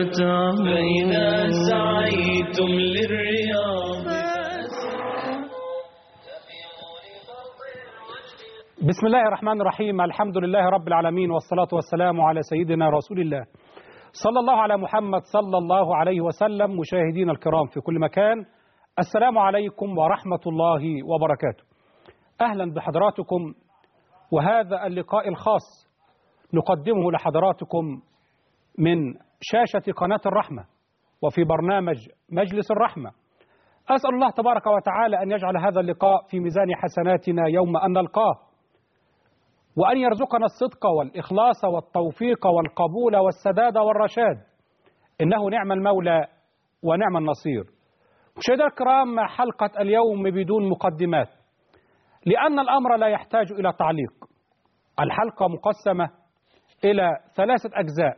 فتعود فإذا سعيتم للرياض بسم الله الرحمن الرحيم الحمد لله رب العالمين والصلاة والسلام على سيدنا رسول الله صلى الله على محمد صلى الله عليه وسلم مشاهدين الكرام في كل مكان السلام عليكم ورحمة الله وبركاته أهلا بحضراتكم وهذا اللقاء الخاص نقدمه لحضراتكم من شاشة قناة الرحمة وفي برنامج مجلس الرحمة أسأل الله تبارك وتعالى أن يجعل هذا اللقاء في ميزان حسناتنا يوم أن نلقاه وأن يرزقنا الصدق والإخلاص والتوفيق والقبول والسداد والرشاد إنه نعم المولى ونعم النصير مشاهدينا الكرام حلقة اليوم بدون مقدمات لأن الأمر لا يحتاج إلى تعليق الحلقة مقسمة إلى ثلاثة أجزاء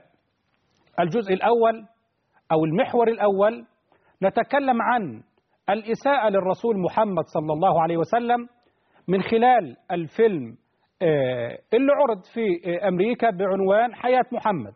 الجزء الأول أو المحور الأول نتكلم عن الإساءة للرسول محمد صلى الله عليه وسلم من خلال الفيلم اللي عرض في أمريكا بعنوان حياة محمد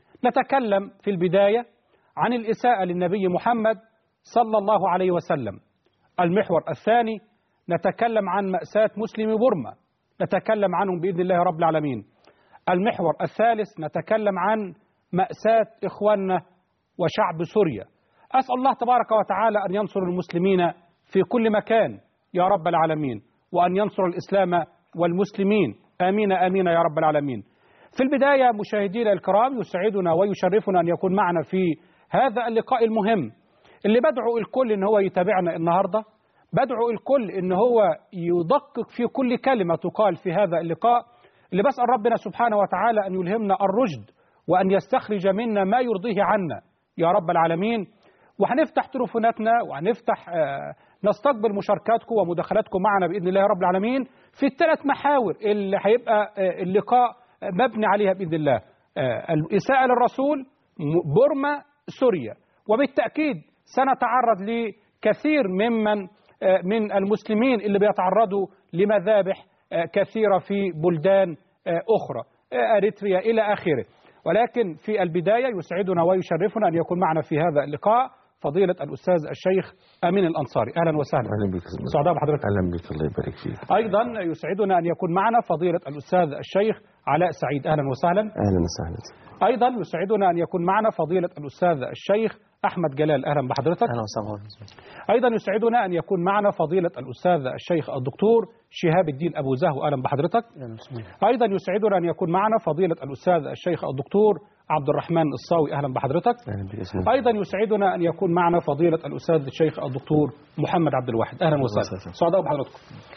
نتكلم في البداية عن الإساءة للنبي محمد صلى الله عليه وسلم المحور الثاني نتكلم عن مأساة مسلمي بورما نتكلم عنهم بإذن الله رب العالمين المحور الثالث نتكلم عن مأساة إخواننا وشعب سوريا أسأل الله تبارك وتعالى أن ينصر المسلمين في كل مكان يا رب العالمين وأن ينصر الإسلام والمسلمين آمين آمين يا رب العالمين في البداية مشاهدينا الكرام يسعدنا ويشرفنا أن يكون معنا في هذا اللقاء المهم اللي بدعو الكل أن هو يتابعنا النهاردة بدعو الكل أن هو يدقق في كل كلمة تقال في هذا اللقاء اللي بسأل ربنا سبحانه وتعالى أن يلهمنا الرشد وأن يستخرج منا ما يرضيه عنا يا رب العالمين وهنفتح تليفوناتنا وهنفتح آه نستقبل مشاركاتكم ومداخلاتكم معنا باذن الله رب العالمين في الثلاث محاور اللي هيبقى اللقاء مبني عليها باذن الله الاساءه للرسول بورما سوريا وبالتاكيد سنتعرض لكثير ممن من المسلمين اللي بيتعرضوا لمذابح كثيره في بلدان اخرى اريتريا الى اخره ولكن في البدايه يسعدنا ويشرفنا ان يكون معنا في هذا اللقاء فضيلة الأستاذ الشيخ أمين الأنصاري أهلا وسهلا أهلا بك سعداء بحضرتك أهلا بك الله يبارك فيك أيضا يسعدنا أن يكون معنا فضيلة الأستاذ الشيخ علاء سعيد أهلا وسهلا أهلا وسهلا أيضا يسعدنا أن يكون معنا فضيلة الأستاذ الشيخ أحمد جلال أهلا بحضرتك أهلا وسهلا أيضا يسعدنا أن يكون معنا فضيلة الأستاذ الشيخ الدكتور شهاب الدين أبو زهو أهلا بحضرتك أيضا يسعدنا أن يكون معنا فضيلة الأستاذ الشيخ الدكتور عبد الرحمن الصاوي أهلا بحضرتك أهلا بك أيضا يسعدنا أن يكون معنا فضيلة الأستاذ الشيخ الدكتور محمد عبد الواحد أهلا وسهلا سعداء بحضرتك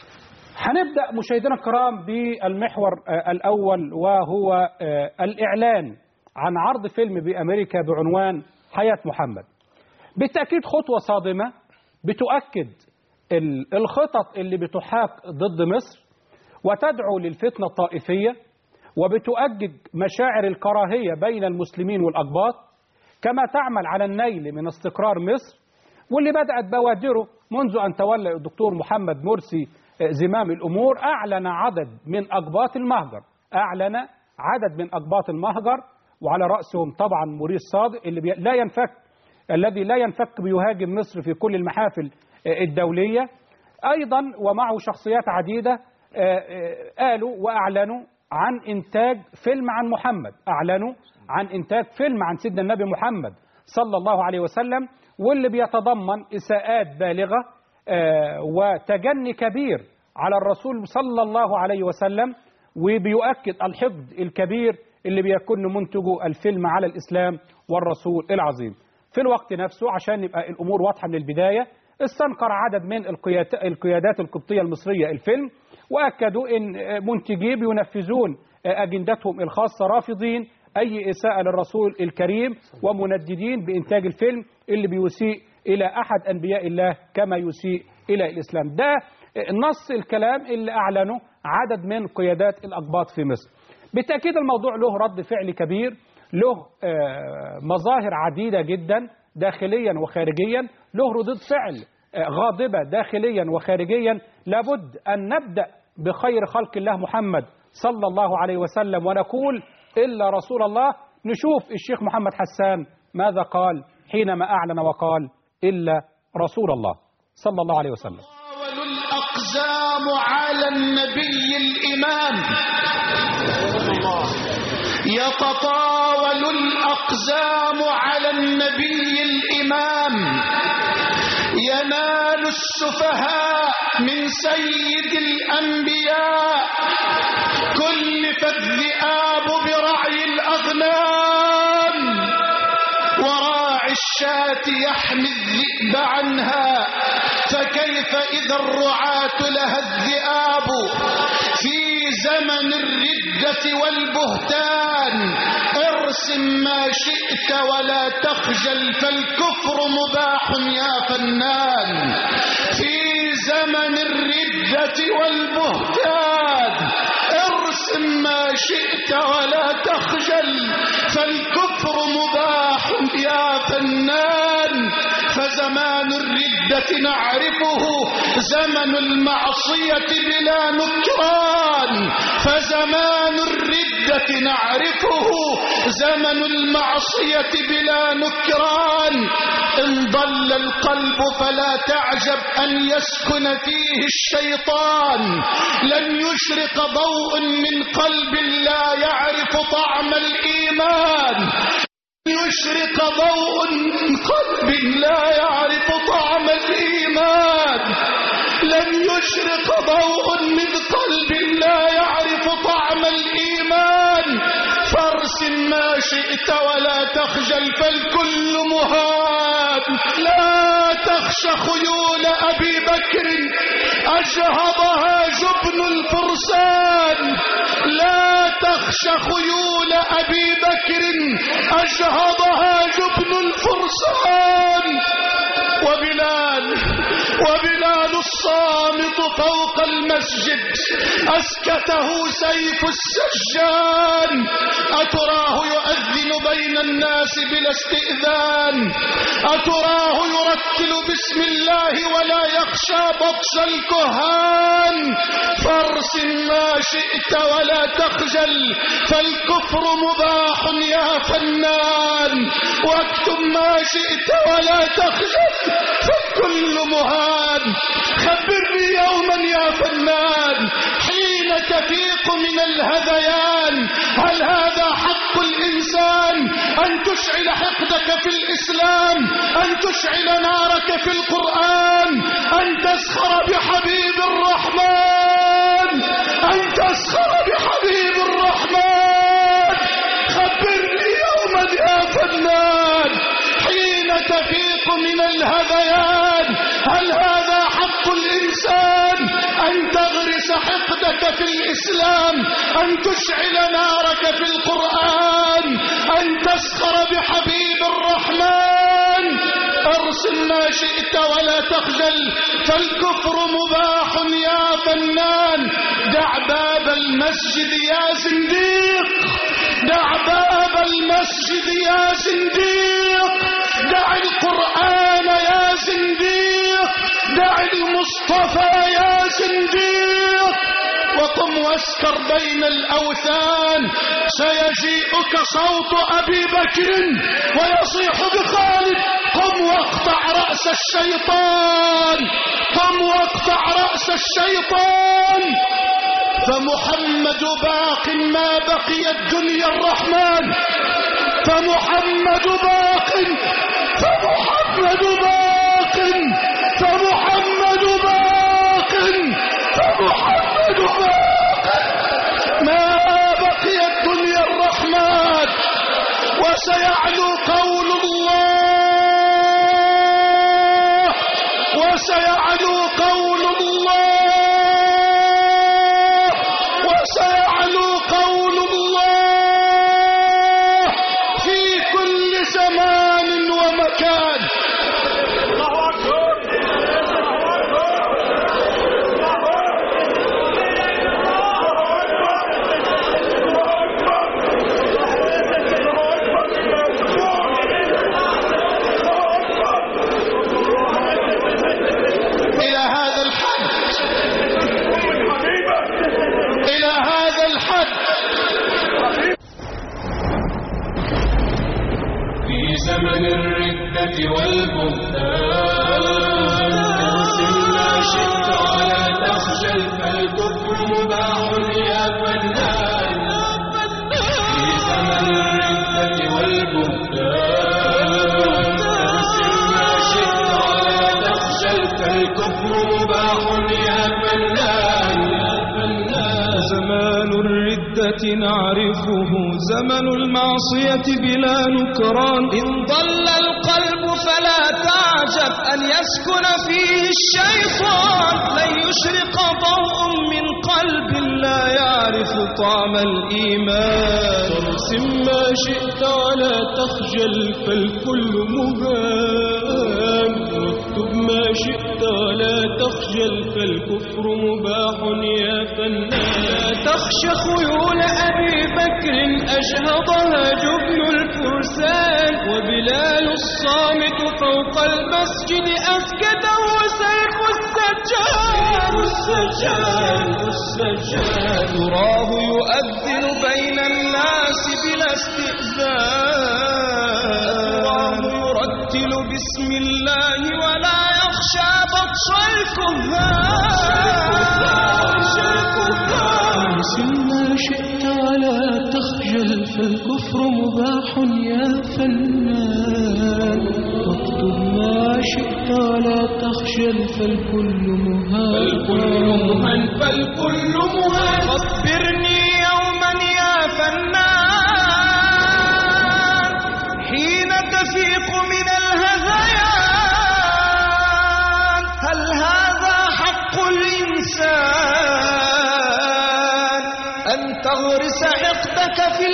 هنبدأ مشاهدينا الكرام بالمحور الأول وهو الإعلان عن عرض فيلم بأمريكا بعنوان حياة محمد بالتأكيد خطوة صادمة بتؤكد الخطط اللي بتحاك ضد مصر وتدعو للفتنة الطائفية وبتؤجج مشاعر الكراهية بين المسلمين والأقباط كما تعمل على النيل من استقرار مصر واللي بدأت بوادره منذ أن تولى الدكتور محمد مرسي زمام الأمور أعلن عدد من أقباط المهجر أعلن عدد من أقباط المهجر وعلى رأسهم طبعا موريس صادق اللي بي... لا ينفك الذي لا ينفك بيهاجم مصر في كل المحافل الدولية أيضا ومعه شخصيات عديدة قالوا وأعلنوا عن إنتاج فيلم عن محمد أعلنوا عن إنتاج فيلم عن سيدنا النبي محمد صلى الله عليه وسلم واللي بيتضمن إساءات بالغة وتجني كبير على الرسول صلى الله عليه وسلم وبيؤكد الحقد الكبير اللي بيكون منتجه الفيلم على الإسلام والرسول العظيم في الوقت نفسه عشان يبقى الأمور واضحة من البداية استنكر عدد من القيادات القبطية المصرية الفيلم وأكدوا أن منتجيه بينفذون أجندتهم الخاصة رافضين أي إساءة للرسول الكريم ومنددين بإنتاج الفيلم اللي بيسيء إلى أحد أنبياء الله كما يسيء إلى الإسلام ده نص الكلام اللي أعلنه عدد من قيادات الأقباط في مصر بالتأكيد الموضوع له رد فعل كبير له مظاهر عديدة جدا داخليا وخارجيا له ردود فعل غاضبة داخليا وخارجيا لابد أن نبدأ بخير خلق الله محمد صلى الله عليه وسلم ونقول إلا رسول الله نشوف الشيخ محمد حسان ماذا قال حينما أعلن وقال إلا رسول الله صلى الله عليه وسلم تطاول الأقزام على النبي الإمام يتطاول الأقزام على النبي الإمام ينال السفهاء من سيد الأنبياء كلف الذئاب برعي الأغنام وراعي الشاة يحمي الذئب عنها فكيف إذا الرعاة لها الذئاب في زمن الردة والبهتان ارسم ما شئت ولا تخجل فالكفر مباح يا فنان في زمن الردة والبهتان ارسم ما شئت ولا تخجل فالكفر مباح يا فنان فزمان الردة نعرفه زمن المعصية بلا نكران فزمان الردة نعرفه زمن المعصية بلا نكران إن ضل القلب فلا تعجب أن يسكن فيه الشيطان لن يشرق ضوء من قلب لا يعرف طعم الإيمان يشرق ضوء من قلب لا يعرف طعم الإيمان لن يشرق ضوء من قلب لا يعرف طعم الإيمان فارسم ما شئت ولا تخجل فالكل مهان لا تخش خيول أبي بكر أجهضها جبن الفرسان لا تخش خيول أبي بكر أجهضها جبن الفرسان وبلال وبلال الصامت فوق المسجد أسكته سيف السجان أتراه يؤذن بين الناس بلا استئذان أتراه يرتل بسم الله ولا يخشى بطش الكهان فارسم ما شئت ولا تخجل فالكفر مباح يا فنان واكتب ما شئت ولا تخجل فالكل مهان خبرني يوما يا فنان حين تفيق من الهذيان هل هذا حق الإنسان أن تشعل حقدك في الإسلام أن تشعل نارك في القرآن أن تسخر بحبيب الرحمن أن تسخر بحبيب الرحمن خبرني يوما يا فنان حين تفيق من الهذيان هل هذا حق الإنسان أن تغرس حقدك في الإسلام أن تشعل نارك في القرآن أن تسخر بحبيب الرحمن ارسم ما شئت ولا تخجل فالكفر مباح يا فنان دع باب المسجد يا زنديق دع باب المسجد يا زنديق دع القرآن يا زنديق دع المصطفى يا زنديق وقم واسكر بين الأوثان سيجيئك صوت أبي بكر ويصيح بخالد قم واقطع رأس الشيطان قم واقطع رأس الشيطان فمحمد باق ما بقي الدنيا الرحمن فمحمد باق فمحمد باق فمحمد باق فمحمد باق ما بقي الدنيا الرحمن وسيعلو قول الله وسيعلو قول الله وسيعلو قول الله في كل زمان ومكان إلى هذا الحد إلى هذا الحد في زمن الردة والبهتان اقسم ما شئت ولا تخجل فالكفر مباح يا فنان في زمن الردة والبهتان اقسم ما شئت ولا تخجل فالكفر مباح يا فنان زمان الردة نعرفه زمن المعصية بلا نكران إن ضل القلب فلا تعجب أن يسكن فيه الشيطان لن يشرق ضوء من قلب لا يعرف طعم الإيمان ترسم ما شئت ولا تخجل فالكل مبان واكتب ما شئت ولا تخجل فالكفر مباح يا فنان لا تخش خيول أبي بكر أشهضها جبن الفرسان وبلال الصامت فوق المسجد أسكته سيف السجاد السجاد السجاد تراه يؤذن بين الناس بلا استئذان تراه يرتل بسم الله ولا يخشى بطش الكهان ما شئت ولا تخجل فالكفر مباح يا فنان واكتب ما شئت ولا تخجل فالكل مهان فالكل مهان فالكل مهان خبرني يوما يا فنان حين تفيق من الهذيان هل هذا حق الإنسان أن تغرس حقدك في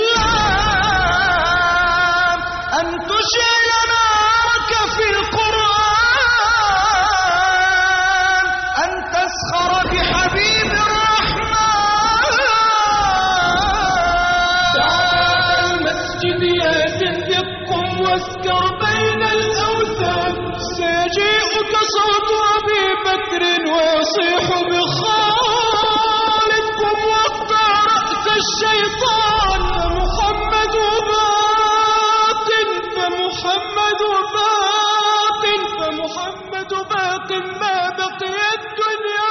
الإسلام أن تشعل نارك في القرآن أن تسخر بحبيب الرحمن المسجد يا زندق واسكر بين الأوثان سيجيئك صوت أبي بكر ويصيح بخالد قم واقطع رأس الشيطان فمحمد باق فمحمد باق فمحمد باق ما بقي الدنيا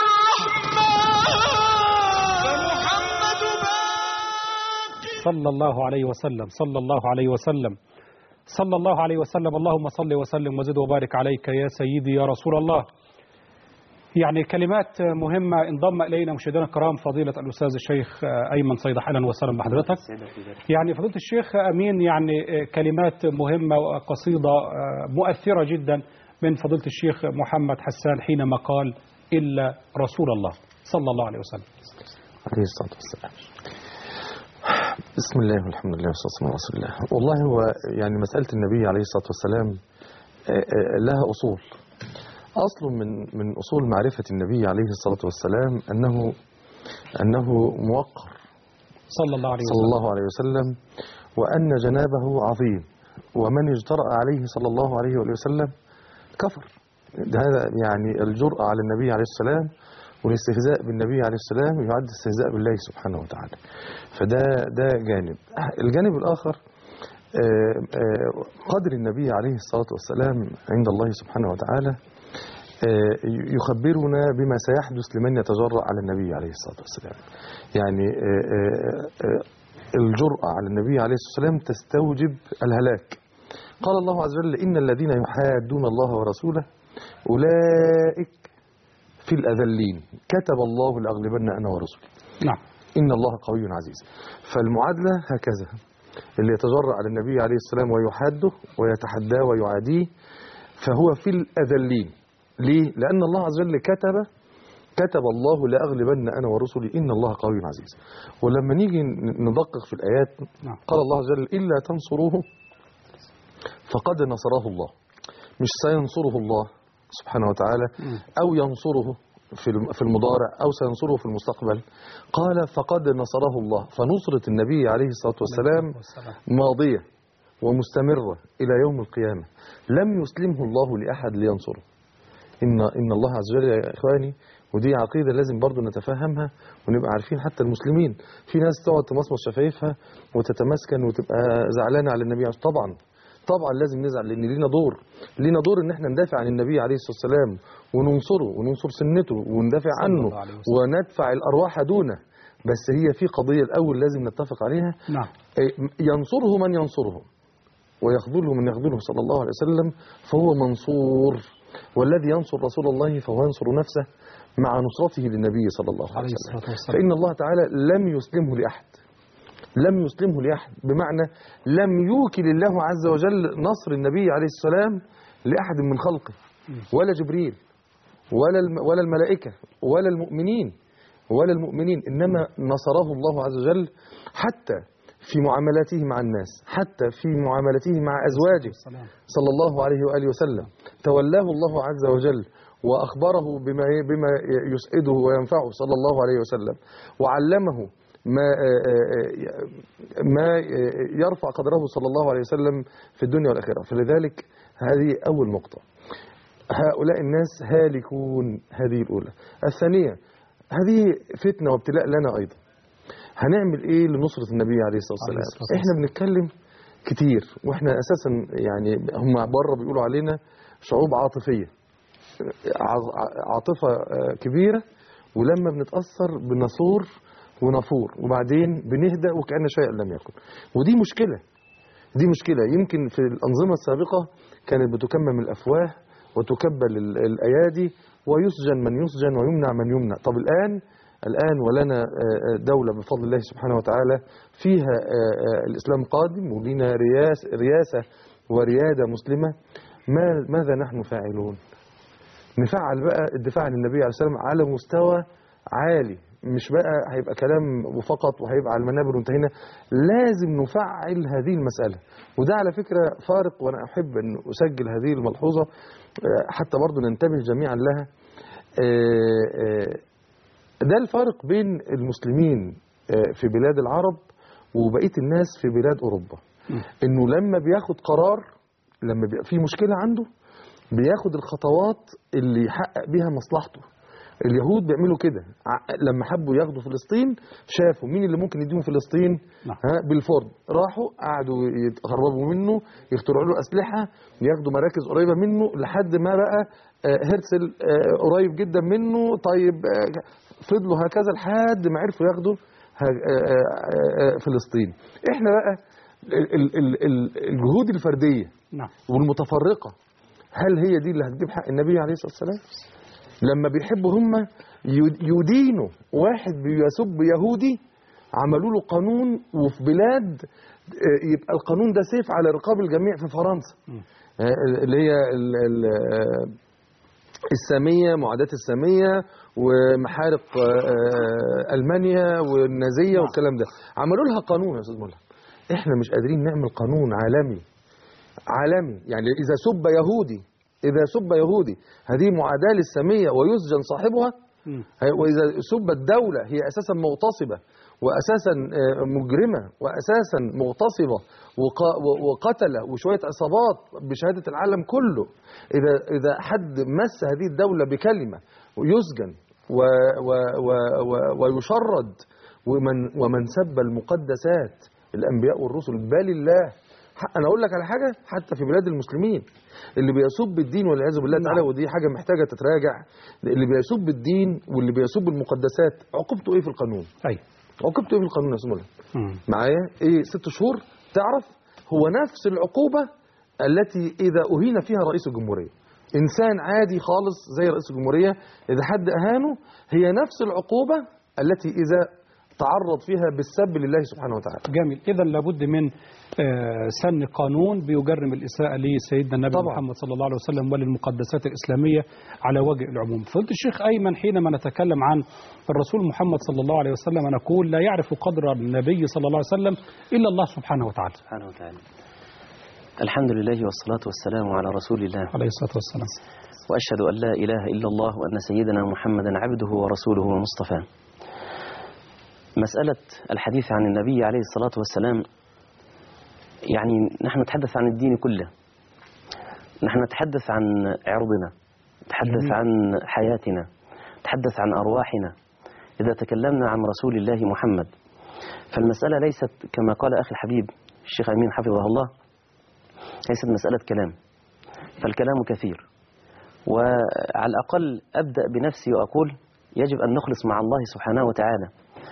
الرحمن فمحمد باق صلى الله عليه وسلم صلى الله عليه وسلم صلى الله عليه وسلم اللهم صل وسلم وزد وبارك عليك يا سيدي يا رسول الله يعني كلمات مهمة انضم إلينا مشاهدينا الكرام فضيلة الأستاذ الشيخ أيمن صيد أهلا وسهلا بحضرتك يعني فضيلة الشيخ أمين يعني كلمات مهمة وقصيدة مؤثرة جدا من فضيلة الشيخ محمد حسان حينما قال إلا رسول الله صلى الله عليه وسلم عليه الصلاة والسلام بسم الله والحمد لله والصلاة والسلام على رسول الله والله هو يعني مسألة النبي عليه الصلاة والسلام آه، آه، لها أصول أصل من من أصول معرفة النبي عليه الصلاة والسلام أنه أنه موقر صلى الله عليه صلى وسلم الله عليه وسلم وأن جنابه عظيم ومن اجترأ عليه صلى الله عليه وآله وسلم كفر ده هذا يعني الجرأة على النبي عليه السلام والاستهزاء بالنبي عليه السلام يعد استهزاء بالله سبحانه وتعالى فده ده جانب الجانب الآخر آه، آه، قدر النبي عليه الصلاة والسلام عند الله سبحانه وتعالى آه، يخبرنا بما سيحدث لمن يتجرأ على النبي عليه الصلاة والسلام يعني آه، آه، آه، الجرأة على النبي عليه الصلاة والسلام تستوجب الهلاك قال الله عز وجل إن الذين يحادون الله ورسوله أولئك في الأذلين كتب الله لأغلبن أنا ورسلي نعم إن الله قوي عزيز فالمعادلة هكذا اللي يتجرأ على النبي عليه السلام ويحاده ويتحداه ويعاديه فهو في الأذلين ليه؟ لأن الله عز وجل كتب كتب الله لأغلبن أنا ورسلي إن الله قوي عزيز ولما نيجي ندقق في الآيات نعم. قال الله عز وجل إلا تنصروه فقد نصره الله مش سينصره الله سبحانه وتعالى أو ينصره في الم- في المضارع أو سينصره في المستقبل قال فقد نصره الله فنصرة النبي عليه الصلاة والسلام والسلام. ماضية ومستمرة إلى يوم القيامة لم يسلمه الله لأحد لينصره إن, إن الله عز وجل يا إخواني ودي عقيدة لازم برضو نتفهمها ونبقى عارفين حتى المسلمين في ناس تقعد تمصمص شفايفها وتتمسكن وتبقى زعلانة على النبي عليه الصلاة- طبعا طبعا لازم نزعل لان لينا دور لينا دور ان احنا ندافع عن النبي عليه الصلاه والسلام وننصره وننصر سنته وندافع صلى عنه الله عليه وسلم. وندفع الارواح دونه بس هي في قضيه الاول لازم نتفق عليها نعم إيه، ينصره من ينصره ويخذله من يخذله صلى الله عليه وسلم فهو منصور والذي ينصر رسول الله فهو ينصر نفسه مع نصرته للنبي صلى الله عليه عليه وسلم الصلاة والسلام فإن الله تعالى لم يسلمه لأحد لم يسلمه لأحد بمعنى لم يوكل الله عز وجل نصر النبي عليه السلام لأحد من خلقه ولا جبريل ولا الم ولا الملائكة ولا المؤمنين ولا المؤمنين إنما نصره الله عز وجل حتى في معاملاته مع الناس حتى في معاملته مع أزواجه السلام صلى الله عليه وآله وسلم تولاه الله عز وجل وأخبره بما بما يسعده وينفعه صلى الله عليه وسلم وعلمه ما ما يرفع قدره صلى الله عليه وسلم في الدنيا والآخرة فلذلك هذه أول نقطة هؤلاء الناس هالكون هذه الأولى الثانية هذه فتنة وابتلاء لنا أيضا هنعمل إيه لنصرة النبي عليه الصلاة عليه والسلام الصلاة إحنا بنتكلم كتير وإحنا أساسا يعني هم بره بيقولوا علينا شعوب عاطفية ع- عاطفة آه، كبيرة ولما بنتأثر بنثور ونفور وبعدين بنهدى وكأن شيئا لم يكن ودي مشكلة دي مشكلة يمكن في الأنظمة السابقة كانت بتكمم الأفواه وتكبل ال- الأيادي ويسجن من يسجن ويمنع من يمنع طب الآن الآن ولنا آه، آه، دولة بفضل الله سبحانه وتعالى فيها آه، آه، الإسلام قادم ولنا رياس رياسة وريادة مسلمة ما ماذا نحن فاعلون نفعل بقى الدفاع عن النبي عليه السلام على مستوى عالي مش بقى هيبقى كلام فقط وهيبقى على المنابر وانتهينا لازم نفعل هذه المسألة وده على فكرة فارق وأنا أحب أن أسجل هذه الملحوظة آه، حتى برضو ننتبه جميعا لها آه، آه، ده الفرق بين المسلمين آه، في بلاد العرب وبقية الناس في بلاد أوروبا إنه لما بياخد قرار لما بيبقى في مشكلة عنده بياخد الخطوات اللي يحقق بيها مصلحته اليهود بيعملوا كده ع- لما حبوا ياخدوا فلسطين شافوا مين اللي ممكن يديهم فلسطين نعم. ها بالفرد راحوا قعدوا يتهربوا منه يخترعوا له اسلحه ياخدوا مراكز قريبه منه لحد ما بقى آه، هرتزل آه، قريب جدا منه طيب آه، فضلوا هكذا لحد ما عرفوا ياخدوا ه- آه، آه، آه، فلسطين احنا بقى ال- ال- ال- ال- الجهود الفرديه نعم والمتفرقة هل هي دي اللي هتجيب حق النبي عليه الصلاة والسلام لما بيحبوا هم يد- يدينوا واحد بيسب يهودي عملوا له قانون وفي بلاد آه، يبقى القانون ده سيف على رقاب الجميع في فرنسا آه، اللي هي ال- ال- آه، السامية معاداة السامية ومحارق آه، آه، ألمانيا والنازية والكلام ده عملوا لها قانون يا أستاذ ملهم احنا مش قادرين نعمل قانون عالمي عالمي يعني إذا سب يهودي إذا سب يهودي هذه معاداة للسامية ويسجن صاحبها مم. وإذا سبت دولة هي أساسا مغتصبة وأساسا آه، مجرمة وأساسا مغتصبة وق- و- وقتلة وشوية عصابات بشهادة العالم كله إذا إذا حد مس هذه الدولة بكلمة يسجن و و و و ويشرد ومن ومن سب المقدسات الأنبياء والرسل بل الله ح- أنا أقول لك على حاجة حتى في بلاد المسلمين اللي بيسب الدين والعياذ بالله تعالى ودي حاجة محتاجة تتراجع اللي بيسب الدين واللي بيسب المقدسات عقوبته إيه في القانون؟ أي عقوبته إيه في القانون يا سمولة؟ مم. معايا ايه ست شهور تعرف هو نفس العقوبة التي إذا أهين فيها رئيس الجمهورية إنسان عادي خالص زي رئيس الجمهورية إذا حد أهانه هي نفس العقوبة التي إذا تعرض فيها بالسب لله سبحانه وتعالى جميل إذا لابد من آه، سن قانون بيجرم الإساءة لسيدنا النبي طبعا. محمد صلى الله عليه وسلم وللمقدسات الإسلامية على وجه العموم فقلت الشيخ أيمن حينما نتكلم عن الرسول محمد صلى الله عليه وسلم نقول لا يعرف قدر النبي صلى الله عليه وسلم إلا الله سبحانه وتعالى سبحانه وتعالى الحمد لله والصلاة والسلام على رسول الله عليه الصلاة والسلام وأشهد أن لا إله إلا الله وأن سيدنا محمدا عبده ورسوله ومصطفاه مسألة الحديث عن النبي عليه الصلاة والسلام يعني نحن نتحدث عن الدين كله نحن نتحدث عن عرضنا نتحدث جميل. عن حياتنا نتحدث عن أرواحنا إذا تكلمنا عن رسول الله محمد فالمسألة ليست كما قال أخي الحبيب الشيخ أمين حفظه الله ليست مسألة كلام فالكلام كثير وعلى الأقل أبدأ بنفسي وأقول يجب أن نخلص مع الله سبحانه وتعالى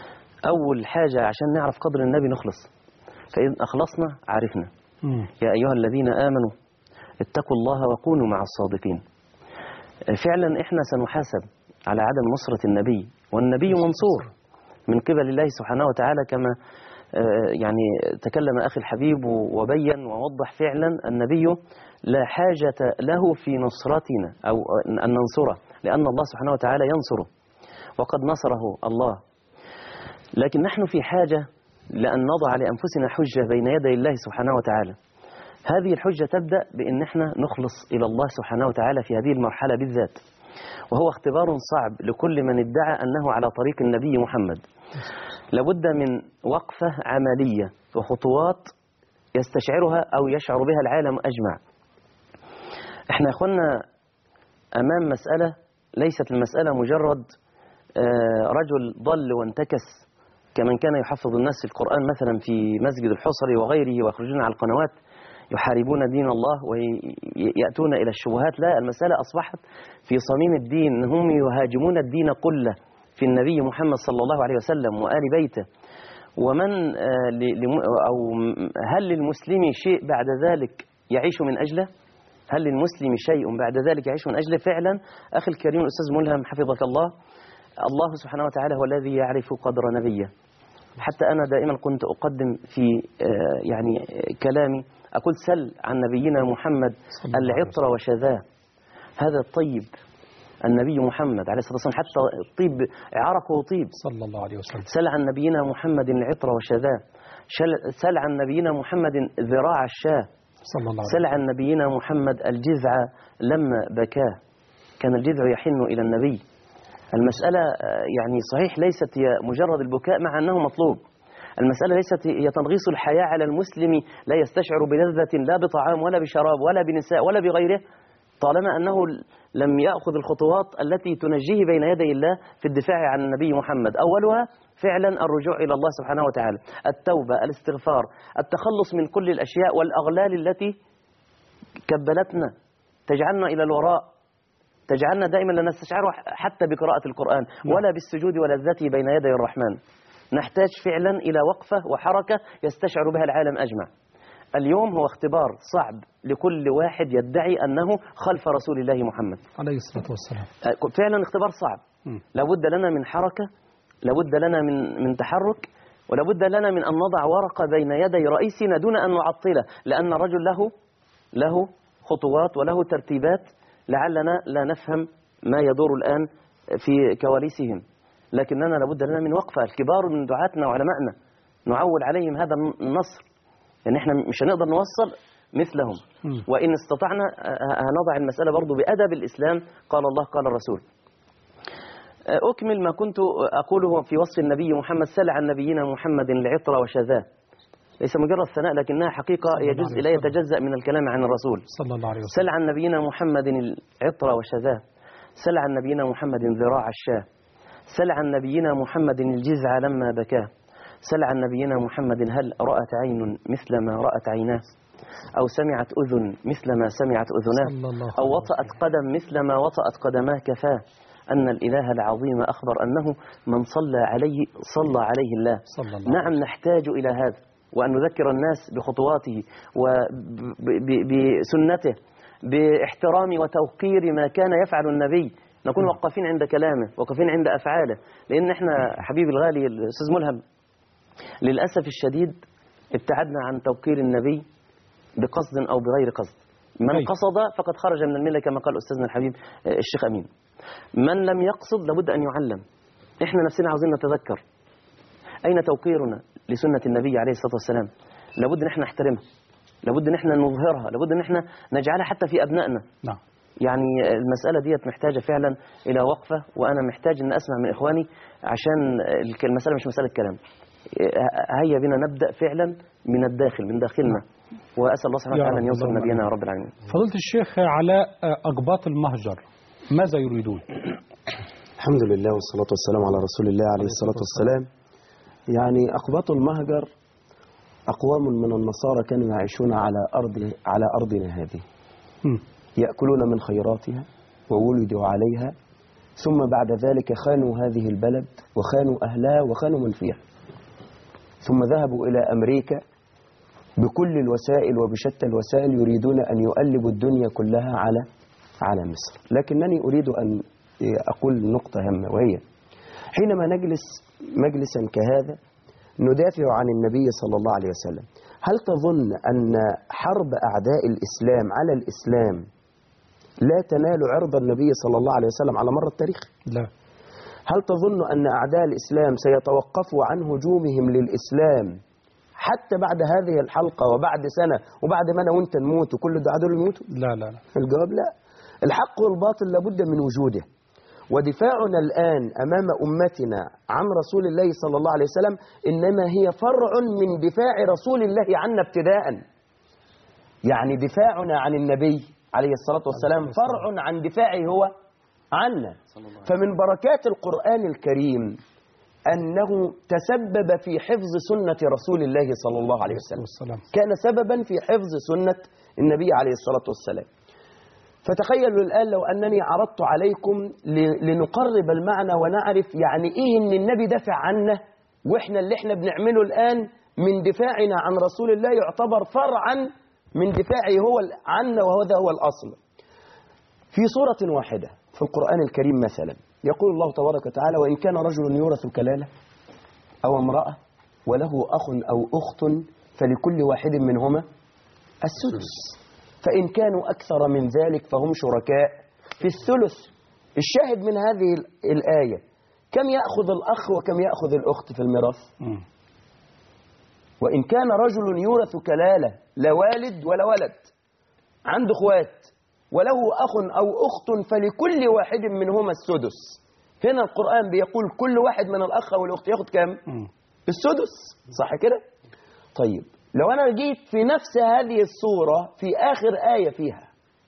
أول حاجة عشان نعرف قدر النبي نخلص فإن أخلصنا عرفنا مم. يا أيها الذين آمنوا اتقوا الله وكونوا مع الصادقين فعلا إحنا سنحاسب على عدم نصرة النبي والنبي منصور من قبل الله سبحانه وتعالى كما آه، يعني تكلم أخي الحبيب وبين ووضح فعلا النبي لا حاجة له في نصرتنا أو أن ننصره لأن الله سبحانه وتعالى ينصره وقد نصره الله لكن نحن في حاجة لأن نضع لأنفسنا حجة بين يدي الله سبحانه وتعالى هذه الحجة تبدأ بأن احنا نخلص إلى الله سبحانه وتعالى في هذه المرحلة بالذات وهو اختبار صعب لكل من ادعى أنه على طريق النبي محمد لابد من وقفة عملية وخطوات يستشعرها أو يشعر بها العالم أجمع احنا يا اخوانا أمام مسألة ليست المسألة مجرد آه، رجل ضل وانتكس كمن كان يحفظ الناس في القرآن مثلا في مسجد الحصري وغيره ويخرجون على القنوات يحاربون دين الله ويأتون إلى الشبهات لا المسألة أصبحت في صميم الدين هم يهاجمون الدين كله في النبي محمد صلى الله عليه وسلم وآل بيته ومن آه، ل- لم- أو م- هل للمسلم شيء بعد ذلك يعيش من أجله هل للمسلم شيء بعد ذلك يعيش من أجله فعلا أخي الكريم الأستاذ ملهم حفظك الله الله سبحانه وتعالى هو الذي يعرف قدر نبيه حتى أنا دائما كنت أقدم في آه، يعني آه، كلامي أقول سل عن نبينا محمد صلى الله عليه العطر وشذاه هذا الطيب النبي محمد عليه الصلاة والسلام حتى الطيب عرقه طيب صلى الله عليه وسلم سل عن نبينا محمد العطر وشذاه شل- سل عن نبينا محمد ذراع الشاه صلى الله عليه سل عن نبينا محمد الجذع لما بكاه كان الجذع يحن إلى النبي المسألة آه، يعني صحيح ليست هي مجرد البكاء مع أنه مطلوب المسألة ليست هي تنغيص الحياة على المسلم لا يستشعر بلذة لا بطعام ولا بشراب ولا بنساء ولا بغيره طالما أنه لم يأخذ الخطوات التي تنجيه بين يدي الله في الدفاع عن النبي محمد أولها فعلا الرجوع إلى الله سبحانه وتعالى التوبة الاستغفار التخلص من كل الأشياء والأغلال التي كبلتنا تجعلنا إلى الوراء تجعلنا دائما لا نستشعر حتى بقراءة القرآن ولا بالسجود ولذته بين يدي الرحمن نحتاج فعلا إلى وقفة وحركة يستشعر بها العالم أجمع اليوم هو اختبار صعب لكل واحد يدعي أنه خلف رسول الله محمد عليه الصلاة والسلام أه، فعلا اختبار صعب مم. لابد لنا من حركة لابد لنا من من تحرك ولابد لنا من أن نضع ورقة بين يدي رئيسنا دون أن نعطله لأن الرجل له له خطوات وله ترتيبات لعلنا لا نفهم ما يدور الآن في كواليسهم لكننا لابد لنا من وقفة الكبار من دعاتنا وعلمائنا نعول عليهم هذا النصر يعني احنا مش هنقدر نوصل مثلهم مم. وإن استطعنا آه، هنضع المسألة برضو بأدب الإسلام قال الله قال الرسول آه، أكمل ما كنت أقوله في وصف النبي محمد سل عن نبينا محمد العطر وشذاه ليس مجرد ثناء لكنها حقيقة صلى الله يجوز عليه لا وسلم. يتجزأ من الكلام عن الرسول صلى الله عليه وسلم سل عن نبينا محمد العطر وشذاه سل عن نبينا محمد ذراع الشاه سل عن نبينا محمد الجذع لما بكاه سل عن نبينا محمد هل رأت عين مثل ما رأت عيناه أو سمعت أذن مثل ما سمعت أذناه صلى الله أو عليه وطأت قدم مثل ما وطأت قدماه كفاه أن الإله العظيم أخبر أنه من صلى عليه صلى عليه الله صلى الله نعم نحتاج إلى هذا وأن نذكر الناس بخطواته وبسنته باحترام وتوقير ما كان يفعل النبي نكون وقفين عند كلامه وقفين عند أفعاله لأن احنا حبيبي الغالي الأستاذ ملهم للأسف الشديد ابتعدنا عن توقير النبي بقصد أو بغير قصد من أي. قصد فقد خرج من الملة كما قال أستاذنا الحبيب آه، الشيخ أمين من لم يقصد لابد أن يعلم إحنا نفسنا عاوزين نتذكر أين توقيرنا لسنة النبي عليه الصلاة والسلام لابد أن احنا نحترمها لابد أن احنا نظهرها لابد أن احنا نجعلها حتى في أبنائنا نعم يعني المسألة ديت محتاجة فعلا إلى وقفة وأنا محتاج أن أسمع من إخواني عشان الك- المسألة مش مسألة كلام هيا بنا نبدأ فعلا من الداخل من داخلنا وأسأل الله سبحانه يا وتعالى رب، أن ينصر اللهم نبينا آمين. يا رب العالمين فضيلة الشيخ علاء أقباط المهجر ماذا يريدون الحمد لله والصلاة والسلام على رسول الله عليه الصلاة والسلام يعني أقباط المهجر أقوام من النصارى كانوا يعيشون على أرض على أرضنا هذه مم. يأكلون من خيراتها وولدوا عليها ثم بعد ذلك خانوا هذه البلد وخانوا أهلها وخانوا من فيها ثم ذهبوا إلى أمريكا بكل الوسائل وبشتى الوسائل يريدون أن يؤلبوا الدنيا كلها على على مصر لكنني أريد أن أقول نقطة هامة وهي حينما نجلس مجلسا كهذا ندافع عن النبي صلى الله عليه وسلم هل تظن أن حرب أعداء الإسلام على الإسلام لا تنال عرض النبي صلى الله عليه وسلم على مر التاريخ لا هل تظن أن أعداء الإسلام سيتوقفوا عن هجومهم للإسلام حتى بعد هذه الحلقة وبعد سنة وبعد ما أنا وأنت نموت وكل الدعاء دول يموتوا لا لا لا الجواب لا الحق والباطل لابد من وجوده ودفاعنا الآن أمام أمتنا عن رسول الله صلى الله عليه وسلم إنما هي فرع من دفاع رسول الله عنا ابتداء يعني دفاعنا عن النبي عليه الصلاة والسلام فرع عن دفاعه هو عنا فمن بركات القرآن الكريم أنه تسبب في حفظ سنة رسول الله صلى الله عليه وسلم والسلام كان سببا في حفظ سنة النبي عليه الصلاة والسلام فتخيلوا الآن لو أنني عرضت عليكم ل- لنقرب المعنى ونعرف يعني إيه إن النبي دافع عنا وإحنا اللي إحنا بنعمله الآن من دفاعنا عن رسول الله يعتبر فرعا من دفاعه هو ال- عنا وهذا هو الأصل في سورة واحدة في القرآن الكريم مثلا يقول الله تبارك وتعالى وإن كان رجل يورث كلالة أو امرأة وله أخ أو أخت فلكل واحد منهما السدس فإن كانوا أكثر من ذلك فهم شركاء في الثلث الشاهد من هذه ال- الآية كم يأخذ الأخ وكم يأخذ الأخت في الميراث مم. وإن كان رجل يورث كلالة لا والد ولا ولد عنده اخوات وله أخ أو أخت فلكل واحد منهما السدس هنا القرآن بيقول كل واحد من الأخ أو الأخت ياخد كام مم. السدس صح كده طيب لو أنا جيت في نفس هذه الصورة في آخر آية فيها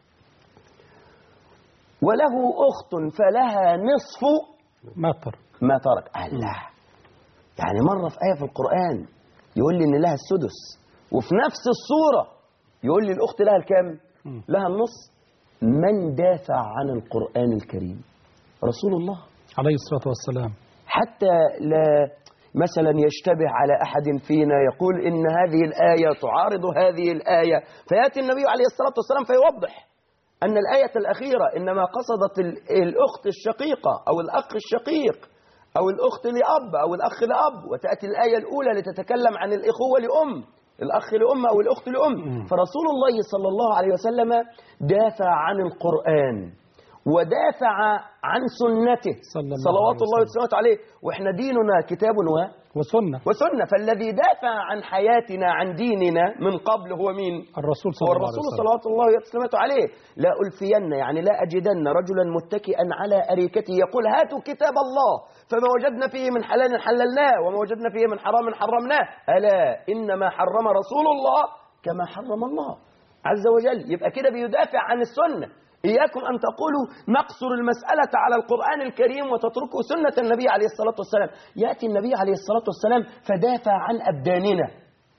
وله أخت فلها نصف ما ترك ما ترك الله يعني مرة في آية في القرآن يقول لي إن لها السدس وفي نفس الصورة يقول لي الأخت لها الكام مم. لها النص من دافع عن القرآن الكريم رسول الله عليه الصلاة والسلام حتى لا مثلا يشتبه على أحد فينا يقول إن هذه الآية تعارض هذه الآية فيأتي النبي عليه الصلاة والسلام فيوضح أن الآية الأخيرة إنما قصدت ال- الأخت الشقيقة أو الأخ الشقيق أو الأخت لأب أو الأخ لأب وتأتي الآية الأولى لتتكلم عن الإخوة لأم الأخ لأم أو الأخت لأم فرسول الله صلى الله عليه وسلم دافع عن القرآن ودافع عن سنته صلى الله صلوات عليه الله وسلامه عليه وإحنا ديننا كتاب و وسنة وسنة فالذي دافع عن حياتنا عن ديننا من قبل هو مين الرسول صلى هو الله عليه الرسول وسلم صلوات الله وسلامه عليه لا ألفين يعني لا أجدن رجلا متكئا على أريكته يقول هاتوا كتاب الله فما وجدنا فيه من حلال حللناه وما وجدنا فيه من حرام حرمناه ألا إنما حرم رسول الله كما حرم الله عز وجل يبقى كده بيدافع عن السنة إياكم أن تقولوا نقصر المسألة على القرآن الكريم وتتركوا سنة النبي عليه الصلاة والسلام يأتي النبي عليه الصلاة والسلام فدافع عن أبداننا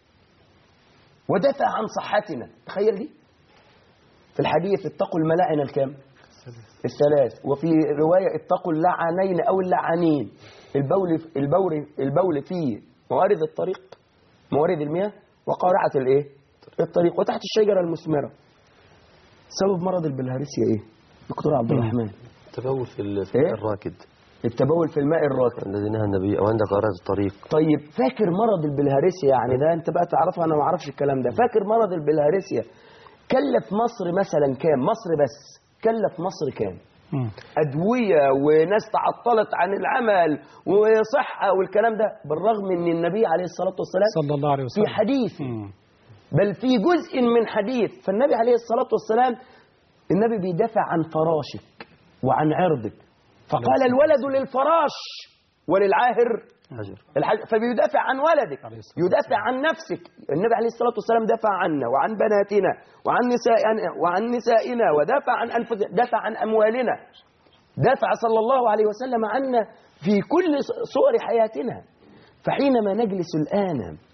ودافع عن صحتنا تخيل دي في الحديث اتقوا الملاعن الكام الثلاث وفي رواية اتقوا اللعنين أو اللعنين البول البول البول في موارد الطريق موارد المياه وقارعة الايه الطريق وتحت الشجرة المثمرة سبب مرض البلهارسيا ايه دكتور عبد الرحمن التبول في ال- في إيه؟ الراكد التبول في الماء الراكد الذي نهى النبي او عند قارات الطريق طيب فاكر مرض البلهارسيا يعني ده انت بقى تعرفه انا ما اعرفش الكلام ده فاكر مرض البلهارسيا كلف مصر مثلا كام مصر بس كلف مصر كام مم. أدوية وناس تعطلت عن العمل وصحة والكلام ده بالرغم من النبي عليه الصلاة والسلام صلى الله عليه في وسلم حديث مم. بل في جزء من حديث فالنبي عليه الصلاة والسلام النبي بيدافع عن فراشك وعن عرضك فقال الولد للفراش وللعاهر حجر الحج... فبيدافع عن ولدك عليه الصلاة يدافع عن نفسك النبي عليه الصلاة والسلام دافع عنا وعن بناتنا وعن نسائنا وعن نسائنا ودافع عن أنفسنا دافع عن أموالنا دافع صلى الله عليه وسلم عنا في كل صور حياتنا فحينما نجلس الآن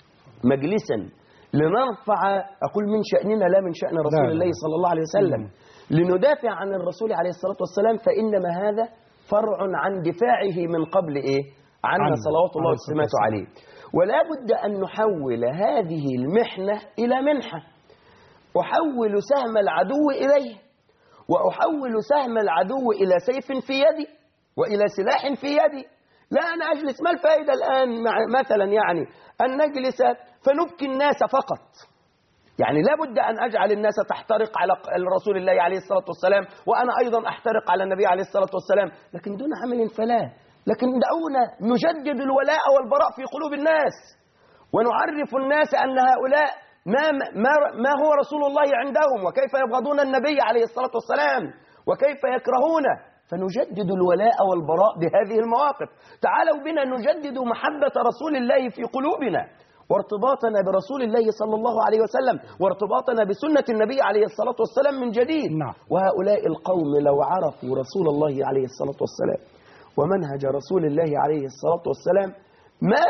مجلسا لنرفع أقول من شأننا لا من شأن رسول لا. الله صلى الله عليه وسلم لندافع عن الرسول عليه الصلاة والسلام فإنما هذا فرع عن دفاعه من قبل إيه عنا عنه. صلوات الله عليه الصلاة وسلامته عليه ولا بد أن نحول هذه المحنة إلى منحة أحول سهم العدو إليه وأحول سهم العدو إلى سيف في يدي وإلى سلاح في يدي لا أنا أجلس ما الفائدة الآن مع مثلا يعني أن نجلس فنبكي الناس فقط يعني لابد أن أجعل الناس تحترق على رسول الله عليه الصلاة والسلام وأنا أيضا أحترق على النبي عليه الصلاة والسلام لكن دون عمل فلا لكن دعونا نجدد الولاء والبراء في قلوب الناس ونعرف الناس أن هؤلاء ما, ما, ما هو رسول الله عندهم وكيف يبغضون النبي عليه الصلاة والسلام وكيف يكرهونه فنجدد الولاء والبراء بهذه المواقف تعالوا بنا نجدد محبة رسول الله في قلوبنا وارتباطنا برسول الله صلى الله عليه وسلم وارتباطنا بسنة النبي عليه الصلاة والسلام من جديد نعم. وهؤلاء القوم لو عرفوا رسول الله عليه الصلاة والسلام ومنهج رسول الله عليه الصلاة والسلام ما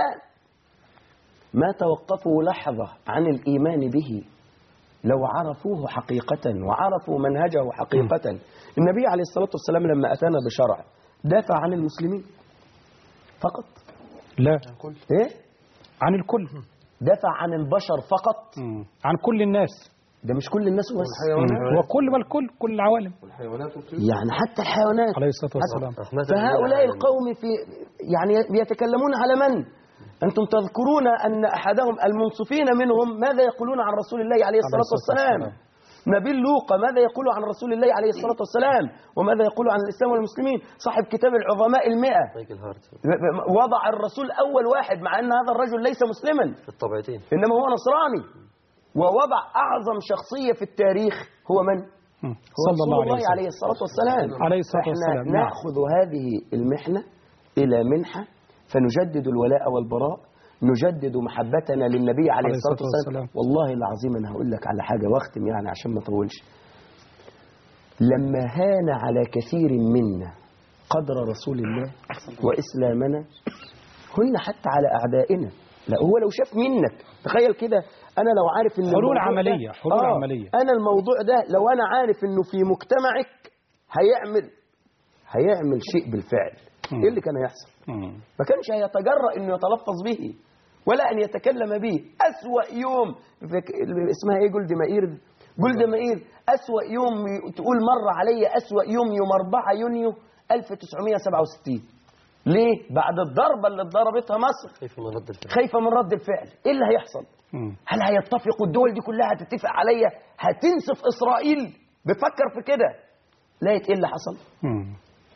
ما توقفوا لحظة عن الإيمان به لو عرفوه حقيقة وعرفوا منهجه حقيقة النبي عليه الصلاة والسلام لما أتانا بشرع دافع عن المسلمين فقط لا إيه؟ عن الكل دافع عن البشر فقط مم. عن كل الناس ده مش كل الناس بس مم. وكل والكل كل العوالم يعني حتى الحيوانات عليه الصلاة والسلام فهؤلاء القوم في يعني يتكلمون على من أنتم تذكرون أن أحدهم المنصفين منهم ماذا يقولون عن رسول الله عليه الصلاة والسلام نبيل لوقا ماذا يقول عن رسول الله عليه الصلاة والسلام وماذا يقول عن الإسلام والمسلمين صاحب كتاب العظماء المئة مايكل هارت وضع الرسول أول واحد مع أن هذا الرجل ليس مسلما في الطبيعتين إنما هو نصراني ووضع أعظم شخصية في التاريخ هو من؟ مم. هو صلى رسول الله عليه الله عليه وسلم الصلاة والسلام عليه الصلاة فإحنا والسلام، نعم. نأخذ هذه المحنة إلى منحة فنجدد الولاء والبراء نجدد محبتنا للنبي عليه عليه الصلاة الصلاة والسلام والسلام. والله العظيم أنا هقول لك على حاجة واختم يعني عشان ما أطولش لما هان على كثير منا قدر رسول الله وإسلامنا هن حتى على أعدائنا لا هو لو شاف منك تخيل كده أنا لو عارف إن حلول الموضوع ده- عملية، حلول آه عملية. أنا الموضوع ده لو أنا عارف إنه في مجتمعك هيعمل هيعمل شيء بالفعل مم. إيه اللي كان هيحصل مم. ما كانش هيتجرأ انه يتلفظ به ولا ان يتكلم به اسوأ يوم فك- اسمها ايه جولد مائير جولد مائير اسوأ يوم ي- تقول مر علي اسوأ يوم يوم 4 يونيو 1967 ليه بعد الضربه اللي اتضربتها مصر كيف من رد الفعل خايفه من رد الفعل ايه اللي هيحصل مم. هل هيتفقوا الدول دي كلها هتتفق عليا هتنسف اسرائيل بفكر في كده لقيت ايه اللي حصل مم.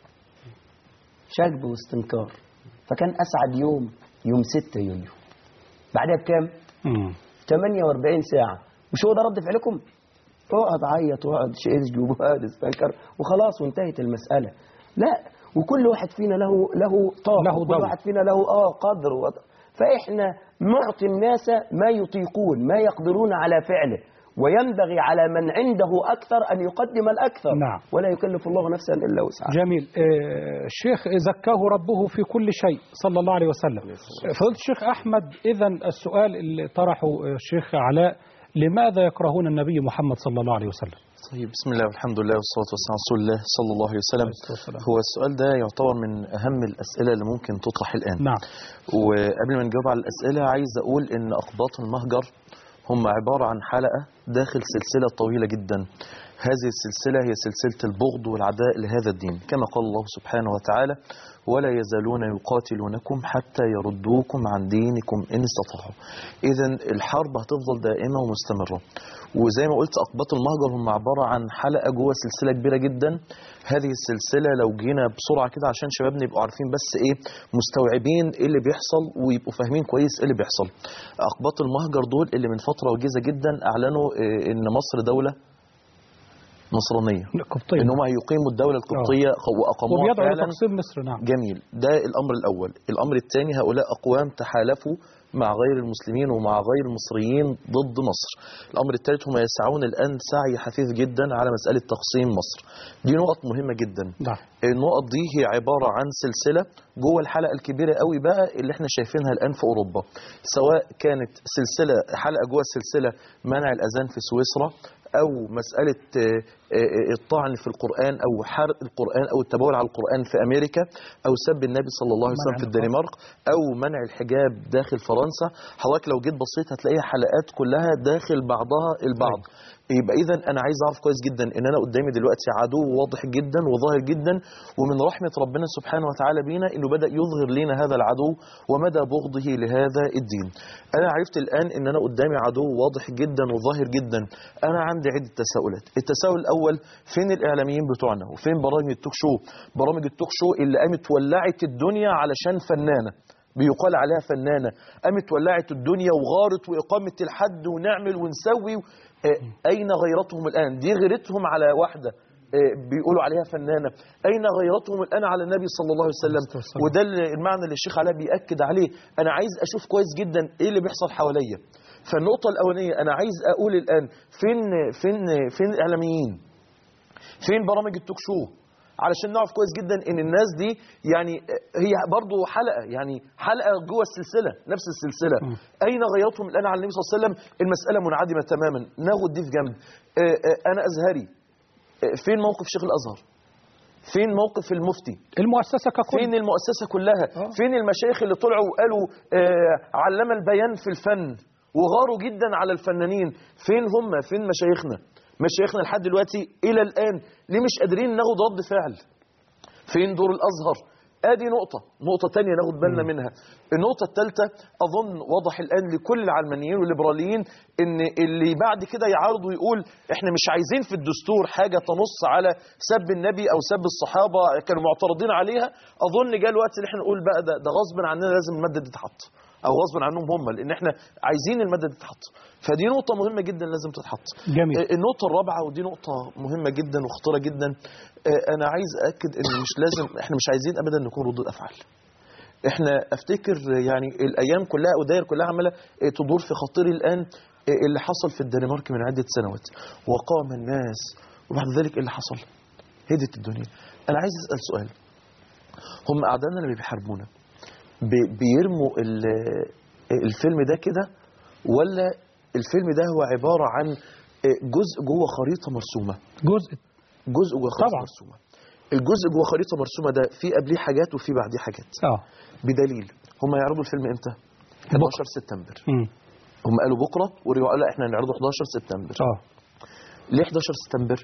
شجب واستنكار فكان اسعد يوم يوم 6 يونيو بعدها بكام مم. 48 ساعه مش هو ده رد فعلكم اقعد عيط واقعد شيزج واقعد استنكر وخلاص وانتهت المساله لا وكل واحد فينا له له طاقه له وكل دور. واحد فينا له اه قدر وط- فاحنا نعطي الناس ما يطيقون ما يقدرون على فعله وينبغي على من عنده اكثر ان يقدم الاكثر نعم. ولا يكلف الله نفسا الا وسعها جميل آه، الشيخ زكاه ربه في كل شيء صلى الله عليه وسلم فضيلة الشيخ أحمد إذا السؤال اللي طرحه آه، الشيخ علاء لماذا يكرهون النبي محمد صلى الله عليه وسلم طيب بسم الله والحمد لله والصلاة والسلام على رسول الله صلى الله عليه وسلم هو السؤال ده يعتبر من أهم الأسئلة اللي ممكن تطرح الآن نعم وقبل ما نجاوب على الأسئلة عايز أقول إن أقباط المهجر هم عبارة عن حلقة داخل سلسلة طويلة جدا هذه السلسلة هي سلسلة البغض والعداء لهذا الدين كما قال الله سبحانه وتعالى ولا يزالون يقاتلونكم حتى يردوكم عن دينكم إن استطاعوا إذا الحرب هتفضل دائمة ومستمرة وزي ما قلت أقباط المهجر هم عبارة عن حلقة جوه سلسلة كبيرة جدا هذه السلسلة لو جينا بسرعة كده عشان شبابنا يبقوا عارفين بس إيه مستوعبين إيه اللي بيحصل ويبقوا فاهمين كويس إيه اللي بيحصل أقباط المهجر دول اللي من فترة وجيزة جدا أعلنوا إيه إن مصر دولة نصرانيه القبطية ان هم هيقيموا الدوله القبطيه واقاموها وبيدعوا فعلا لتقسيم مصر نعم جميل ده الامر الاول الامر الثاني هؤلاء اقوام تحالفوا مع غير المسلمين ومع غير المصريين ضد مصر الامر الثالث هم يسعون الان سعي حثيث جدا على مساله تقسيم مصر دي نقط مهمه جدا نعم النقط دي هي عبارة عن سلسلة جوه الحلقة الكبيرة قوي بقى اللي احنا شايفينها الآن في أوروبا سواء كانت سلسلة حلقة جوه السلسلة منع الأذان في سويسرا أو مسألة آه، آه، الطعن في القرآن أو حرق القرآن أو التبول على القرآن في أمريكا أو سب النبي صلى الله عليه وسلم منع في النقاب. الدنمارك أو منع الحجاب داخل فرنسا حضرتك لو جيت بصيت هتلاقيها حلقات كلها داخل بعضها البعض يبقى اذا انا عايز اعرف كويس جدا ان انا قدامي دلوقتي عدو واضح جدا وظاهر جدا ومن رحمه ربنا سبحانه وتعالى بينا انه بدا يظهر لنا هذا العدو ومدى بغضه لهذا الدين. انا عرفت الان ان انا قدامي عدو واضح جدا وظاهر جدا. انا عندي عده تساؤلات، التساؤل الاول فين الاعلاميين بتوعنا وفين برامج التوك شو؟ برامج التوك شو اللي قامت ولعت الدنيا علشان فنانه. بيقال عليها فنانة قامت ولعت الدنيا وغارت وإقامة الحد ونعمل ونسوي آه، أين غيرتهم الآن دي غيرتهم على واحدة آه، بيقولوا عليها فنانة أين غيرتهم الآن على النبي صلى الله عليه وسلم والسلام. وده اللي- المعنى اللي الشيخ علاء بيأكد عليه أنا عايز أشوف كويس جدا إيه اللي بيحصل حواليا فالنقطة الأولانية أنا عايز أقول الآن فين فين فين الإعلاميين فين برامج التوك شو علشان نعرف كويس جدا ان الناس دي يعني هي برضو حلقه يعني حلقه جوه السلسله نفس السلسله اين غيرتهم الان على النبي صلى الله عليه وسلم المساله منعدمه تماما ناخد دي في جنب آه، آه، انا ازهري آه، فين موقف شيخ الازهر فين موقف المفتي المؤسسة ككل فين المؤسسه كلها آه. فين المشايخ اللي طلعوا وقالوا آه، علم البيان في الفن وغاروا جدا على الفنانين فين هم فين مشايخنا مشايخنا لحد دلوقتي الى الان ليه مش قادرين ناخد رد فعل فين دور الازهر ادي نقطة، نقطة تانية ناخد بالنا منها. النقطة الثالثة أظن واضح الآن لكل العلمانيين والليبراليين إن اللي بعد كده يعارض ويقول إحنا مش عايزين في الدستور حاجة تنص على سب النبي أو سب الصحابة كانوا معترضين عليها، أظن جاء الوقت اللي إحنا نقول بقى ده ده غصب عننا لازم المادة دي تتحط. أو غصب عنهم هم لأن إحنا عايزين المادة دي تتحط. فدي نقطة مهمة جدا لازم تتحط. جميل النقطة الرابعة ودي نقطة مهمة جدا وخطيرة جدا آه، أنا عايز أكد إن مش لازم إحنا مش عايزين أبدا نكون ردود أفعال. إحنا أفتكر يعني الأيام كلها والدائر كلها عمالة آه، تدور في خاطري الآن آه، اللي حصل في الدنمارك من عدة سنوات وقام الناس وبعد ذلك إيه اللي حصل؟ هدت الدنيا. أنا عايز أسأل سؤال هم أعدائنا اللي بيحاربونا بي- بيرموا ال- الفيلم ده كده ولا الفيلم ده هو عبارة عن جزء جوه خريطة مرسومة جزء جزء جوه خريطة طبعا. مرسومة الجزء جوه خريطة مرسومة ده في قبليه حاجات وفي بعديه حاجات اه بدليل هم يعرضوا الفيلم امتى 11 سبتمبر مم. هم قالوا بكرة ورجعوا قالوا لا احنا هنعرضه 11 سبتمبر اه ليه 11 سبتمبر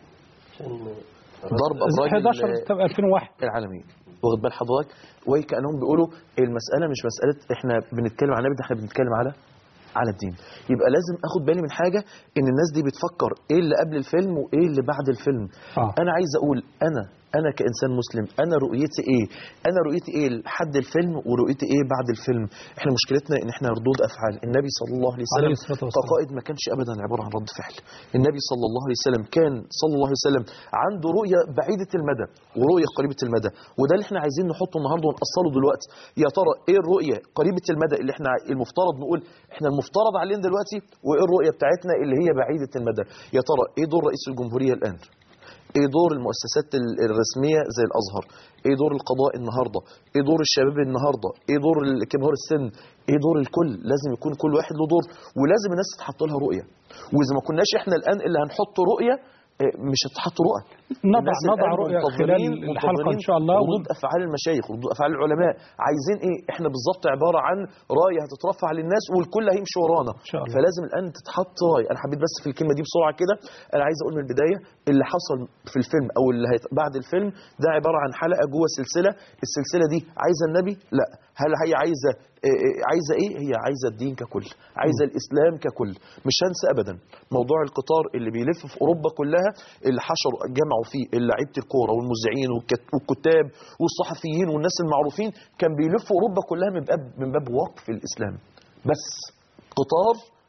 ضرب ابراج 11 ال- سبتمبر 2001 العالمين واخد بال حضرتك وكانهم بيقولوا المساله مش مساله احنا بنتكلم عن النبي ده احنا بنتكلم على على الدين يبقى لازم اخد بالي من حاجه ان الناس دي بتفكر ايه اللي قبل الفيلم وايه اللي بعد الفيلم آه. انا عايز اقول انا انا كانسان مسلم انا رؤيتي ايه انا رؤيتي ايه لحد الفيلم ورؤيتي ايه بعد الفيلم احنا مشكلتنا ان احنا ردود افعال النبي صلى الله عليه عليه وسلم الصلاة والسلام. كقائد ما كانش ابدا عباره عن رد فعل النبي صلى الله عليه وسلم كان صلى الله عليه وسلم عنده رؤيه بعيده المدى ورؤيه قريبه المدى وده اللي احنا عايزين نحطه النهارده ونأصله دلوقتي يا ترى ايه الرؤيه قريبه المدى اللي احنا المفترض نقول احنا المفترض علينا دلوقتي وايه الرؤيه بتاعتنا اللي هي بعيده المدى يا ترى ايه دور رئيس الجمهوريه الان ايه دور المؤسسات ال- الرسميه زي الازهر ايه دور القضاء النهارده ايه دور الشباب النهارده ايه دور ال- كبار السن ايه دور الكل لازم يكون كل واحد له دور ولازم الناس تتحط لها رؤيه واذا ما كناش احنا الان اللي هنحط رؤيه إيه، مش هتحط رؤى نضع الناس نضع الآن رؤية منتظرين- خلال الحلقة منتظرين إن شاء الله ردود افعال المشايخ ردود افعال العلماء عايزين ايه احنا بالظبط عباره عن رايه هتترفع للناس والكل هيمشي ورانا إن شاء الله. فلازم الان تتحط رايه انا حبيت بس في الكلمه دي بسرعه كده انا عايز اقول من البدايه اللي حصل في الفيلم او اللي هيت... بعد الفيلم ده عباره عن حلقه جوه سلسله السلسله دي عايزه النبي لا هل هي عايزه إيه إيه عايزه ايه هي عايزه الدين ككل عايزه الاسلام ككل مش هنسى ابدا موضوع القطار اللي بيلف في اوروبا كلها اللي حشروا جمعوا فيه لعيبه الكوره والمذيعين والكت- والكتاب والصحفيين والناس المعروفين كان بيلفوا اوروبا كلها من باب من باب وقف الاسلام بس قطار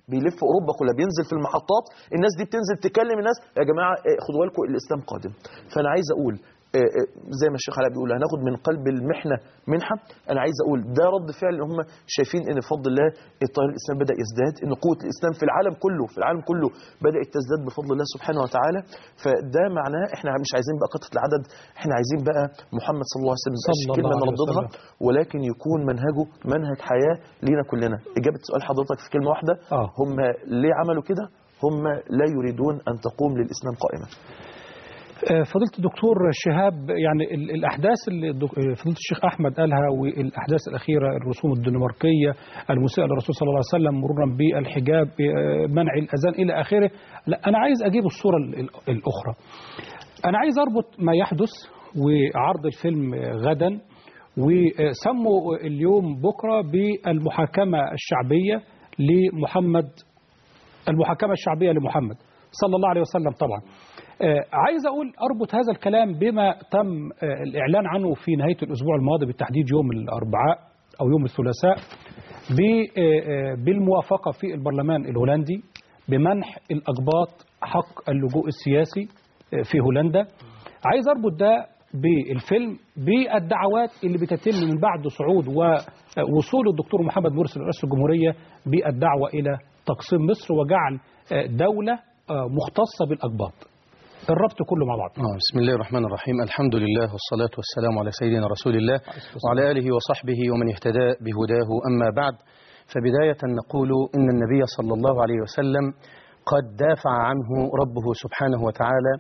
بيلف اوروبا كلها بينزل في المحطات الناس دي بتنزل تكلم الناس يا جماعه آه، خدوا بالكم الاسلام قادم فانا عايز اقول آه، آه، زي ما الشيخ علاء بيقول هناخد من قلب المحنه منحه انا عايز اقول ده رد فعل ان هم شايفين ان بفضل الله التيار الاسلامي بدا يزداد ان قوه الاسلام في العالم كله في العالم كله بدات تزداد بفضل الله سبحانه وتعالى فده معناه احنا مش عايزين بقى قطه العدد احنا عايزين بقى محمد صلى الله عليه وسلم صلى الله كلمه عليه نرددها وسلم. ولكن يكون منهجه منهج حياه لينا كلنا اجابه سؤال حضرتك في كلمه واحده آه. هم ليه عملوا كده هم لا يريدون ان تقوم للاسلام قائمه آه، فضيلة الدكتور شهاب يعني ال- الأحداث اللي الدك- آه، فضيلة الشيخ أحمد قالها والأحداث الأخيرة الرسوم الدنماركية المسيئة للرسول صلى الله عليه وسلم مرورا بالحجاب آه، منع الأذان إلى آخره لا أنا عايز أجيب الصورة ال- ال- الأخرى أنا عايز أربط ما يحدث وعرض الفيلم آه، غدا وسموا اليوم بكرة بالمحاكمة الشعبية لمحمد المحاكمة الشعبية لمحمد صلى الله عليه وسلم طبعا آه، عايز أقول أربط هذا الكلام بما تم آه، الإعلان عنه في نهاية الأسبوع الماضي بالتحديد يوم الأربعاء أو يوم الثلاثاء ب- آه، آه، بالموافقة في البرلمان الهولندي بمنح الأقباط حق اللجوء السياسي آه، في هولندا عايز أربط ده بالفيلم بالدعوات اللي بتتم من بعد صعود ووصول الدكتور محمد مرسي لرئاسة الجمهورية بالدعوة إلى تقسيم مصر وجعل آه، دولة آه، مختصة بالأقباط الربط كله مع بعض آه، بسم الله الرحمن الرحيم الحمد لله والصلاة والسلام على سيدنا رسول الله وعلى آله وصحبه ومن اهتدى بهداه أما بعد فبداية نقول إن النبي صلى الله عليه وسلم قد دافع عنه ربه سبحانه وتعالى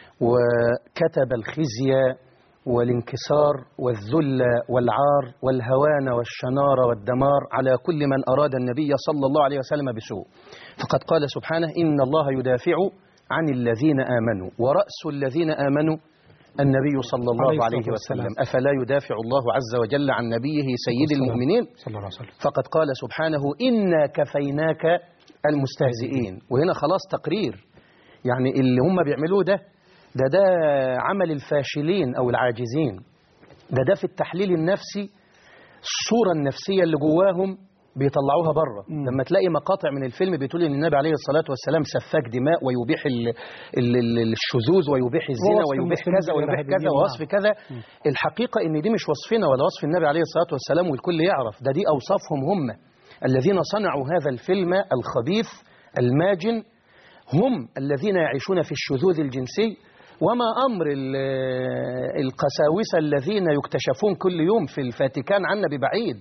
وكتب الخزي والانكسار والذل والعار والهوان والشنار والدمار على كل من أراد النبي صلى الله عليه وسلم بسوء فقد قال سبحانه إن الله يدافع عن الذين آمنوا ورأس الذين آمنوا النبي صلى الله عليه عليه الصلاة وسلم والسلام. أفلا يدافع الله عز وجل عن نبيه سيد والسلام. المؤمنين صلى الله عليه وسلم فقد قال سبحانه إنا كفيناك المستهزئين وهنا خلاص تقرير يعني اللي هم بيعملوه ده ده ده عمل الفاشلين أو العاجزين ده ده في التحليل النفسي الصورة النفسية اللي جواهم بيطلعوها بره لما تلاقي مقاطع من الفيلم بتقول ان النبي عليه الصلاه والسلام سفاك دماء ويبيح ال ال ال الشذوذ ويبيح الزنا ووصف ويبيح المسلمين كذا ويبيح بالإرهابيين، كذا ووصف نعم. كذا الحقيقه ان دي مش وصفنا ولا وصف النبي عليه الصلاه والسلام والكل يعرف ده دي اوصافهم هم الذين صنعوا هذا الفيلم الخبيث الماجن هم الذين يعيشون في الشذوذ الجنسي وما أمر ال- القساوسة الذين يكتشفون كل يوم في الفاتيكان عنا ببعيد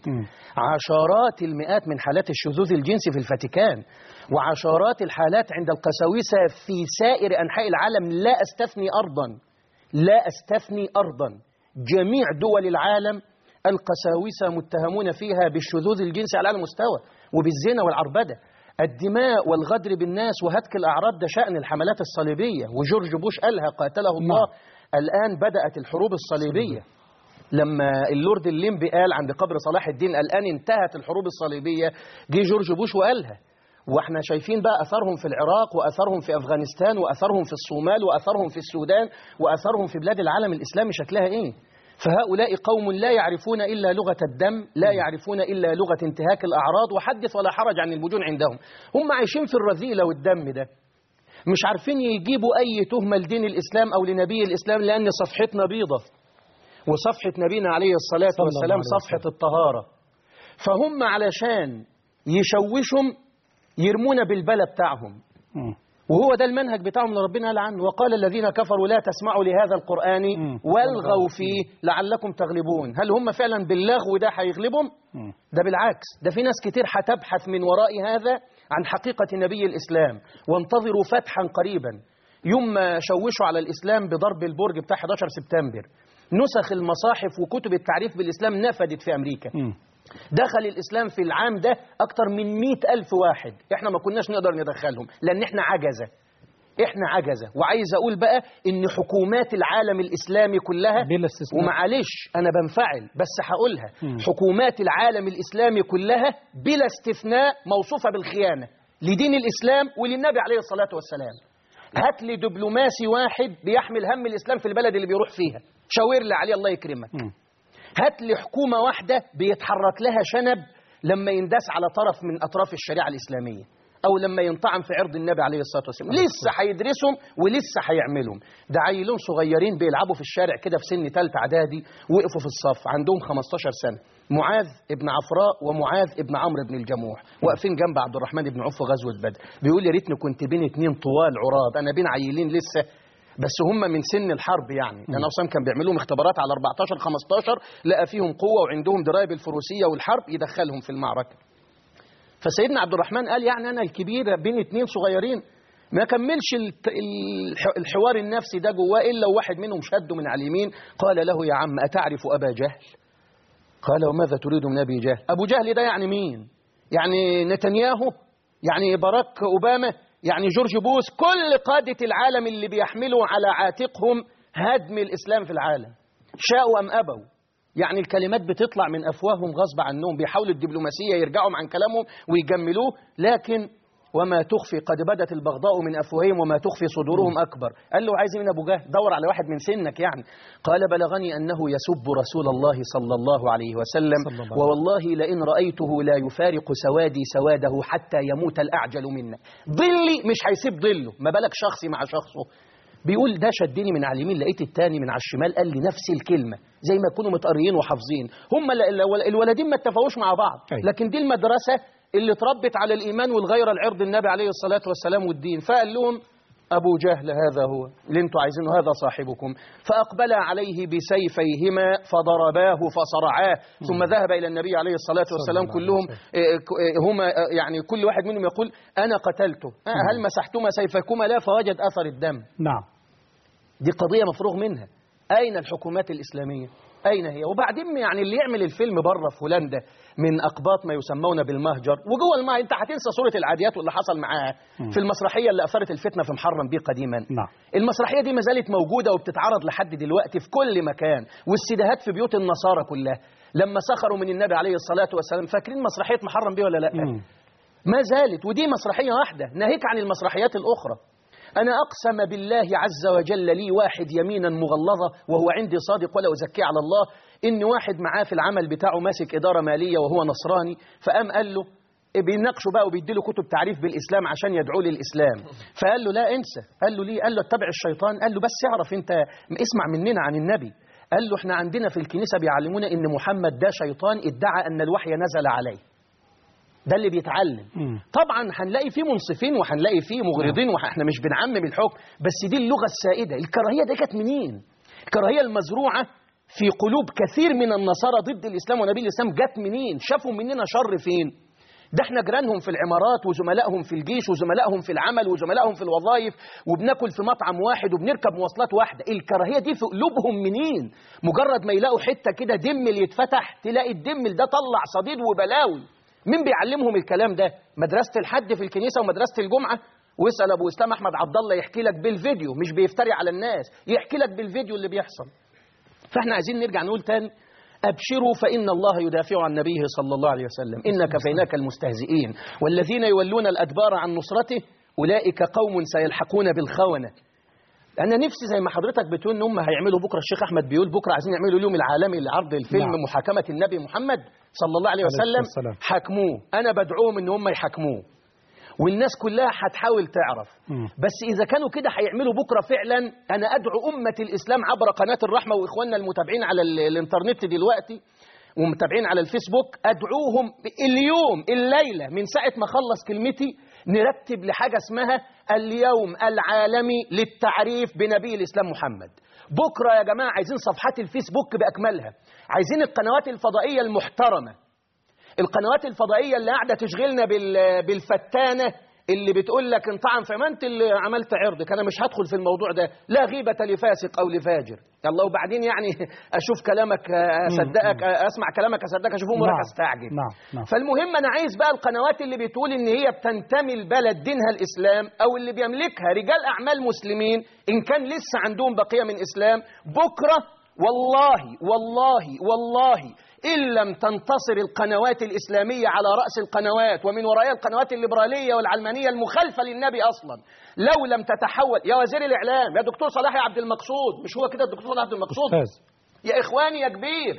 عشرات المئات من حالات الشذوذ الجنسي في الفاتيكان وعشرات الحالات عند القساوسة في سائر أنحاء العالم لا أستثني أرضا لا أستثني أرضا جميع دول العالم القساوسة متهمون فيها بالشذوذ الجنسي على أعلى مستوى وبالزنا والعربدة الدماء والغدر بالناس وهتك الأعراض ده شأن الحملات الصليبية وجورج بوش قالها قاتله الله الآن بدأت الحروب الصليبية لما اللورد الليمبي قال عند قبر صلاح الدين الآن انتهت الحروب الصليبية جه جورج بوش وقالها واحنا شايفين بقى اثرهم في العراق واثرهم في افغانستان واثرهم في الصومال واثرهم في السودان واثرهم في بلاد العالم الاسلامي شكلها ايه فهؤلاء قوم لا يعرفون الا لغه الدم لا يعرفون الا لغه انتهاك الاعراض وحدث ولا حرج عن المجون عندهم هم عايشين في الرذيله والدم ده مش عارفين يجيبوا اي تهمه لدين الاسلام او لنبي الاسلام لان صفحتنا بيضه وصفحه نبينا عليه الصلاه صلى الله والسلام عليه صفحه الطهاره فهم علشان يشوشهم يرمونا بالبلا بتاعهم وهو ده المنهج بتاعهم اللي ربنا قال عنه وقال الذين كفروا لا تسمعوا لهذا القرآن والغوا فيه لعلكم تغلبون هل هم فعلا باللغو ده هيغلبهم ده بالعكس ده في ناس كتير هتبحث من وراء هذا عن حقيقة نبي الإسلام وانتظروا فتحا قريبا يوم ما شوشوا على الإسلام بضرب البرج بتاع 11 سبتمبر نسخ المصاحف وكتب التعريف بالإسلام نفدت في أمريكا دخل الإسلام في العام ده أكتر من مئة ألف واحد إحنا ما كناش نقدر ندخلهم لأن إحنا عجزة إحنا عجزة وعايز أقول بقى إن حكومات العالم الإسلامي كلها بلا استثناء ومعلش أنا بنفعل بس هقولها حكومات العالم الإسلامي كلها بلا استثناء موصوفة بالخيانة لدين الإسلام وللنبي عليه الصلاة والسلام هات لي دبلوماسي واحد بيحمل هم الإسلام في البلد اللي بيروح فيها شاور لي عليه الله يكرمك هات لي حكومة واحدة بيتحرك لها شنب لما ينداس على طرف من أطراف الشريعة الإسلامية او لما ينطعن في عرض النبي عليه الصلاه والسلام لسه هيدرسهم ولسه هيعملهم ده عيلون صغيرين بيلعبوا في الشارع كده في سن ثالثه اعدادي وقفوا في الصف عندهم 15 سنه معاذ ابن عفراء ومعاذ ابن عمرو بن الجموح واقفين جنب عبد الرحمن بن عوف في غزوه بدر بيقول يا ريتني كنت بين اتنين طوال عراض انا بين عيلين لسه بس هم من سن الحرب يعني لان اصلا كان بيعملوا لهم اختبارات على 14 15 لقى فيهم قوه وعندهم درايه بالفروسيه والحرب يدخلهم في المعركه فسيدنا عبد الرحمن قال يعني انا الكبير بين اتنين صغيرين ما كملش الت- الح- الحوار النفسي ده جواه الا واحد منهم شده من على اليمين قال له يا عم اتعرف ابا جهل قال وماذا تريد من ابي جهل ابو جهل ده يعني مين يعني نتنياهو يعني باراك اوباما يعني جورج بوش كل قاده العالم اللي بيحملوا على عاتقهم هدم الاسلام في العالم شاءوا ام ابوا يعني الكلمات بتطلع من افواههم غصب عنهم بيحاولوا الدبلوماسيه يرجعوا عن كلامهم ويجملوه لكن وما تخفي قد بدت البغضاء من افواههم وما تخفي صدورهم اكبر قال له عايز إيه من ابو جهل دور على واحد من سنك يعني قال بلغني انه يسب رسول الله صلى الله عليه وسلم صلى الله عليه ووالله لئن رايته لا يفارق سوادي سواده حتى يموت الاعجل منا ظلي مش هيسيب ظله ما بالك شخصي مع شخصه بيقول ده شدني من على اليمين لقيت التاني من على الشمال قال لي نفس الكلمة زي ما يكونوا متقريين وحافظين هم ال- ال- الولدين ما اتفقوش مع بعض أي. لكن دي المدرسة اللي اتربت على الإيمان والغيرة العرض النبي عليه الصلاة والسلام والدين فقال لهم أبو جهل هذا هو اللي انتوا عايزينه هذا صاحبكم فأقبل عليه بسيفيهما فضرباه فصرعاه ثم ذهب إلى النبي عليه الصلاة والسلام الله كلهم عليه آه، ك- آه، هما آه، يعني كل واحد منهم يقول أنا قتلته آه، هل مسحتما سيفكما لا فوجد أثر الدم نعم دي قضية مفروغ منها أين الحكومات الإسلامية أين هي وبعدين يعني اللي يعمل الفيلم بره في هولندا من أقباط ما يسمون بالمهجر وجوه الماء أنت هتنسى صورة العاديات واللي حصل معاها في المسرحية اللي أثارت الفتنة في محرم بيه قديما نعم المسرحية دي ما زالت موجودة وبتتعرض لحد دلوقتي في كل مكان والسيدهات في بيوت النصارى كلها لما سخروا من النبي عليه الصلاة والسلام فاكرين مسرحية محرم بيه ولا لا مم. ما زالت ودي مسرحية واحدة ناهيك عن المسرحيات الأخرى أنا أقسم بالله عز وجل لي واحد يمينا مغلظة وهو عندي صادق ولا أزكي على الله إن واحد معاه في العمل بتاعه ماسك إدارة مالية وهو نصراني فقام قال له بيناقشوا بقى وبيديله كتب تعريف بالإسلام عشان يدعوه للإسلام فقال له لا انسى قال له ليه قال له اتبع الشيطان قال له بس اعرف انت اسمع مننا عن النبي قال له احنا عندنا في الكنيسة بيعلمونا ان محمد ده شيطان ادعى ان الوحي نزل عليه ده اللي بيتعلم مم. طبعا هنلاقي فيه منصفين وهنلاقي فيه مغرضين واحنا مش بنعمم الحكم بس دي اللغه السائده الكراهيه دي جت منين الكراهيه المزروعه في قلوب كثير من النصارى ضد الاسلام ونبي الاسلام جت منين شافوا مننا شر فين ده احنا جيرانهم في العمارات وزملائهم في الجيش وزملائهم في العمل وزملائهم في الوظائف وبناكل في مطعم واحد وبنركب مواصلات واحده الكراهيه دي في قلوبهم منين مجرد ما يلاقوا حته كده دمل يتفتح تلاقي الدمل ده طلع صديد وبلاوي مين بيعلمهم الكلام ده مدرسه الحد في الكنيسه ومدرسه الجمعه واسال ابو اسلام احمد عبد الله يحكي لك بالفيديو مش بيفتري على الناس يحكي لك بالفيديو اللي بيحصل فاحنا عايزين نرجع نقول تاني أبشروا فإن الله يدافع عن نبيه صلى الله عليه وسلم إن كفيناك المستهزئين والذين يولون الأدبار عن نصرته أولئك قوم سيلحقون بالخونة أنا نفسي زي ما حضرتك بتقول إن هم هيعملوا بكرة الشيخ أحمد بيقول بكرة عايزين يعملوا اليوم العالمي لعرض الفيلم نعم. محاكمة النبي محمد صلى الله عليه عليه وسلم الصلاة والسلام. حاكموه أنا بدعوهم إن هم يحاكموه والناس كلها هتحاول تعرف مم. بس إذا كانوا كده هيعملوا بكرة فعلا أنا أدعو أمة الإسلام عبر قناة الرحمة وإخواننا المتابعين على ال- الإنترنت دلوقتي ومتابعين على الفيسبوك أدعوهم اليوم الليلة من ساعة ما أخلص كلمتي نرتب لحاجة اسمها اليوم العالمي للتعريف بنبي الإسلام محمد بكرة يا جماعة عايزين صفحات الفيسبوك بأكملها عايزين القنوات الفضائية المحترمة القنوات الفضائية اللي قاعدة تشغلنا بال- بالفتانة اللي بتقول لك انطعن في ما انت اللي عملت عرضك انا مش هدخل في الموضوع ده لا غيبة لفاسق او لفاجر يلا وبعدين يعني اشوف كلامك اصدقك اسمع كلامك اصدقك اشوف امورك نعم. استعجب نعم نعم فالمهم انا عايز بقى القنوات اللي بتقول ان هي بتنتمي لبلد دينها الاسلام او اللي بيملكها رجال اعمال مسلمين ان كان لسه عندهم بقيه من اسلام بكره والله والله والله ان لم تنتصر القنوات الاسلاميه على راس القنوات ومن وراءها القنوات الليبراليه والعلمانيه المخالفه للنبي اصلا لو لم تتحول يا وزير الاعلام يا دكتور صلاح يا عبد المقصود مش هو كده الدكتور صلاح عبد المقصود أستاذ يا اخواني يا كبير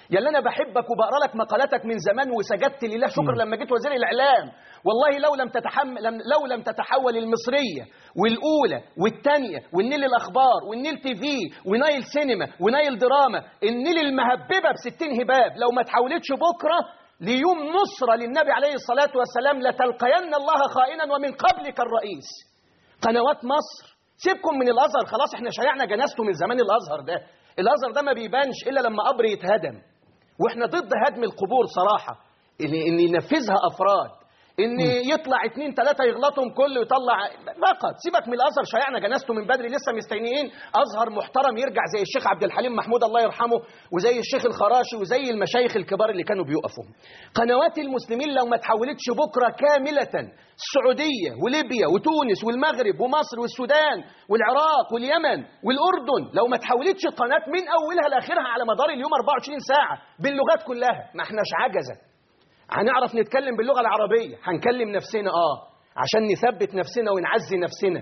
يا اللي انا بحبك وبقرا لك مقالاتك من زمان وسجدت لله شكر لما جيت وزير الاعلام والله لو لم تتحمل لم لو لم تتحول المصريه والاولى والثانيه والنيل الاخبار والنيل تي في ونايل سينما ونايل دراما النيل المهببه ب 60 هباب لو ما تحولتش بكره ليوم نصره للنبي عليه الصلاه والسلام لتلقين الله خائنا ومن قبلك الرئيس قنوات مصر سيبكم من الازهر خلاص احنا شيعنا جنازته من زمان الازهر ده الازهر ده ما بيبانش الا لما قبر يتهدم واحنا ضد هدم القبور صراحه ان ان ينفذها افراد ان يطلع اتنين تلاته يغلطهم كله يطلع فقط سيبك من الازهر شيعنا جنازته من بدري لسه مستنيين ازهر محترم يرجع زي الشيخ عبد الحليم محمود الله يرحمه وزي الشيخ الخراشي وزي المشايخ الكبار اللي كانوا بيقفوا قنوات المسلمين لو ما تحولتش بكره كامله السعوديه وليبيا وتونس والمغرب ومصر والسودان والعراق واليمن والاردن لو ما تحولتش القناه من اولها لاخرها على مدار اليوم 24 ساعه باللغات كلها ما احناش عجزه هنعرف نتكلم باللغة العربية هنكلم نفسنا آه عشان نثبت نفسنا ونعزي نفسنا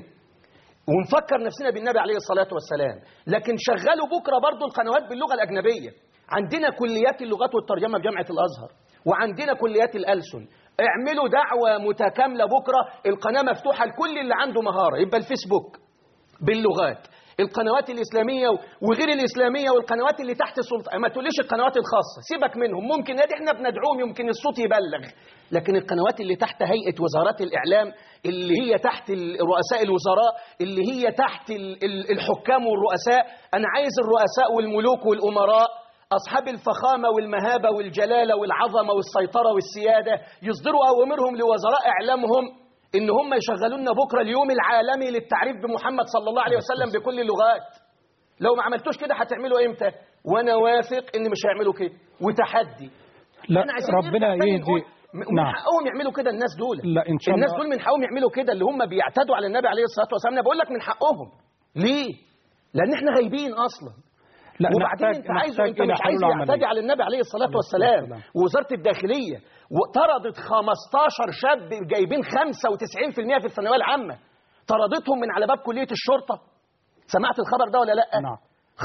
ونفكر نفسنا بالنبي عليه الصلاة والسلام لكن شغلوا بكرة برضو القنوات باللغة الأجنبية عندنا كليات اللغات والترجمة بجامعة الأزهر وعندنا كليات الألسن اعملوا دعوة متكاملة بكرة القناة مفتوحة لكل اللي عنده مهارة يبقى الفيسبوك باللغات القنوات الإسلامية وغير الإسلامية والقنوات اللي تحت السلطة ما تقوليش القنوات الخاصة سيبك منهم ممكن ادي احنا بندعوهم يمكن الصوت يبلغ لكن القنوات اللي تحت هيئة وزارات الإعلام اللي هي تحت ال- رؤساء الوزراء اللي هي تحت ال- ال- الحكام والرؤساء أنا عايز الرؤساء والملوك والأمراء أصحاب الفخامة والمهابة والجلالة والعظمة والسيطرة والسيادة يصدروا أوامرهم لوزراء إعلامهم ان هم يشغلوا لنا بكره اليوم العالمي للتعريف بمحمد صلى الله عليه وسلم بكل اللغات لو ما عملتوش كده هتعملوا امتى وانا واثق ان مش هيعملوا كده وتحدي لا احنا عايزين ربنا نرجع تاني يهدي نقول من نعم حقهم يعملوا كده الناس دول لا ان شاء الناس الله دول من حقهم يعملوا كده اللي هم بيعتدوا على النبي عليه الصلاه والسلام انا بقول لك من حقهم ليه لان احنا غايبين اصلا لا وبعدين نحتاج انت عايز نحتاج انت الى مش عايز حلول يعتدي عمليه على النبي عليه الصلاه عليه الصلاة والسلام والسلام. ووزاره الداخليه وطردت 15 شاب جايبين 95% في الثانويه العامه طردتهم من على باب كليه الشرطه سمعت الخبر ده ولا لا نعم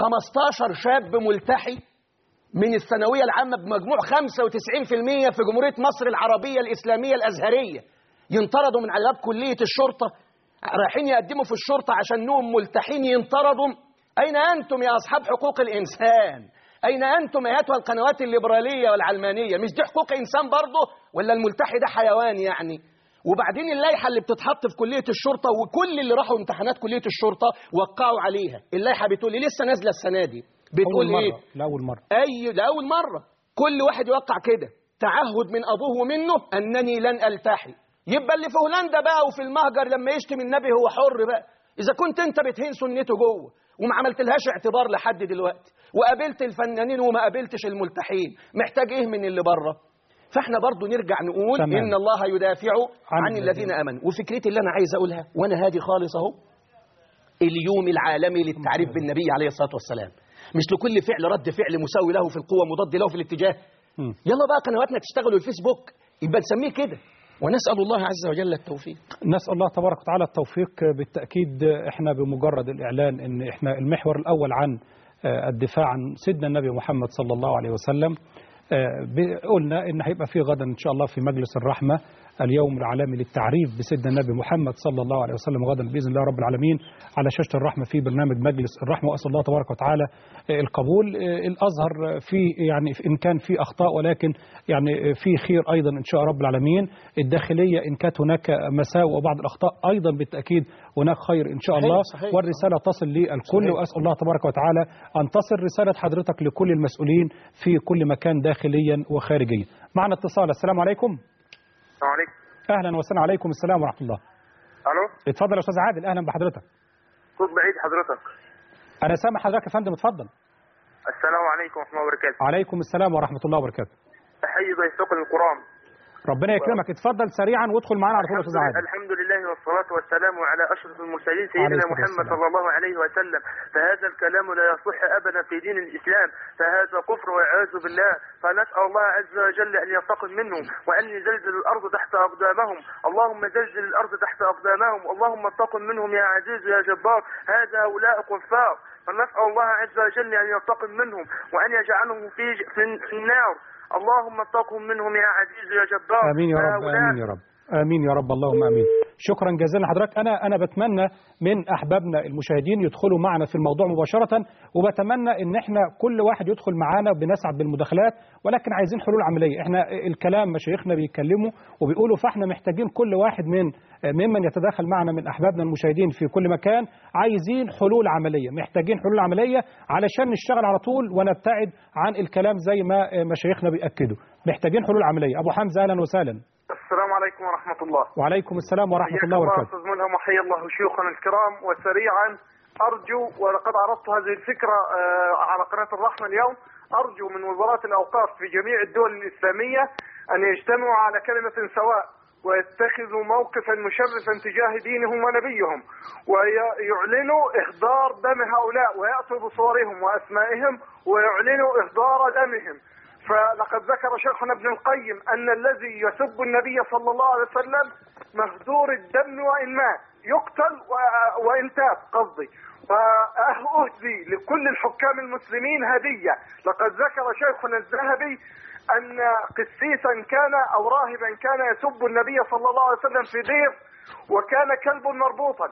15 شاب ملتحي من الثانويه العامه بمجموع 95% في جمهوريه مصر العربيه الاسلاميه الازهريه ينطردوا من على باب كليه الشرطه رايحين يقدموا في الشرطه عشان انهم ملتحين ينطردوا اين انتم يا اصحاب حقوق الانسان اين انتم ايتها القنوات الليبراليه والعلمانيه مش دي حقوق انسان برضه ولا الملتحي ده حيوان يعني وبعدين اللائحه اللي بتتحط في كليه الشرطه وكل اللي راحوا امتحانات كليه الشرطه وقعوا عليها اللائحه بتقول لي لسه نازله السنه دي بتقول اول ايه مره لاول مره اي لاول مره كل واحد يوقع كده تعهد من ابوه ومنه انني لن التحي يبقى اللي في هولندا بقى وفي المهجر لما يشتم النبي هو حر بقى اذا كنت انت بتهين سنته جوه وما عملتلهاش اعتبار لحد دلوقتي وقابلت الفنانين وما قابلتش الملتحين محتاج ايه من اللي بره فاحنا برضو نرجع نقول تمام. ان الله يدافع عن عن, الذين امنوا وفكرتي اللي انا عايز اقولها وانا هادي خالص اهو اليوم العالمي للتعريف بالنبي عليه الصلاه والسلام مش لكل فعل رد فعل مساوي له في القوه مضاد له في الاتجاه مم. يلا بقى قنواتنا تشتغل الفيسبوك يبقى نسميه كده ونسال الله عز وجل التوفيق نسأل الله تبارك وتعالى التوفيق بالتأكيد احنا بمجرد الإعلان ان احنا المحور الأول عن آه، الدفاع عن سيدنا النبي محمد صلى الله عليه وسلم آه، ب- قلنا ان هيبقى في غدا ان شاء الله في مجلس الرحمة اليوم العالمي للتعريف بسيدنا النبي محمد صلى الله عليه وسلم غدا بإذن الله رب العالمين على شاشة الرحمة في برنامج مجلس الرحمة وأسأل الله تبارك وتعالى آه، القبول آه، الأزهر في يعني إن كان في أخطاء ولكن يعني في خير أيضا إن شاء رب العالمين الداخلية إن كانت هناك مساوئ وبعض الأخطاء أيضا بالتأكيد هناك خير إن شاء صحيح، الله صحيح. والرسالة تصل للكل صحيح. وأسأل الله تبارك وتعالى أن تصل رسالة حضرتك لكل المسؤولين في كل مكان داخليا وخارجيا معنا اتصال السلام عليكم السلام عليكم أهلا وسهلا عليكم السلام ورحمة الله الو اتفضل يا أستاذ عادل أهلا بحضرتك صوت بعيد حضرتك أنا سامع حضرتك يا فندم اتفضل السلام عليكم ورحمه الله وبركاته عليكم السلام ورحمة الله وبركاته تحيي ضيفكم الكرام ربنا يكرمك اتفضل سريعا وادخل معنا على طول يا أستاذ عادل الحمد لله والصلاة والسلام على أشرف المرسلين عليه سيدنا الصلاة محمد والسلام. صلى الله عليه وسلم فهذا الكلام لا يصح أبدا في دين الإسلام فهذا كفر والعياذ بالله فنسأل الله عز وجل أن ينتقم منهم وأن يزلزل الأرض تحت أقدامهم اللهم زلزل الأرض تحت أقدامهم اللهم انتقم منهم يا عزيز يا جبار هذا هؤلاء كفار فنسأل الله عز وجل أن ينتقم منهم وأن يجعلهم في في في النار اللهم انتقم منهم يا عزيز يا جبار امين يا رب هؤلاء امين يا رب امين يا رب اللهم امين شكرا جزيلا لحضرتك انا انا بتمنى من احبابنا المشاهدين يدخلوا معنا في الموضوع مباشره وبتمنى ان احنا كل واحد يدخل معانا بنسعد بالمداخلات ولكن عايزين حلول عمليه احنا الكلام مشايخنا بيتكلموا وبيقولوا فاحنا محتاجين كل واحد من ممن يتداخل معنا من احبابنا المشاهدين في كل مكان عايزين حلول عمليه محتاجين حلول عمليه علشان نشتغل على طول ونبتعد عن الكلام زي ما مشايخنا بياكدوا محتاجين حلول عمليه ابو حمزه اهلا وسهلا السلام عليكم ورحمة الله وعليكم السلام ورحمه حياك الله وبركاته أستاذ ملهم وحيا الله شيوخنا الكرام وسريعا أرجو ولقد عرضت هذه الفكرة آه، على قناة الرحمة اليوم أرجو من وزارات الأوقاف في جميع الدول الإسلامية أن يجتمعوا على كلمة سواء ويتخذوا موقفا مشرفا تجاه دينهم ونبيهم ويعلنوا إهدار دم هؤلاء ويأتوا بصورهم وأسمائهم ويعلنوا إهدار دمهم فلقد ذكر شيخنا ابن القيم أن الذي يسب النبي صلى الله عليه وسلم مهدور الدم وإن مات يقتل و- وإن تاب قصدي وأهدي لكل الحكام المسلمين هدية لقد ذكر شيخنا الذهبي أن قسيسا كان أو راهبا كان يسب النبي صلى الله عليه وسلم في دير وكان كلب مربوطا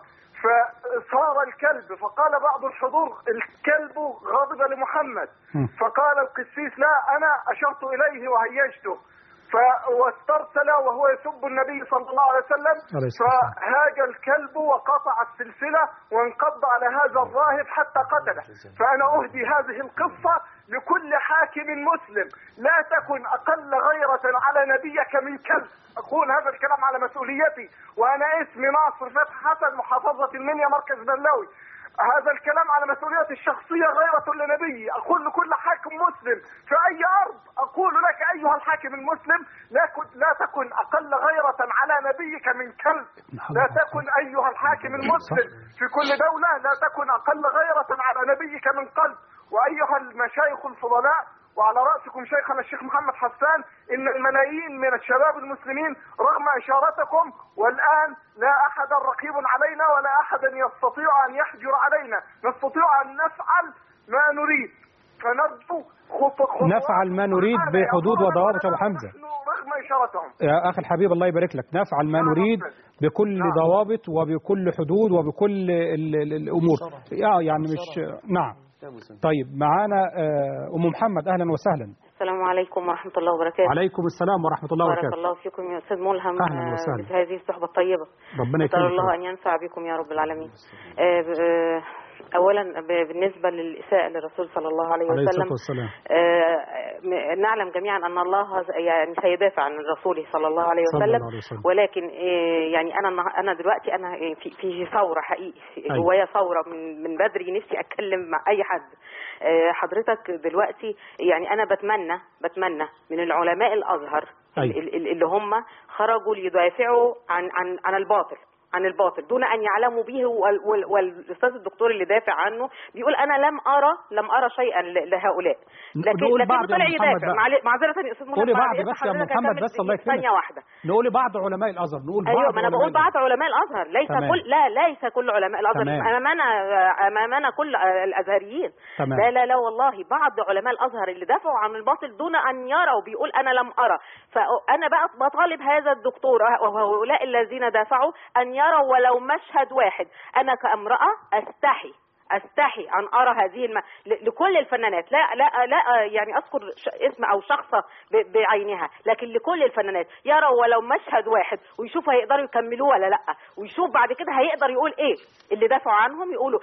فصار الكلب فقال بعض الحضور الكلب غاضب لمحمد فقال القسيس لا أنا أشرت إليه وهيجته ف- واسترسل وهو يسب النبي صلى الله عليه وسلم عليه الصلاة فهاج الكلب وقطع السلسلة وانقض على هذا الراهب حتى قتله فأنا أهدي هذه القصة لكل حاكم مسلم لا تكن أقل غيرة على نبيك من كلب أقول هذا الكلام على مسؤوليتي وأنا اسمي ناصر فتح حسن محافظة المنيا مركز بلاوي هذا الكلام على مسؤوليتي الشخصية غيرة لنبيي أقول لكل حاكم مسلم في أي أرض أقول لك أيها الحاكم المسلم لا, كن لا تكن أقل غيرة على نبيك من كلب لا تكن أيها الحاكم المسلم في كل دولة لا تكن أقل غيرة على نبيك من قلب وأيها المشايخ الفضلاء وعلى رأسكم شيخنا الشيخ محمد حسان إن الملايين من الشباب المسلمين رغم إشارتكم والآن لا أحد رقيب علينا ولا أحد يستطيع أن يحجر علينا نستطيع أن نفعل ما نريد فنرجو خط- خطوات نفعل ما نريد بحدود وضوابط يا ابو حمزه رغم إشارتهم يا اخي الحبيب الله يبارك لك نفعل ما نريد بكل ضوابط وبكل حدود وبكل ال- ال- الامور اه يعني مش نعم طيب معانا آه، ام محمد اهلا وسهلا السلام عليكم ورحمة الله وبركاته عليكم السلام ورحمه الله بارك وبركاته الله فيكم يا أستاذ ملهم أهلاً آه، وسهلاً. بهذه الصحبة الطيبة ربنا نسأل يكرمك الله أن ينفع بكم يا رب العالمين آه، ب- آه، أولا ب- بالنسبة للإساءة للرسول صلى الله عليه عليه الصلاه وسلم والسلام آه، م- نعلم جميعا أن الله يعني سيدافع عن رسوله صلى الله عليه صلى وسلم الله عليه وسلم. ولكن آه، يعني أنا النه- أنا دلوقتي أنا في في ثورة حقيقي أيوة. جوايا ثورة من من بدري نفسي أتكلم مع أي حد آه، حضرتك دلوقتي يعني أنا بتمنى بتمنى من العلماء الأزهر أيوة. ال- ال- اللي هم خرجوا ليدافعوا عن عن عن الباطل عن الباطل دون ان يعلموا به وال- وال- والاستاذ الدكتور اللي دافع عنه بيقول انا لم ارى لم ارى شيئا ل- لهؤلاء لكن نقول لكن بعض يا طلع محمد يدافع بقى. معل- معذره يا استاذ محمد قولي بعد بعض إذن بس يا حضرتك محمد أكمل بس الله يكرمك ثانيه واحده نقول بعض علماء الازهر نقول بعض ايوه ما انا علماء بقول الأزهر. بعض علماء الازهر ليس تمام. كل لا ليس كل علماء الازهر تمام. امامنا امامنا كل الازهريين تمام. لا لا لا والله بعض علماء الازهر اللي دافعوا عن الباطل دون ان يروا بيقول انا لم ارى فانا بقى بطالب هذا الدكتور وهؤلاء الذين دافعوا ان يروا ولو مشهد واحد انا كامراه استحي استحي ان ارى هذه الم... ل- لكل الفنانات لا لا لا يعني اذكر ش... اسم او شخصه ب... بعينها لكن لكل الفنانات يروا ولو مشهد واحد ويشوفوا هيقدروا يكملوه ولا لا ويشوف بعد كده هيقدر يقول ايه اللي دافعوا عنهم يقولوا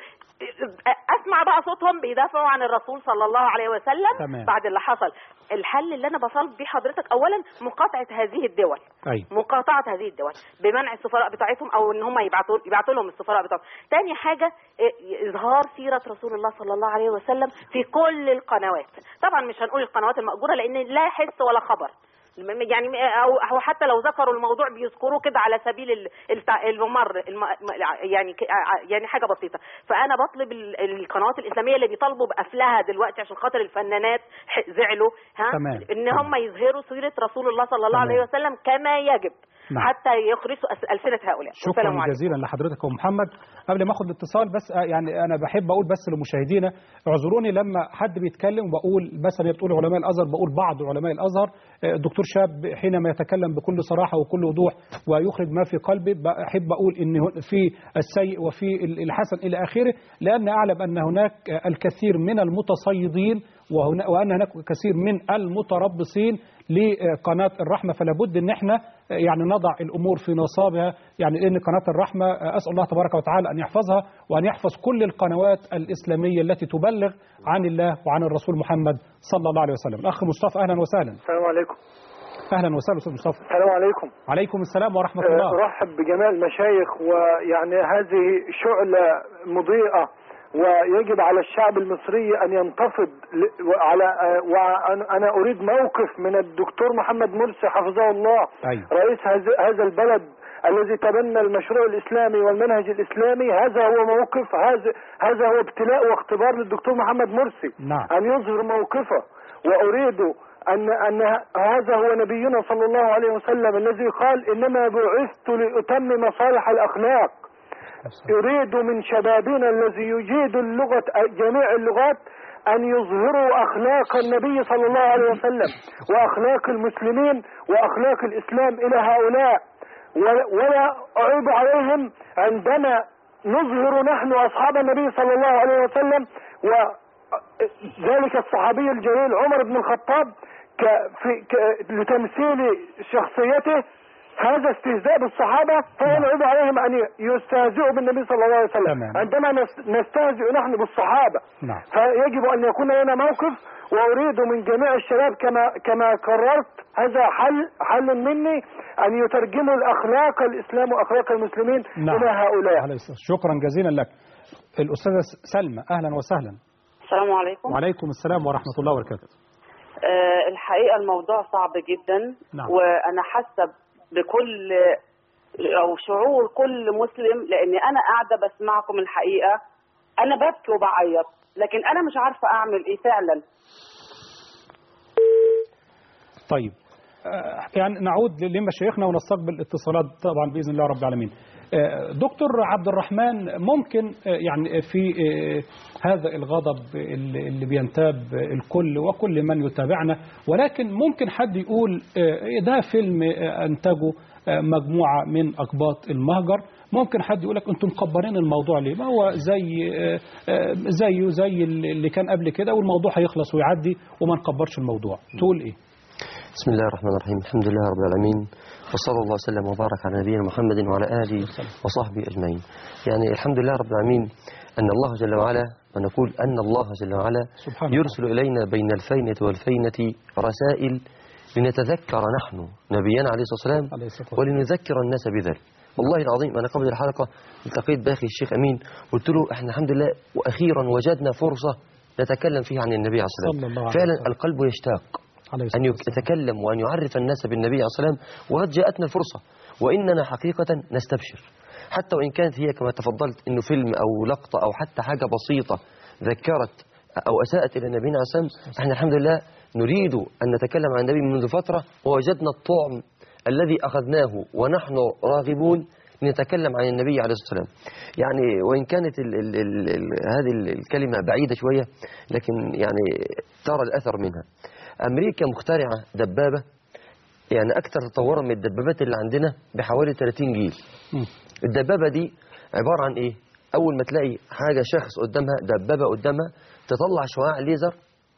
اسمع بقى صوتهم بيدافعوا عن الرسول صلى الله عليه وسلم تمام. بعد اللي حصل الحل اللي انا بطالب بيه حضرتك اولا مقاطعه هذه الدول ايوه مقاطعه هذه الدول بمنع السفراء بتاعتهم او ان هم يبعتوا يبعتوا لهم السفراء بتاعهم تاني حاجه إيه، اظهار سيره رسول الله صلى الله عليه وسلم في كل القنوات طبعا مش هنقول القنوات المأجوره لان لا حس ولا خبر يعني او أو حتى لو ذكروا الموضوع بيذكروه كده على سبيل ال- التع- الممر الم- يعني ك- يعني حاجه بسيطه فانا بطلب ال- القنوات الاسلاميه اللي بيطالبوا بقفلها دلوقتي عشان خاطر الفنانات ح- زعلوا ها تمام. ان هم يظهروا سيره رسول الله صلى الله تمام. عليه وسلم كما يجب نعم. حتى يخرسوا أس- ألسنة هؤلاء والسلام شكرا عليكم. جزيلا لحضرتك ام محمد قبل ما اخد الاتصال بس آه، يعني انا بحب اقول بس لمشاهدينا اعذروني لما حد بيتكلم وبقول مثلا بتقول علماء الازهر بقول بعض علماء الازهر آه، الدكتور شاب حينما يتكلم بكل صراحه وكل وضوح ويخرج ما في قلبه بحب اقول ان هن- في السيء وفي ال- الحسن الى اخره لان اعلم ان هناك آه، الكثير من المتصيدين وهنا وان هناك كثير من المتربصين لقناه الرحمه فلا بد ان احنا يعني نضع الامور في نصابها يعني لان قناه الرحمه اسال الله تبارك وتعالى ان يحفظها وان يحفظ كل القنوات الاسلاميه التي تبلغ عن الله وعن الرسول محمد صلى الله عليه وسلم الاخ مصطفى اهلا وسهلا السلام عليكم اهلا وسهلا استاذ مصطفى السلام عليكم عليكم السلام ورحمه آه، الله ارحب بجميع المشايخ ويعني هذه شعلة مضيئة ويجب على الشعب المصري ان ينتفض ل- وعلى آه، وأنا أنا اريد موقف من الدكتور محمد مرسي حفظه الله أيوة. رئيس هذا- هذا البلد الذي تبنى المشروع الاسلامي والمنهج الاسلامي هذا هو موقف هذا هذا هو ابتلاء واختبار للدكتور محمد مرسي نعم. أن يظهر موقفه وأريد أن أن هذا هو نبينا صلى الله عليه وسلم الذي قال إنما بعثت لأتمم صالح الأخلاق أريد من شبابنا الذي يجيد اللغة جميع اللغات أن يظهروا أخلاق النبي صلى الله عليه وسلم وأخلاق المسلمين وأخلاق الإسلام إلى هؤلاء ولا- ولا أعيب عليهم عندما نظهر نحن أصحاب النبي صلى الله عليه وسلم وذلك الصحابي الجليل عمر بن الخطاب ك في ك لتمثيل شخصيته هذا استهزاء بالصحابة فلا نعيب عليهم أن يستهزئوا بالنبي صلى الله عليه وسلم تمام. عندما نس- نستهزئ نحن بالصحابة نعم فيجب أن يكون لنا موقف وأريد من جميع الشباب كما كما قررت هذا حل حل مني أن يترجموا الأخلاق الإسلام وأخلاق المسلمين نعم إلى هؤلاء عليه الصلاة. شكرا جزيلا لك الاستاذه سلمى اهلا وسهلا السلام عليكم وعليكم السلام ورحمه الله وبركاته آه الحقيقة الموضوع صعب جدا نعم. وأنا حاسة بكل أو شعور كل مسلم لأني أنا قاعدة بسمعكم الحقيقة أنا ببكي وبعيط لكن أنا مش عارفة أعمل إيه فعلا طيب آه، يعني نعود لمشايخنا ونستقبل اتصالات طبعا باذن الله رب العالمين. آه، دكتور عبد الرحمن ممكن آه، يعني في آه، هذا الغضب اللي اللي بينتاب الكل وكل من يتابعنا ولكن ممكن حد يقول آه، ده فيلم آه، انتجه آه، مجموعه من اقباط المهجر ممكن حد يقول لك انتم مكبرين الموضوع ليه؟ ما هو زي آه، آه، زيه زي اللي كان قبل كده والموضوع هيخلص ويعدي وما نكبرش الموضوع. تقول ايه؟ بسم الله الرحمن الرحيم الحمد لله رب العالمين وصلى الله وسلم وبارك على نبينا محمد وعلى آله وصحبه أجمعين يعني الحمد لله رب العالمين أن الله جل وعلا ونقول أن الله جل وعلا سبحانه يرسل إلينا بين الفينة والفينة رسائل لنتذكر نحن نبينا عليه الصلاة والسلام عليه الصلاة والسلام. ولنذكر الناس بذلك والله العظيم أنا قبل الحلقة التقيت باخي الشيخ أمين قلت له احنا الحمد لله وأخيرا وجدنا فرصة نتكلم فيها عن النبي عليه الصلاة صلى الله والسلام عليه فعلا وسلم. القلب يشتاق عليه أن يتكلم وأن يعرف الناس بالنبي عليه الصلاة والسلام وقد جاءتنا الفرصة وإننا حقيقة نستبشر حتى وإن كانت هي كما تفضلت إنه فيلم أو لقطة أو حتى حاجة بسيطة ذكرت أو أساءت إلى نبينا عليه الصلاة والسلام احنا الحمد لله نريد أن نتكلم عن النبي منذ فترة ووجدنا الطعم الذي أخذناه ونحن راغبون لنتكلم عن النبي عليه الصلاة والسلام يعني وإن كانت ال ال ال ال هذه ال- الكلمة بعيدة شوية لكن يعني ترى الأثر منها أمريكا مخترعة دبابة يعني أكثر تطورا من الدبابات اللي عندنا بحوالي 30 جيل الدبابة دي عبارة عن إيه؟ أول ما تلاقي حاجة شخص قدامها دبابة قدامها تطلع شعاع ليزر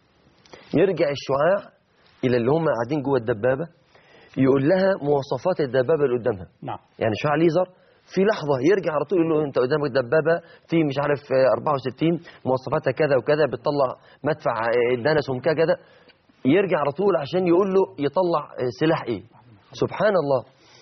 يرجع الشعاع إلى اللي هم قاعدين جوه الدبابة يقول لها مواصفات الدبابة اللي قدامها نعم يعني شعاع ليزر في لحظة يرجع على طول يقول له أنت قدامك دبابة في مش عارف آه، 64 مواصفاتها كذا وكذا بتطلع مدفع آه، دنسهم كذا كذا يرجع على طول عشان يقول له يطلع آه، سلاح إيه سبحان الله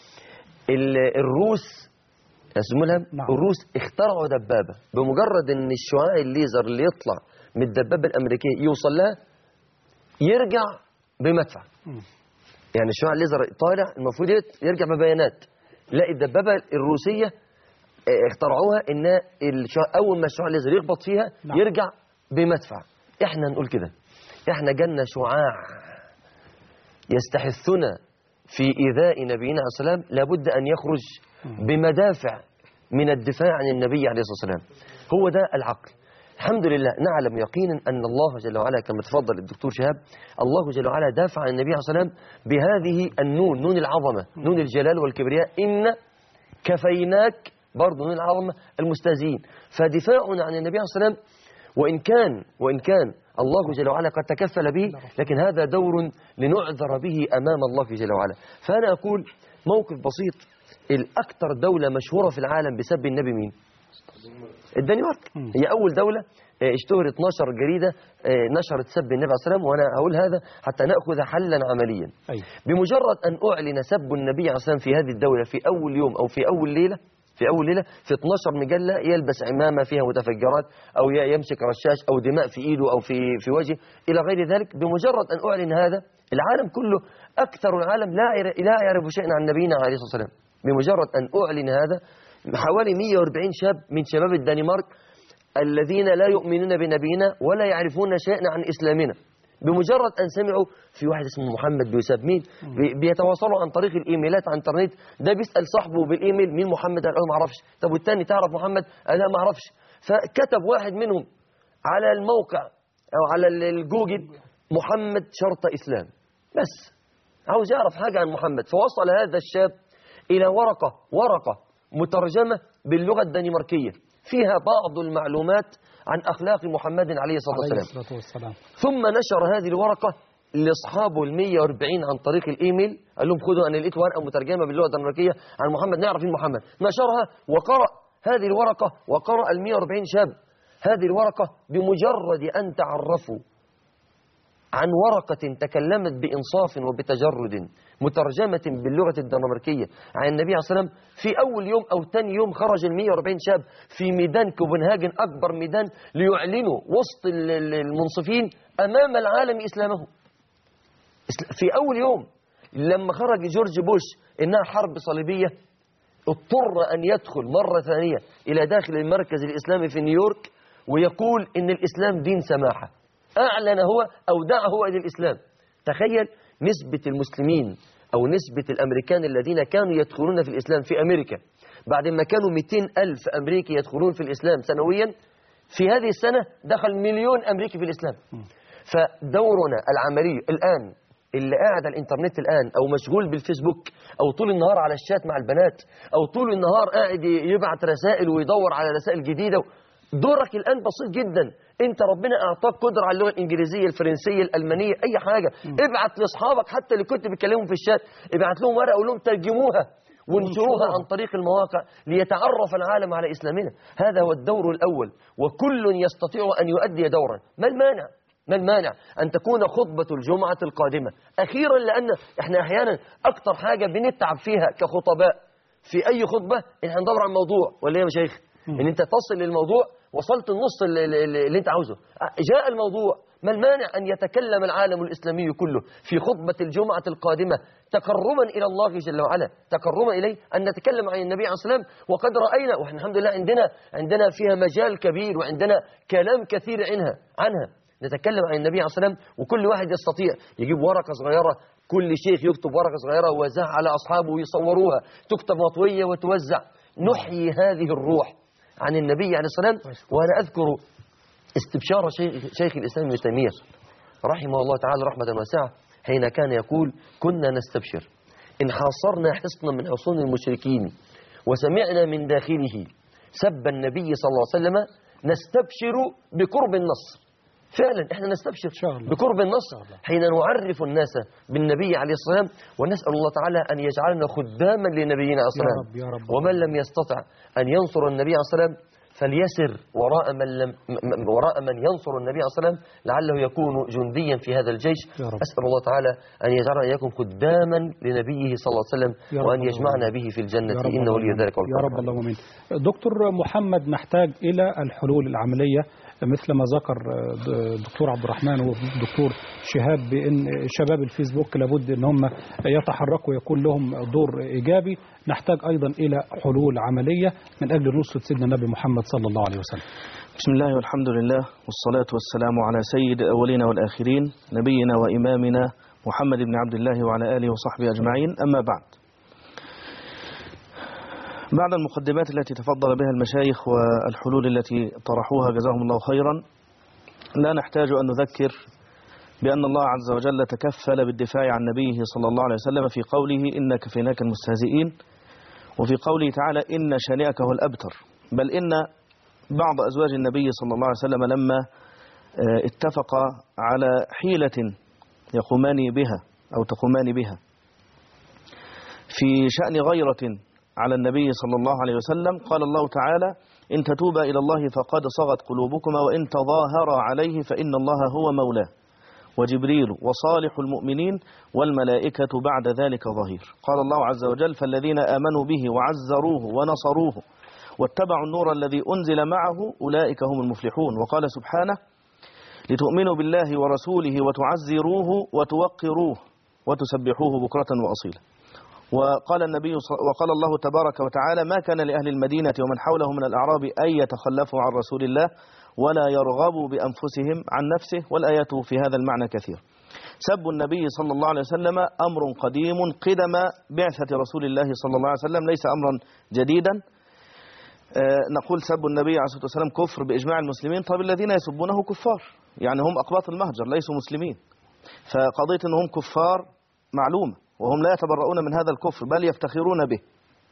ال- الروس يا أستاذ ملهم الروس اخترعوا دبابة بمجرد ان الشعاع الليزر اللي يطلع من الدبابة الأمريكية يوصل لها يرجع بمدفع يعني الشعاع الليزر طالع المفروض يت- يرجع ببيانات لا الدبابة الروسية اه، اخترعوها ان الشعاع اول ما الشعاع الليزر يخبط فيها نعم. يرجع بمدفع احنا نقول كده احنا جالنا شعاع يستحثنا في إيذاء نبينا عليه السلام لابد أن يخرج بمدافع من الدفاع عن النبي عليه الصلاة والسلام هو ده العقل الحمد لله نعلم يقينا أن الله جل وعلا كما تفضل الدكتور شهاب الله جل وعلا دافع عن النبي عليه الصلاة والسلام بهذه النون نون العظمة نون الجلال والكبرياء إن كفيناك برضه نون العظمة المستهزئين فدفاعنا عن النبي عليه الصلاة والسلام وإن كان وإن كان الله جل وعلا قد تكفل به لكن هذا دور لنعذر به أمام الله جل وعلا فأنا أقول موقف بسيط الأكثر دولة مشهورة في العالم بسب النبي مين؟ الدنمارك هي أول دولة آه، اشتهرت 12 جريدة آه، نشرت سب النبي عليه الصلاة والسلام وأنا هقول هذا حتى نأخذ حلا عمليا أيوة. بمجرد أن أعلن سب النبي عليه الصلاة والسلام في هذه الدولة في أول يوم أو في أول ليلة في أول ليلة في 12 مجلة يلبس عمامة فيها متفجرات أو ي- يمسك رشاش أو دماء في إيده أو في في وجهه إلى غير ذلك بمجرد أن أعلن هذا العالم كله أكثر العالم لا يعر- لا يعرف شيئا عن نبينا عليه الصلاة والسلام بمجرد أن أعلن هذا حوالي 140 شاب من شباب الدنمارك الذين لا يؤمنون بنبينا ولا يعرفون شيئا عن إسلامنا بمجرد أن سمعوا في واحد اسمه محمد بيساب مين بي- بيتواصلوا عن طريق الإيميلات عن الإنترنت ده بيسأل صاحبه بالإيميل مين محمد قال له ما أعرفش طب والتاني تعرف محمد قال لا ما أعرفش فكتب واحد منهم على الموقع أو على ال- الجوجل محمد شرط إسلام بس عاوز يعرف حاجة عن محمد فوصل هذا الشاب إلى ورقة ورقة مترجمة باللغة الدنماركية فيها بعض المعلومات عن أخلاق محمد عليه الصلاة عليه والسلام الصلاة والسلام ثم نشر هذه الورقة لاصحابه ال 140 عن طريق الايميل قال لهم خدوا انا لقيت ورقه مترجمه باللغه الدنماركيه عن محمد نعرف مين محمد نشرها وقرا هذه الورقه وقرا ال 140 شاب هذه الورقه بمجرد ان تعرفوا عن ورقة تكلمت بإنصاف وبتجرد مترجمة باللغة الدنماركية عن النبي عليه الصلاة والسلام في أول يوم أو ثاني يوم خرج ال 140 شاب في ميدان كوبنهاجن أكبر ميدان ليعلنوا وسط ال- ال- المنصفين أمام العالم إسلامهم إسل- في أول يوم لما خرج جورج بوش إنها حرب صليبية اضطر أن يدخل مرة ثانية إلى داخل المركز الإسلامي في نيويورك ويقول إن الإسلام دين سماحة أعلن هو أو دعا هو إلى الإسلام تخيل نسبة المسلمين أو نسبة الأمريكان الذين كانوا يدخلون في الإسلام في أمريكا بعد ما كانوا 200 ألف أمريكي يدخلون في الإسلام سنويا في هذه السنة دخل مليون أمريكي في الإسلام فدورنا العملي الآن اللي قاعد على الانترنت الآن أو مشغول بالفيسبوك أو طول النهار على الشات مع البنات أو طول النهار قاعد يبعت رسائل ويدور على رسائل جديدة دورك الآن بسيط جدا انت ربنا اعطاك قدره على اللغه الانجليزيه الفرنسيه الالمانيه اي حاجه ابعت لاصحابك حتى اللي كنت بتكلمهم في الشات ابعت لهم ورقه قول لهم ترجموها وانشروها عن طريق المواقع ليتعرف العالم على اسلامنا هذا هو الدور الاول وكل يستطيع ان يؤدي دورا ما المانع ما المانع أن تكون خطبة الجمعة القادمة أخيرا لأن إحنا أحيانا أكتر حاجة بنتعب فيها كخطباء في أي خطبة إن احنا ندور على الموضوع ولا إيه يا مشايخ إن أنت تصل للموضوع وصلت النص اللي, اللي اللي أنت عاوزه جاء الموضوع ما المانع أن يتكلم العالم الإسلامي كله في خطبة الجمعة القادمة تقربا إلى الله جل وعلا تقربا إليه أن نتكلم عن النبي عليه الصلاة والسلام وقد رأينا وإحنا الحمد لله عندنا عندنا فيها مجال كبير وعندنا كلام كثير عنها عنها نتكلم عن النبي عليه الصلاة والسلام وكل واحد يستطيع يجيب ورقة صغيرة كل شيخ يكتب ورقة صغيرة ويوزعها على أصحابه ويصوروها تكتب مطوية وتوزع نحيي هذه الروح عن النبي عليه الصلاة والسلام وأنا أذكر استبشار شيخ, شيخ الإسلام ابن تيمية رحمه الله تعالى رحمة واسعة حين كان يقول كنا نستبشر إن حاصرنا حصنا من حصون المشركين وسمعنا من داخله سب النبي صلى الله عليه وسلم نستبشر بقرب النصر فعلا احنا نستبشر بقرب النصر حين نعرف الناس بالنبي عليه الصلاة والسلام ونسأل الله تعالى أن يجعلنا خداما لنبينا عليه الصلاة والسلام يا رب ومن لم يستطع أن ينصر النبي عليه الصلاة والسلام فليسر وراء من لم م- وراء من ينصر النبي عليه الصلاة والسلام لعله يكون جنديا في هذا الجيش أسأل الله تعالى أن يجعلنا إياكم خداما لنبيه صلى الله عليه وسلم يا رب وأن اللهم يجمعنا آمين. به في الجنة يا رب إنه ولي اللهم ذلك آمين. يا والقدر رب اللهم امين دكتور محمد نحتاج الى الحلول العمليه مثل ما ذكر دكتور عبد الرحمن والدكتور شهاب بان شباب الفيسبوك لابد ان هم يتحركوا ويكون لهم دور ايجابي نحتاج ايضا الى حلول عمليه من اجل نصره سيدنا النبي محمد صلى الله عليه وسلم بسم الله والحمد لله والصلاة والسلام على سيد الأولين والآخرين نبينا وإمامنا محمد بن عبد الله وعلى آله وصحبه أجمعين أما بعد بعد المقدمات التي تفضل بها المشايخ والحلول التي طرحوها جزاهم الله خيرا لا نحتاج أن نذكر بأن الله عز وجل تكفل بالدفاع عن نبيه صلى الله عليه وسلم في قوله إن كفيناك المستهزئين وفي قوله تعالى إن شانئك هو الأبتر بل إن بعض أزواج النبي صلى الله عليه وسلم لما آه، اتفق على حيلة يقومان بها أو تقومان بها في شأن غيرة على النبي صلى الله عليه وسلم قال الله تعالى إن تتوبا إلى الله فقد صغت قلوبكما وإن تظاهرا عليه فإن الله هو مولاه وجبريل وصالح المؤمنين والملائكة بعد ذلك ظهير قال الله عز وجل فالذين آمنوا به وعزروه ونصروه واتبعوا النور الذي أنزل معه أولئك هم المفلحون وقال سبحانه لتؤمنوا بالله ورسوله وتعزروه وتوقروه وتسبحوه بكرة وأصيلا وقال النبي ص- وقال الله تبارك وتعالى ما كان لأهل المدينة ومن حوله من الأعراب أن يتخلفوا عن رسول الله ولا يرغبوا بأنفسهم عن نفسه والآيات في هذا المعنى كثير سب النبي صلى الله عليه وسلم أمر قديم قدم بعثة رسول الله صلى الله عليه وسلم ليس أمرا جديدا آه، نقول سب النبي عليه الصلاة والسلام كفر بإجماع المسلمين طب الذين يسبونه كفار يعني هم أقباط المهجر ليسوا مسلمين فقضية أنهم كفار معلومة وهم لا يتبرؤون من هذا الكفر بل يفتخرون به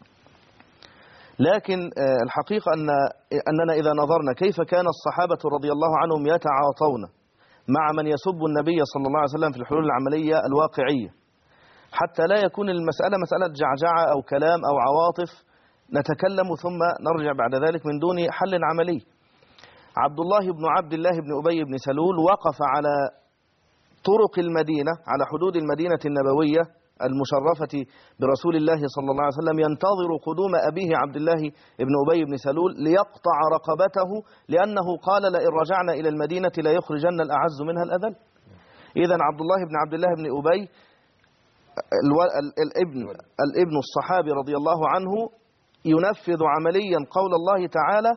لكن آه، الحقيقة أن أننا إذا نظرنا كيف كان الصحابة رضي الله عنهم يتعاطون مع من يسب النبي صلى الله عليه وسلم في الحلول العملية الواقعية حتى لا يكون المسألة مسألة جعجعة أو كلام أو عواطف نتكلم ثم نرجع بعد ذلك من دون حل عملي عبد الله بن عبد الله بن أبي بن سلول وقف على طرق المدينة على حدود المدينة النبوية المشرفة برسول الله صلى الله عليه وسلم ينتظر قدوم أبيه عبد الله بن أبي بن سلول ليقطع رقبته لأنه قال لئن رجعنا إلى المدينة لا يخرجن الأعز منها الأذل إذا عبد الله بن عبد الله بن أبي الو- ال- الابن الابن الصحابي رضي الله عنه ينفذ عمليا قول الله تعالى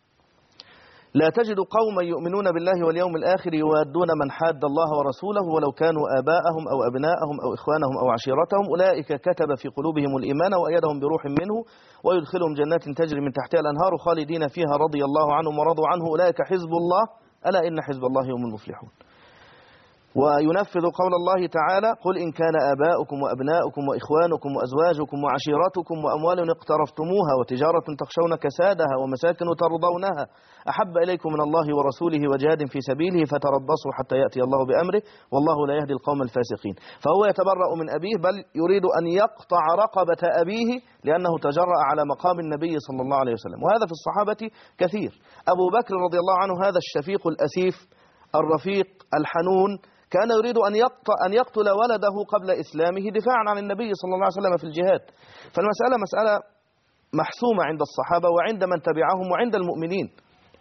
لا تجد قوما يؤمنون بالله واليوم الآخر يوادون من حاد الله ورسوله ولو كانوا آباءهم أو أبناءهم أو إخوانهم أو عشيرتهم أولئك كتب في قلوبهم الإيمان وأيدهم بروح منه ويدخلهم جنات تجري من تحتها الأنهار خالدين فيها رضي الله عنهم ورضوا عنه أولئك حزب الله ألا إن حزب الله هم المفلحون وينفذ قول الله تعالى قل إن كان آباؤكم وأبناؤكم وإخوانكم وأزواجكم وعشيرتكم وأموال اقترفتموها وتجارة تخشون كسادها ومساكن ترضونها أحب إليكم من الله ورسوله وجهاد في سبيله فتربصوا حتى يأتي الله بأمره والله لا يهدي القوم الفاسقين فهو يتبرأ من أبيه بل يريد أن يقطع رقبة أبيه لأنه تجرأ على مقام النبي صلى الله عليه وسلم وهذا في الصحابة كثير أبو بكر رضي الله عنه هذا الشفيق الأسيف الرفيق الحنون كان يريد أن يقتل, أن يقتل ولده قبل إسلامه دفاعا عن النبي صلى الله عليه وسلم في الجهاد فالمسألة مسألة محسومة عند الصحابة وعند من تبعهم وعند المؤمنين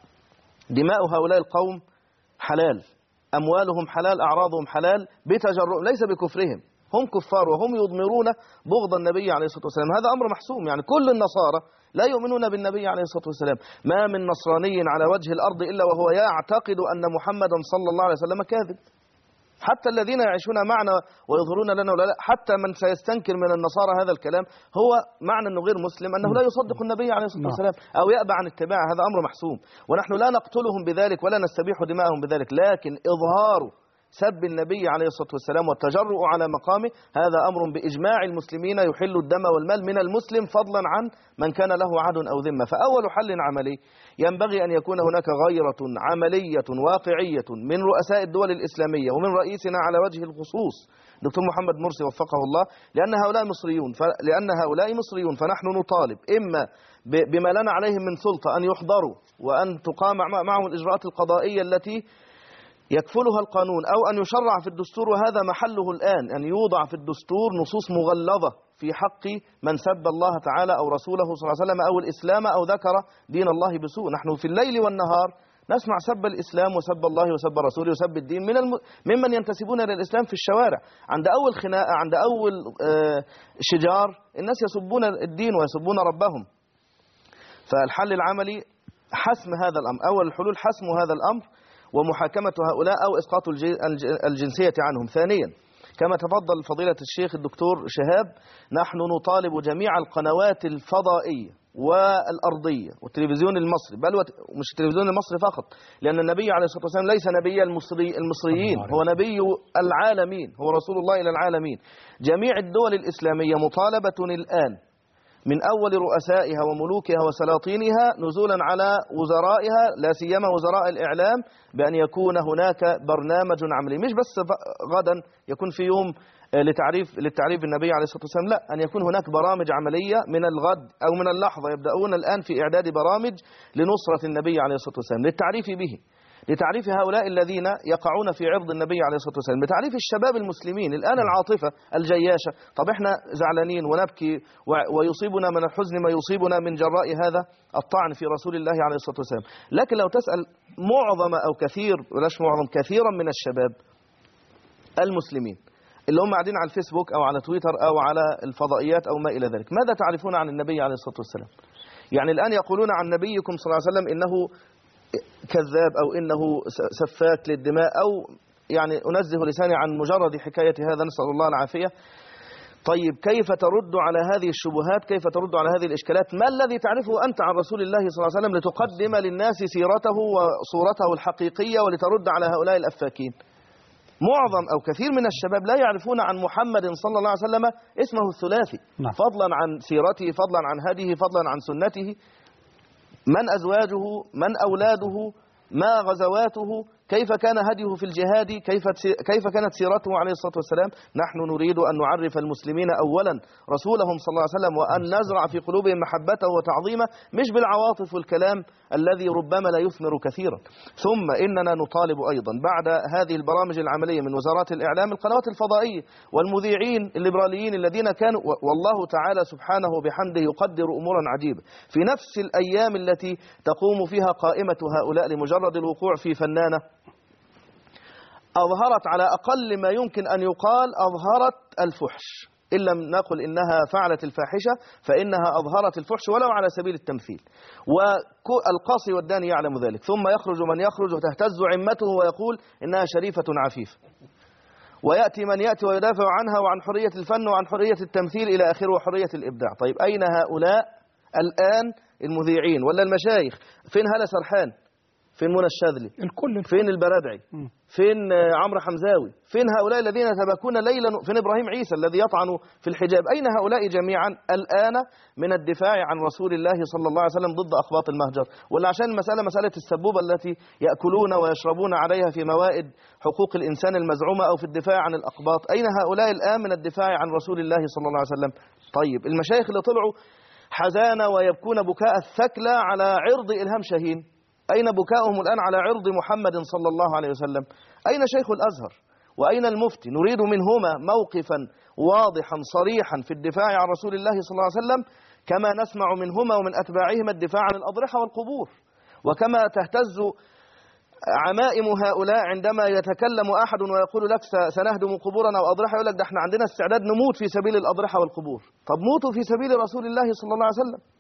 دماء هؤلاء القوم حلال أموالهم حلال أعراضهم حلال بتجرؤ ليس بكفرهم هم كفار وهم يضمرون بغض النبي عليه الصلاة والسلام هذا أمر محسوم يعني كل النصارى لا يؤمنون بالنبي عليه الصلاة والسلام ما من نصراني على وجه الأرض إلا وهو يعتقد أن محمدا صلى الله عليه وسلم كاذب حتى الذين يعيشون معنا ويظهرون لنا ولا لا حتى من سيستنكر من النصارى هذا الكلام هو معنى انه غير مسلم انه لا يصدق النبي عليه الصلاه نعم. والسلام او يأبى عن اتباعه هذا امر محسوم ونحن لا نقتلهم بذلك ولا نستبيح دماءهم بذلك لكن اظهار سب النبي عليه الصلاه والسلام والتجرؤ على مقامه هذا امر باجماع المسلمين يحل الدم والمال من المسلم فضلا عن من كان له عهد او ذمه فاول حل عملي ينبغي ان يكون هناك غيره عمليه واقعيه من رؤساء الدول الاسلاميه ومن رئيسنا على وجه الخصوص دكتور محمد مرسي وفقه الله لان هؤلاء مصريون ف... لان هؤلاء مصريون فنحن نطالب اما ب... بما لنا عليهم من سلطه ان يحضروا وان تقام مع- معهم الاجراءات القضائيه التي يكفلها القانون أو أن يشرع في الدستور وهذا محله الآن أن يوضع في الدستور نصوص مغلظة في حق من سب الله تعالى أو رسوله صلى الله عليه وسلم أو الإسلام أو ذكر دين الله بسوء نحن في الليل والنهار نسمع سب الإسلام وسب الله وسب رسوله وسب الدين من الم... ممن ينتسبون إلى الإسلام في الشوارع عند أول خناقة عند أول آه، شجار الناس يسبون الدين ويسبون ربهم فالحل العملي حسم هذا الأمر أول الحلول حسم هذا الأمر ومحاكمة هؤلاء أو إسقاط الج- الج- الجنسية عنهم ثانيا كما تفضل فضيلة الشيخ الدكتور شهاب نحن نطالب جميع القنوات الفضائية والأرضية والتلفزيون المصري بل وت- مش التلفزيون المصري فقط لأن النبي عليه الصلاة والسلام ليس نبي المصري المصريين هو نبي العالمين هو رسول الله إلى العالمين جميع الدول الإسلامية مطالبة الآن من أول رؤسائها وملوكها وسلاطينها نزولا على وزرائها لا سيما وزراء الإعلام بأن يكون هناك برنامج عملي مش بس ف- غدا يكون في يوم آه، لتعريف للتعريف بالنبي عليه الصلاة والسلام لا أن يكون هناك برامج عملية من الغد أو من اللحظة يبدأون الآن في إعداد برامج لنصرة النبي عليه الصلاة والسلام للتعريف به لتعريف هؤلاء الذين يقعون في عرض النبي عليه الصلاة والسلام لتعريف الشباب المسلمين الآن العاطفة الجياشة طب احنا زعلانين ونبكي و- ويصيبنا من الحزن ما يصيبنا من جراء هذا الطعن في رسول الله عليه الصلاة والسلام لكن لو تسأل معظم أو كثير بلاش معظم كثيرا من الشباب المسلمين اللي هم قاعدين على الفيسبوك أو على تويتر أو على الفضائيات أو ما إلى ذلك ماذا تعرفون عن النبي عليه الصلاة والسلام يعني الآن يقولون عن نبيكم صلى الله عليه وسلم إنه كذاب أو إنه س- سفاك للدماء أو يعني أنزه لساني عن مجرد حكاية هذا نسأل الله العافية طيب كيف ترد على هذه الشبهات كيف ترد على هذه الإشكالات ما الذي تعرفه أنت عن رسول الله صلى الله عليه وسلم لتقدم للناس سيرته وصورته الحقيقية ولترد على هؤلاء الأفاكين معظم أو كثير من الشباب لا يعرفون عن محمد صلى الله عليه وسلم اسمه الثلاثي نعم. فضلا عن سيرته فضلا عن هديه فضلا عن سنته من أزواجه من أولاده ما غزواته كيف كان هديه في الجهاد كيف كيف كانت سيرته عليه الصلاة والسلام نحن نريد أن نعرف المسلمين أولا رسولهم صلى الله عليه وسلم وأن نزرع في قلوبهم محبته وتعظيمه مش بالعواطف والكلام الذي ربما لا يثمر كثيرا ثم إننا نطالب أيضا بعد هذه البرامج العملية من وزارات الإعلام القنوات الفضائية والمذيعين الليبراليين الذين كانوا والله تعالى سبحانه بحمده يقدر أمورا عجيبة في نفس الأيام التي تقوم فيها قائمة هؤلاء لمجرد الوقوع في فنانة أظهرت على أقل ما يمكن أن يقال أظهرت الفحش إن لم نقل إنها فعلت الفاحشة فإنها أظهرت الفحش ولو على سبيل التمثيل والقاصي والداني يعلم ذلك ثم يخرج من يخرج وتهتز عمته ويقول إنها شريفة عفيفة ويأتي من يأتي ويدافع عنها وعن حرية الفن وعن حرية التمثيل إلى آخره وحرية الإبداع طيب أين هؤلاء الآن المذيعين ولا المشايخ فين هلا سرحان فين منى الشاذلي الكل فين البرادعي فين آه، عمرو حمزاوي فين هؤلاء الذين يتباكون ليلا فين إبراهيم عيسى الذي يطعن في الحجاب أين هؤلاء جميعا الآن من الدفاع عن رسول الله صلى الله عليه وسلم ضد أخباط المهجر ولا عشان المسألة مسألة السبوبة التي يأكلون ويشربون عليها في موائد حقوق الإنسان المزعومة أو في الدفاع عن الأقباط أين هؤلاء الآن من الدفاع عن رسول الله صلى الله عليه وسلم طيب المشايخ اللي طلعوا حزانة ويبكون بكاء الثكلى على عرض إلهام شاهين أين بكاؤهم الآن على عرض محمد صلى الله عليه وسلم أين شيخ الأزهر وأين المفتي نريد منهما موقفا واضحا صريحا في الدفاع عن رسول الله صلى الله عليه وسلم كما نسمع منهما ومن أتباعهما الدفاع عن الأضرحة والقبور وكما تهتز عمائم هؤلاء عندما يتكلم أحد ويقول لك س- سنهدم قبورنا وأضرحة يقول لك ده احنا عندنا استعداد نموت في سبيل الأضرحة والقبور طب موتوا في سبيل رسول الله صلى الله عليه وسلم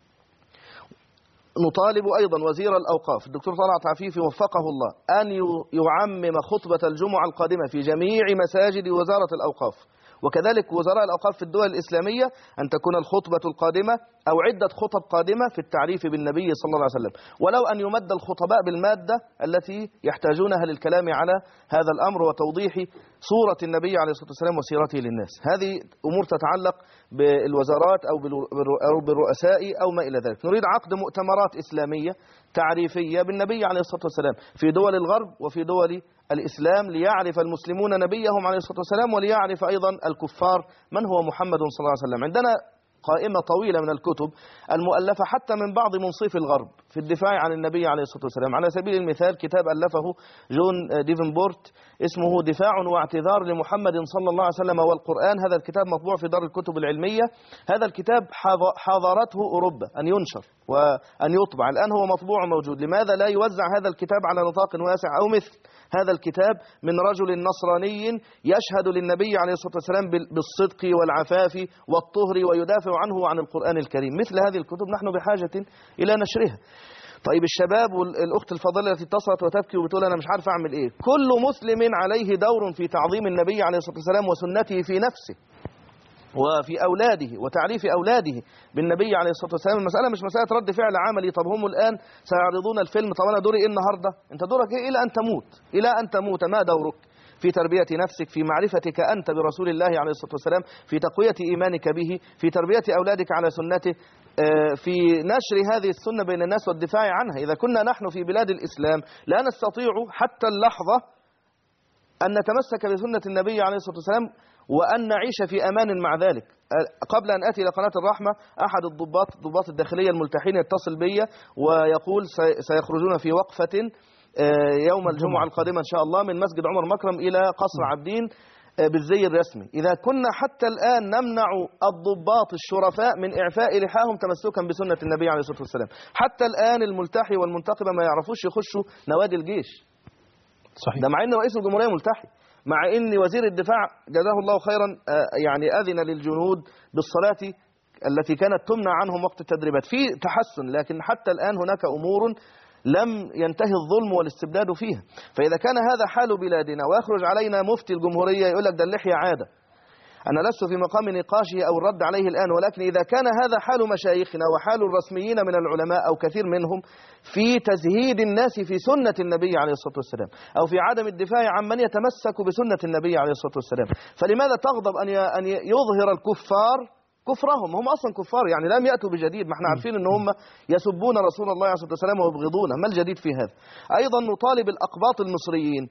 نطالب أيضا وزير الأوقاف الدكتور طلعت عفيفي وفقه الله أن ي- يعمم خطبة الجمعة القادمة في جميع مساجد وزارة الأوقاف وكذلك وزراء الأوقاف في الدول الإسلامية أن تكون الخطبة القادمة أو عدة خطب قادمة في التعريف بالنبي صلى الله عليه وسلم ولو أن يمد الخطباء بالمادة التي يحتاجونها للكلام على هذا الأمر وتوضيح صورة النبي عليه الصلاة والسلام وسيرته للناس هذه أمور تتعلق بالوزارات أو بالر- بالر- أو بالرؤساء أو ما إلى ذلك نريد عقد مؤتمرات إسلامية تعريفية بالنبي عليه الصلاة والسلام في دول الغرب وفي دول الإسلام ليعرف المسلمون نبيهم عليه الصلاة والسلام وليعرف أيضا الكفار من هو محمد صلى الله عليه وسلم عندنا قائمة طويلة من الكتب المؤلفة حتى من بعض منصف الغرب في الدفاع عن النبي عليه الصلاة والسلام على سبيل المثال كتاب ألفه جون ديفنبورت اسمه دفاع واعتذار لمحمد صلى الله عليه وسلم والقرآن هذا الكتاب مطبوع في دار الكتب العلمية هذا الكتاب حاض- حاضرته أوروبا أن ينشر وأن يطبع الآن هو مطبوع موجود لماذا لا يوزع هذا الكتاب على نطاق واسع أو مثل هذا الكتاب من رجل نصراني يشهد للنبي عليه الصلاة والسلام بال- بالصدق والعفاف والطهر ويدافع عنه وعن القرآن الكريم مثل هذه الكتب نحن بحاجة إلى نشرها طيب الشباب والاخت الفاضله التي اتصلت وتبكي وبتقول انا مش عارف اعمل ايه كل مسلم عليه دور في تعظيم النبي عليه الصلاه والسلام وسنته في نفسه وفي اولاده وتعريف اولاده بالنبي عليه الصلاه والسلام المساله مش مساله رد فعل عملي طب هم الان سيعرضون الفيلم طب انا دوري ايه النهارده انت دورك ايه الى ان تموت الى ان تموت ما دورك في تربية نفسك في معرفتك أنت برسول الله عليه الصلاة والسلام في تقوية إيمانك به في تربية أولادك على سنته آه، في نشر هذه السنة بين الناس والدفاع عنها إذا كنا نحن في بلاد الإسلام لا نستطيع حتى اللحظة أن نتمسك بسنة النبي عليه الصلاة والسلام وأن نعيش في أمان مع ذلك آه، قبل أن أتي إلى قناة الرحمة أحد الضباط ضباط الداخلية الملتحين يتصل بي ويقول سي- سيخرجون في وقفة آه، يوم الجمعة القادمة إن شاء الله من مسجد عمر مكرم إلى قصر عابدين آه، بالزي الرسمي إذا كنا حتى الآن نمنع الضباط الشرفاء من إعفاء لحاهم تمسكا بسنة النبي عليه الصلاة والسلام حتى الآن الملتحي والمنتقبة ما يعرفوش يخشوا نوادي الجيش صحيح ده مع ان رئيس الجمهوريه ملتحي مع ان وزير الدفاع جزاه الله خيرا آه، يعني اذن للجنود بالصلاه التي كانت تمنع عنهم وقت التدريبات في تحسن لكن حتى الان هناك امور لم ينتهي الظلم والاستبداد فيها فاذا كان هذا حال بلادنا ويخرج علينا مفتي الجمهوريه يقول لك ده اللحيه عاده أنا لست في مقام نقاشه أو الرد عليه الآن ولكن إذا كان هذا حال مشايخنا وحال الرسميين من العلماء أو كثير منهم في تزهيد الناس في سنة النبي عليه الصلاة والسلام أو في عدم الدفاع عن من يتمسك بسنة النبي عليه الصلاة والسلام فلماذا تغضب أن ي- أن يظهر الكفار كفرهم هم أصلا كفار يعني لم يأتوا بجديد ما احنا عارفين أن هم يسبون رسول الله عليه الصلاة والسلام ويبغضونه ما الجديد في هذا أيضا نطالب الأقباط المصريين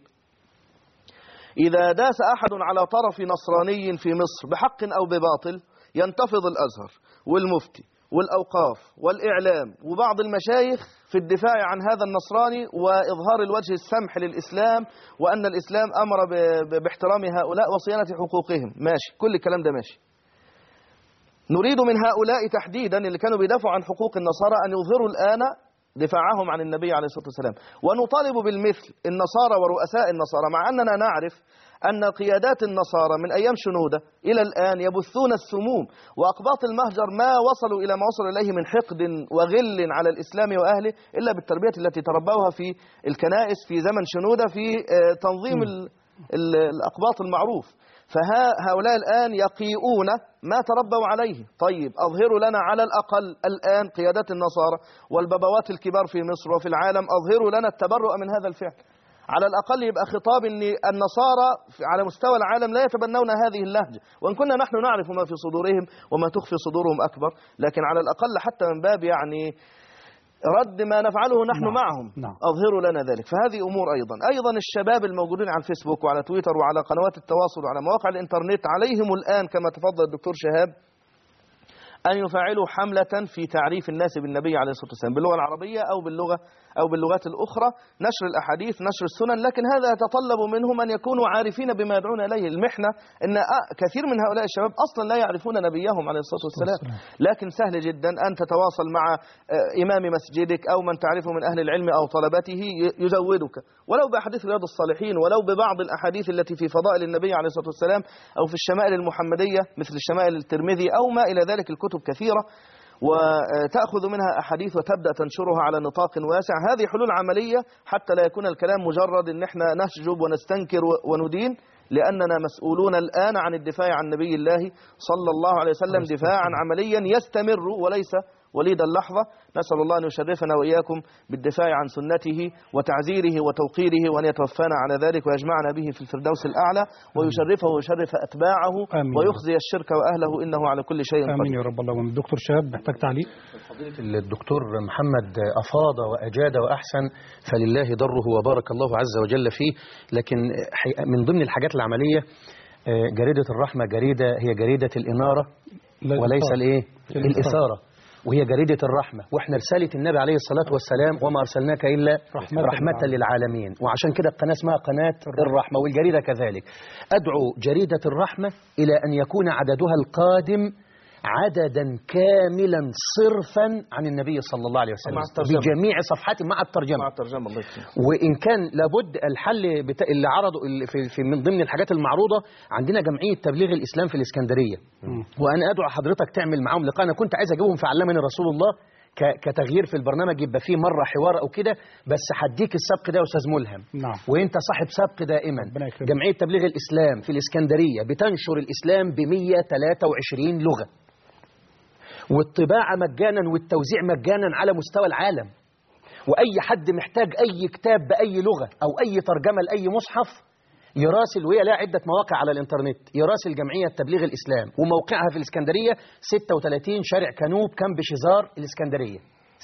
إذا داس أحد على طرف نصراني في مصر بحق أو بباطل ينتفض الأزهر والمفتي والأوقاف والإعلام وبعض المشايخ في الدفاع عن هذا النصراني وإظهار الوجه السمح للإسلام وأن الإسلام أمر ب- ب- باحترام هؤلاء وصيانة حقوقهم ماشي كل الكلام ده ماشي نريد من هؤلاء تحديدا اللي كانوا بيدافعوا عن حقوق النصارى أن يظهروا الآن دفاعهم عن النبي عليه الصلاة والسلام ونطالب بالمثل النصارى ورؤساء النصارى مع أننا نعرف أن قيادات النصارى من أيام شنودة إلى الآن يبثون السموم وأقباط المهجر ما وصلوا إلى ما وصلوا إليه من حقد وغل على الإسلام وأهله إلا بالتربية التي تربوها في الكنائس في زمن شنودة في آه، تنظيم ال- ال- الأقباط المعروف فهؤلاء الآن يقيئون ما تربوا عليه طيب أظهروا لنا على الأقل الآن قيادات النصارى والبابوات الكبار في مصر وفي العالم أظهروا لنا التبرؤ من هذا الفعل على الأقل يبقى خطاب أن النصارى في- على مستوى العالم لا يتبنون هذه اللهجة وإن كنا نحن نعرف ما في صدورهم وما تخفي صدورهم أكبر لكن على الأقل حتى من باب يعني رد ما نفعله نحن نعم. معهم نعم. أظهروا لنا ذلك فهذه أمور أيضا أيضا الشباب الموجودين على الفيسبوك وعلى تويتر وعلى قنوات التواصل وعلى مواقع الإنترنت عليهم الآن كما تفضل الدكتور شهاب أن يفعلوا حملة في تعريف الناس بالنبي عليه الصلاة والسلام باللغة العربية أو باللغة أو باللغات الأخرى نشر الأحاديث نشر السنن لكن هذا يتطلب منهم أن يكونوا عارفين بما يدعون إليه المحنة أن آه كثير من هؤلاء الشباب أصلا لا يعرفون نبيهم عليه الصلاة والسلام لكن سهل جدا أن تتواصل مع آه، إمام مسجدك أو من تعرفه من أهل العلم أو طلبته ي- يزودك ولو بأحاديث رياض الصالحين ولو ببعض الأحاديث التي في فضائل النبي عليه الصلاة والسلام أو في الشمائل المحمدية مثل الشمائل الترمذي أو ما إلى ذلك الكتب كثيرة وتأخذ منها أحاديث وتبدأ تنشرها على نطاق واسع هذه حلول عملية حتى لا يكون الكلام مجرد أن احنا نشجب ونستنكر و- وندين لأننا مسؤولون الآن عن الدفاع عن نبي الله صلى الله عليه وسلم دفاعا عمليا يستمر وليس وليد اللحظة نسأل الله أن يشرفنا وإياكم بالدفاع عن سنته وتعزيره وتوقيره وأن يتوفانا على ذلك ويجمعنا به في الفردوس الأعلى ويشرفه ويشرف أتباعه آمين. ويخزي الشرك وأهله إنه على كل شيء آمين قدير يا رب اللهم دكتور شهاب محتاج تعليق فضيلة الدكتور محمد أفاض وأجاد وأحسن فلله ضره وبارك الله عز وجل فيه لكن حقيقة من ضمن الحاجات العملية آه، جريدة الرحمة جريدة هي جريدة الإنارة لا وليس الإثارة. الإيه الإثارة. الإثارة وهي جريدة الرحمة وإحنا رسالة النبي عليه الصلاة والسلام وما أرسلناك إلا رحمة رحمة للعالمين وعشان كده القناة اسمها قناة الرحمة والجريدة كذلك أدعو جريدة الرحمة إلى أن يكون عددها القادم عددا كاملا صرفا عن النبي صلى الله عليه وسلم مع الترجمة. بجميع صفحات مع الترجمة مع الترجمة الله يكرمك وإن كان لابد الحل بتا... اللي عرضوا اللي في... في من ضمن الحاجات المعروضة عندنا جمعية تبليغ الإسلام في الإسكندرية وأنا أدعو حضرتك تعمل معاهم لقاء أنا كنت عايز أجيبهم في علمني رسول الله ك- كتغيير في البرنامج يبقى فيه مرة حوار أو كده بس هديك السبق ده يا أستاذ ملهم نعم وانت صاحب سبق دائما جمعية تبليغ الإسلام في الإسكندرية بتنشر الإسلام ب 123 لغة والطباعة مجانا والتوزيع مجانا على مستوى العالم وأي حد محتاج أي كتاب بأي لغة أو أي ترجمة لأي مصحف يراسل وهي لها عدة مواقع على الإنترنت يراسل جمعية تبليغ الإسلام وموقعها في الإسكندرية 36 شارع كانوب كامب شزار الإسكندرية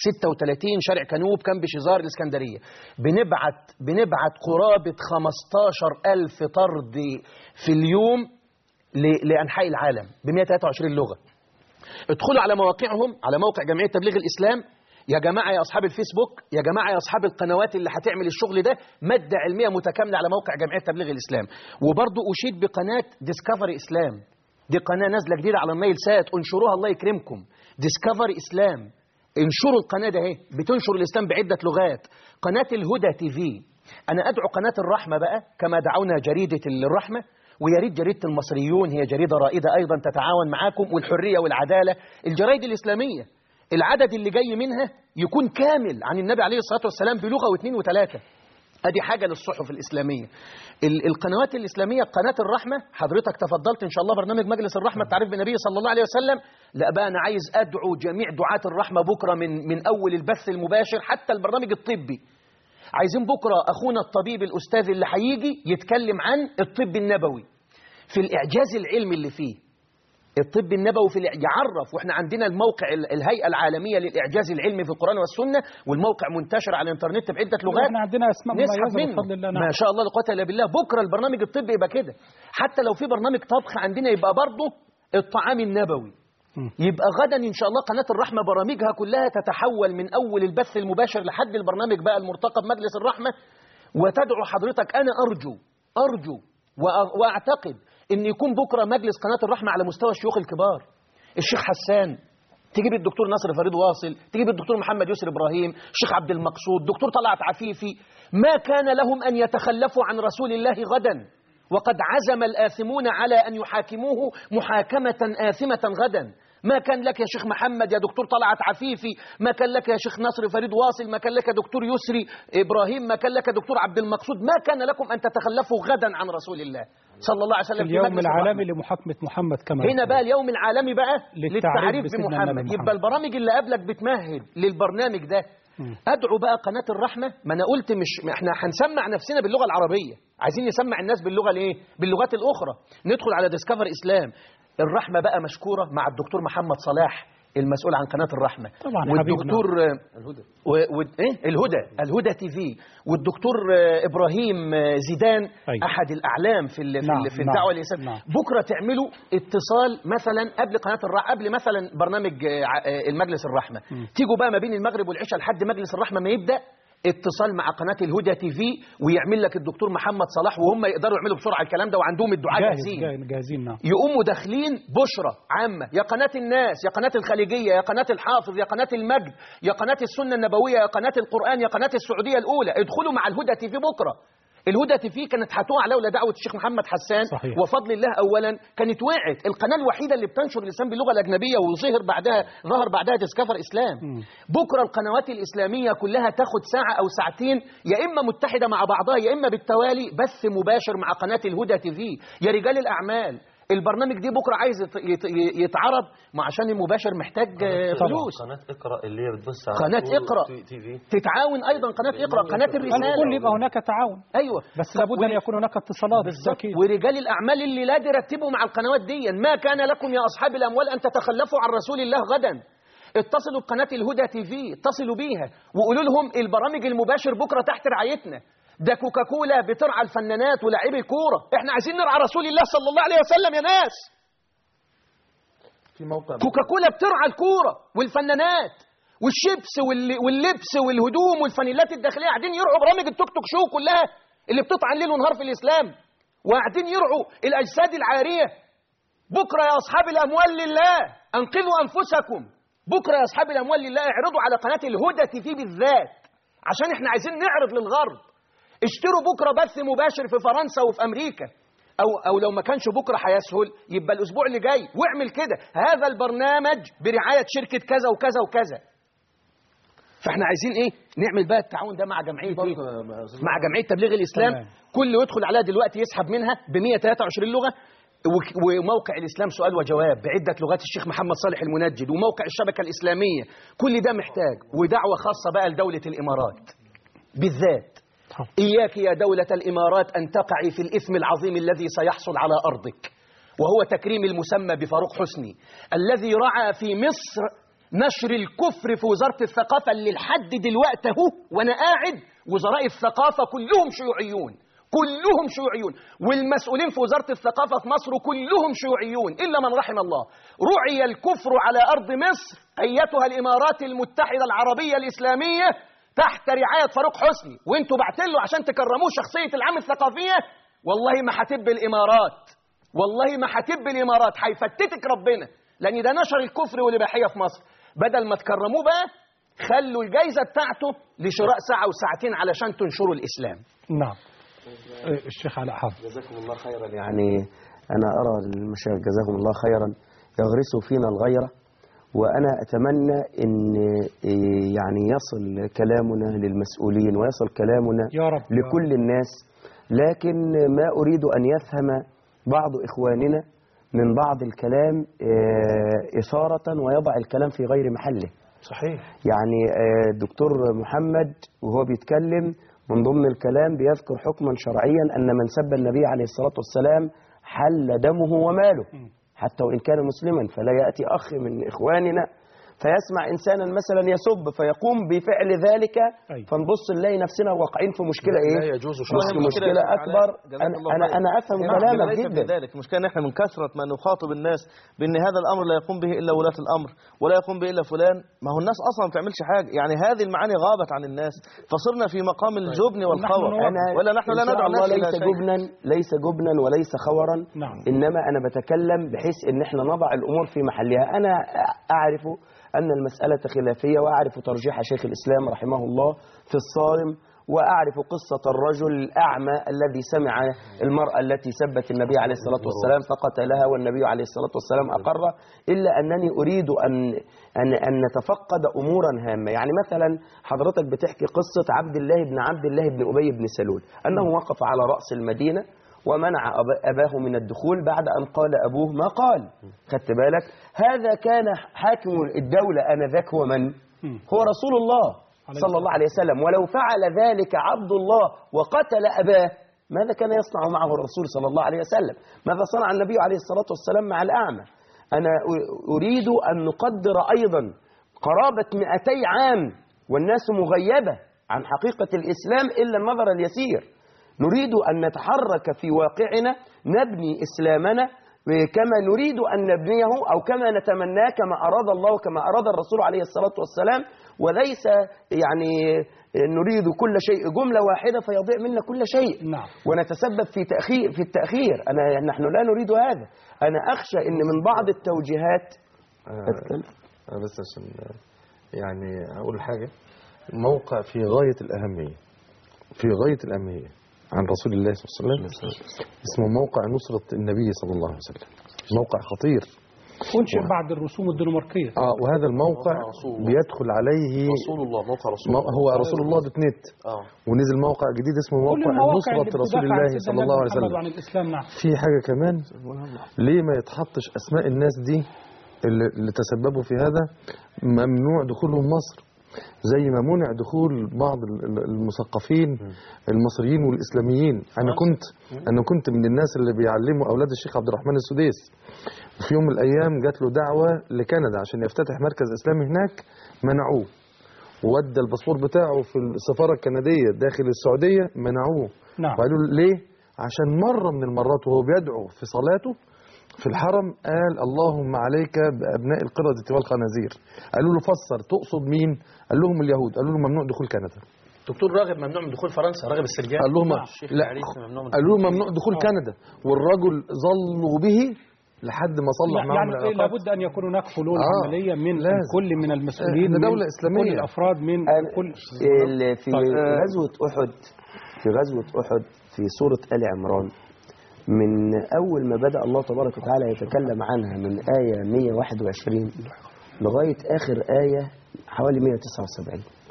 36 شارع كانوب كامب شزار الإسكندرية بنبعت بنبعت قرابة 15 ألف طرد في اليوم ل- لأنحاء العالم ب 123 لغة ادخلوا على مواقعهم على موقع جمعية تبليغ الإسلام يا جماعة يا أصحاب الفيسبوك يا جماعة يا أصحاب القنوات اللي هتعمل الشغل ده مادة علمية متكاملة على موقع جمعية تبليغ الإسلام وبرضو أشيد بقناة ديسكفري إسلام دي قناة نازلة جديدة على النايل سات انشروها الله يكرمكم ديسكفري إسلام انشروا القناة ده اهي بتنشر الإسلام بعدة لغات قناة الهدى تي في أنا أدعو قناة الرحمة بقى كما دعونا جريدة الرحمة ويا ريت جريدة المصريون هي جريدة رائدة أيضا تتعاون معاكم والحرية والعدالة الجرايد الإسلامية العدد اللي جاي منها يكون كامل عن النبي عليه الصلاة والسلام بلغة واثنين وثلاثة ادي حاجة للصحف الإسلامية ال- القنوات الإسلامية قناة الرحمة حضرتك تفضلت إن شاء الله برنامج مجلس الرحمة التعريف بالنبي صلى الله عليه وسلم لا بقى أنا عايز أدعو جميع دعاة الرحمة بكرة من, من أول البث المباشر حتى البرنامج الطبي عايزين بكرة أخونا الطبيب الأستاذ اللي هيجي يتكلم عن الطب النبوي في الإعجاز العلمي اللي فيه الطب النبوي في الإع- يعرف واحنا عندنا الموقع ال- الهيئة العالمية للإعجاز العلمي في القرآن والسنة والموقع منتشر على الإنترنت بعدة لغات احنا عندنا اسماء نسحب مميزة منه بفضل الله نعم ما شاء الله لا قوه الا بالله بكره البرنامج الطبي يبقى كده حتى لو في برنامج طبخ عندنا يبقى برضه الطعام النبوي يبقى غدا ان شاء الله قناه الرحمه برامجها كلها تتحول من اول البث المباشر لحد البرنامج بقى المرتقب مجلس الرحمه وتدعو حضرتك انا ارجو ارجو وأ- واعتقد ان يكون بكره مجلس قناه الرحمه على مستوى الشيوخ الكبار الشيخ حسان تجيب الدكتور نصر فريد واصل تجيب الدكتور محمد يسر ابراهيم الشيخ عبد المقصود دكتور طلعت عفيفي ما كان لهم ان يتخلفوا عن رسول الله غدا وقد عزم الآثمون على أن يحاكموه محاكمة آثمة غدا ما كان لك يا شيخ محمد يا دكتور طلعت عفيفي ما كان لك يا شيخ نصر فريد واصل ما كان لك يا دكتور يسري إبراهيم ما كان لك يا دكتور عبد المقصود ما كان لكم أن تتخلفوا غدا عن رسول الله صلى الله عليه في وسلم في اليوم مجلس العالمي الرحمة. لمحاكمة محمد كما هنا بقى اليوم العالمي بقى للتعريف للتعريف بسيدنا النبي بمحمد محمد. يبقى البرامج اللي قبلك بتمهد للبرنامج ده ادعو بقى قناه الرحمه ما انا قلت مش ما احنا هنسمع نفسنا باللغه العربيه عايزين نسمع الناس باللغه الايه باللغات الاخرى ندخل على ديسكفر اسلام الرحمه بقى مشكوره مع الدكتور محمد صلاح المسؤول عن قناه الرحمه طبعا حبيبنا. والدكتور الهدى و... و... ايه الهدى الهدى تي في والدكتور آه، ابراهيم آه، زيدان أيوة. احد الاعلام في ال... في, نعم، ال... في نعم، الدعوه الاسلاميه نعم. بكره تعملوا اتصال مثلا قبل قناه الرحمه قبل مثلا برنامج آه، ع- آه، المجلس الرحمه تيجوا بقى ما بين المغرب والعشاء لحد مجلس الرحمه ما يبدا اتصال مع قناه الهدى تي في ويعمل لك الدكتور محمد صلاح وهم يقدروا يعملوا بسرعه الكلام ده وعندهم الدعاء جاهز جاهزين جاهز- جاهزين نعم يقوموا داخلين بشرى عامة يا قناة الناس يا قناة الخليجية يا قناة الحافظ يا قناة المجد يا قناة السنة النبوية يا قناة القرآن يا قناة السعودية الأولى ادخلوا مع الهدى تي في بكرة الهدى تي في كانت هتقع لولا دعوة الشيخ محمد حسان صحيح. وفضل الله أولا كانت وقعت القناة الوحيدة اللي بتنشر الإسلام باللغة الأجنبية وظهر بعدها ظهر بعدها ديسكفر إسلام بكرة القنوات الإسلامية كلها تاخد ساعة أو ساعتين يا إما متحدة مع بعضها يا إما بالتوالي بث مباشر مع قناة الهدى تي في يا رجال الأعمال البرنامج دي بكرة عايز يت- يت- يتعرض ما عشان المباشر محتاج آه، فلوس قناة اقرأ اللي هي بتبث على قناة طول اقرأ. تي- تي في تتعاون أيضا قناة اقرأ قناة الرسالة الكل يبقى هناك تعاون أيوة بس لابد أن يكون هناك اتصالات بالظبط ورجال الأعمال اللي لا ترتبوا مع القنوات دي ما كان لكم يا أصحاب الأموال أن تتخلفوا عن رسول الله غدا اتصلوا بقناة الهدى تي في اتصلوا بيها وقولوا لهم البرامج المباشر بكرة تحت رعايتنا ده كوكاكولا بترعى الفنانات ولاعبي الكورة احنا عايزين نرعى رسول الله صلى الله عليه وسلم يا ناس في موقع كوكاكولا بترعى الكورة والفنانات والشيبس وال- واللبس والهدوم والفانيلات الداخلية قاعدين يرعوا برامج التوك توك شو كلها اللي بتطعن ليل ونهار في الإسلام وقاعدين يرعوا الأجساد العارية بكرة يا أصحاب الأموال لله أنقذوا أنفسكم بكرة يا أصحاب الأموال لله اعرضوا على قناة الهدى تي في بالذات عشان احنا عايزين نعرض للغرب اشتروا بكرة بث مباشر في فرنسا وفي أمريكا أو, أو لو ما كانش بكرة هيسهل يبقى الأسبوع اللي جاي واعمل كده هذا البرنامج برعاية شركة كذا وكذا وكذا فاحنا عايزين ايه نعمل بقى التعاون ده مع جمعيه ايه مع جمعيه تبليغ الاسلام تمام. كل يدخل عليها دلوقتي يسحب منها ب 123 لغه وك- وموقع الاسلام سؤال وجواب بعده لغات الشيخ محمد صالح المنجد وموقع الشبكه الاسلاميه كل ده محتاج ودعوه خاصه بقى لدوله الامارات بالذات إياك يا دولة الإمارات أن تقعي في الإثم العظيم الذي سيحصل على أرضك وهو تكريم المسمى بفاروق حسني الذي رعى في مصر نشر الكفر في وزارة الثقافة اللي لحد دلوقتي اهو وأنا قاعد وزراء الثقافة كلهم شيوعيون كلهم شيوعيون والمسؤولين في وزارة الثقافة في مصر كلهم شيوعيون إلا من رحم الله رعي الكفر على أرض مصر أيتها الإمارات المتحدة العربية الإسلامية تحت رعاية فاروق حسني وانتوا بعتله عشان تكرموه شخصية العام الثقافية والله ما هتب الإمارات والله ما هتب الإمارات هيفتتك ربنا لأن ده نشر الكفر والإباحية في مصر بدل ما تكرموه بقى خلوا الجايزة بتاعته لشراء ساعة وساعتين علشان تنشروا الإسلام نعم إيه، الشيخ علاء حافظ جزاكم الله خيرا يعني أنا أرى المشايخ جزاهم الله خيرا يغرسوا فينا الغيرة وأنا أتمنى أن إيه، يعني يصل كلامنا للمسؤولين ويصل كلامنا يا رب لكل الناس لكن ما أريد أن يفهم بعض إخواننا من بعض الكلام آه، إثارة ويضع الكلام في غير محله صحيح يعني آه، الدكتور محمد وهو بيتكلم من ضمن الكلام بيذكر حكما شرعيا أن من سب النبي عليه الصلاة والسلام حل دمه وماله حتى وإن كان مسلما فلا يأتي أخ من إخواننا فيسمع إنسانا مثلا يسب فيقوم بفعل ذلك فنبص نلاقي نفسنا واقعين في مشكلة لا إيه؟ يجوز مش شرعا. مشكلة أكبر جزاك أنا, الله أنا, خير. أنا أفهم نعم، كلامك ليس جدا في ذلك المشكلة ان احنا من كثرة ما نخاطب الناس بان هذا الامر لا يقوم به الا ولاة الامر ولا يقوم به الا فلان ما هو الناس اصلا ما بتعملش حاجة يعني هذه المعاني غابت عن الناس فصرنا في مقام الجبن والخور أنا ولا نحن لا إن شاء ندعو الله الناس الى ليس شيء جبنا ليس جبنا وليس خورا نعم. انما انا بتكلم بحيث ان احنا نضع الامور في محلها انا اعرف ان المساله خلافيه واعرف ترجيح شيخ الاسلام رحمه الله في الصارم واعرف قصه الرجل الاعمى الذي سمع المراه التي سبت النبي عليه الصلاه والسلام فقتلها والنبي عليه الصلاه والسلام اقر الا انني اريد ان ان ان نتفقد امورا هامه يعني مثلا حضرتك بتحكي قصه عبد الله بن عبد الله بن ابي بن سلول انه وقف على راس المدينه ومنع أب- أباه من الدخول بعد أن قال أبوه ما قال خدت بالك هذا كان حاكم الدولة آنذاك هو من هو رسول الله صلى الله عليه وسلم ولو فعل ذلك عبد الله وقتل أباه ماذا كان يصنع معه الرسول صلى الله عليه وسلم ماذا صنع النبي عليه الصلاة والسلام مع الأعمى أنا أ- أريد أن نقدر أيضا قرابة 200 عام والناس مغيبة عن حقيقة الإسلام إلا النظر اليسير نريد أن نتحرك في واقعنا نبني إسلامنا كما نريد أن نبنيه أو كما نتمناه كما أراد الله وكما أراد الرسول عليه الصلاة والسلام وليس يعني نريد كل شيء جملة واحدة فيضيع منا كل شيء نعم. ونتسبب في تأخير في التأخير أنا نحن لا نريد هذا أنا أخشى أن من بعض التوجيهات أتكلم؟ أنا بس عشان يعني أقول حاجة موقع في غاية الأهمية في غاية الأهمية عن رسول الله صلى الله عليه وسلم اسمه موقع نصرة النبي صلى الله عليه وسلم موقع خطير أنشئ بعد الرسوم الدنماركية اه وهذا الموقع بيدخل عليه رسول الله موقع رسول مو- الله هو رسول الله دوت نت اه ونزل موقع جديد اسمه كل موقع المواقع اللي نصرة رسول بتدافع عن الله سيدنا صلى الله عليه النبي محمد وسلم وعن الإسلام نعم في حاجة كمان ليه ما يتحطش أسماء الناس دي اللي, اللي تسببوا في هذا ممنوع دخولهم مصر زي ما منع دخول بعض ال- ال- المثقفين المصريين والإسلاميين أنا كنت أنا كنت من الناس اللي بيعلموا أولاد الشيخ عبد الرحمن السديس في يوم من الأيام جات له دعوة لكندا عشان يفتتح مركز إسلامي هناك منعوه وودى الباسبور بتاعه في السفارة الكندية داخل السعودية منعوه نعم. وقالوا له ليه؟ عشان مرة من المرات وهو بيدعو في صلاته في الحرم قال اللهم عليك بأبناء القردة والخنازير قالوا له فسر تقصد مين؟ قال لهم اليهود قالوا له ممنوع دخول كندا دكتور راغب ممنوع من دخول فرنسا راغب السرجاني قال لهم الشيخ لا العريسي ممنوع من قالوا له ممنوع دخول كندا والرجل ظلوا به لحد ما صلح معهم يعني العلاقات لابد أن يكون هناك حلول آه، عملية من لازم. كل من المسؤولين إحنا من دولة إسلامية. كل الأفراد من كل ال- في غزوة أحد في غزوة أحد في سورة آل عمران من أول ما بدأ الله تبارك وتعالى يتكلم عنها من آية 121 لغاية آخر آية حوالي 179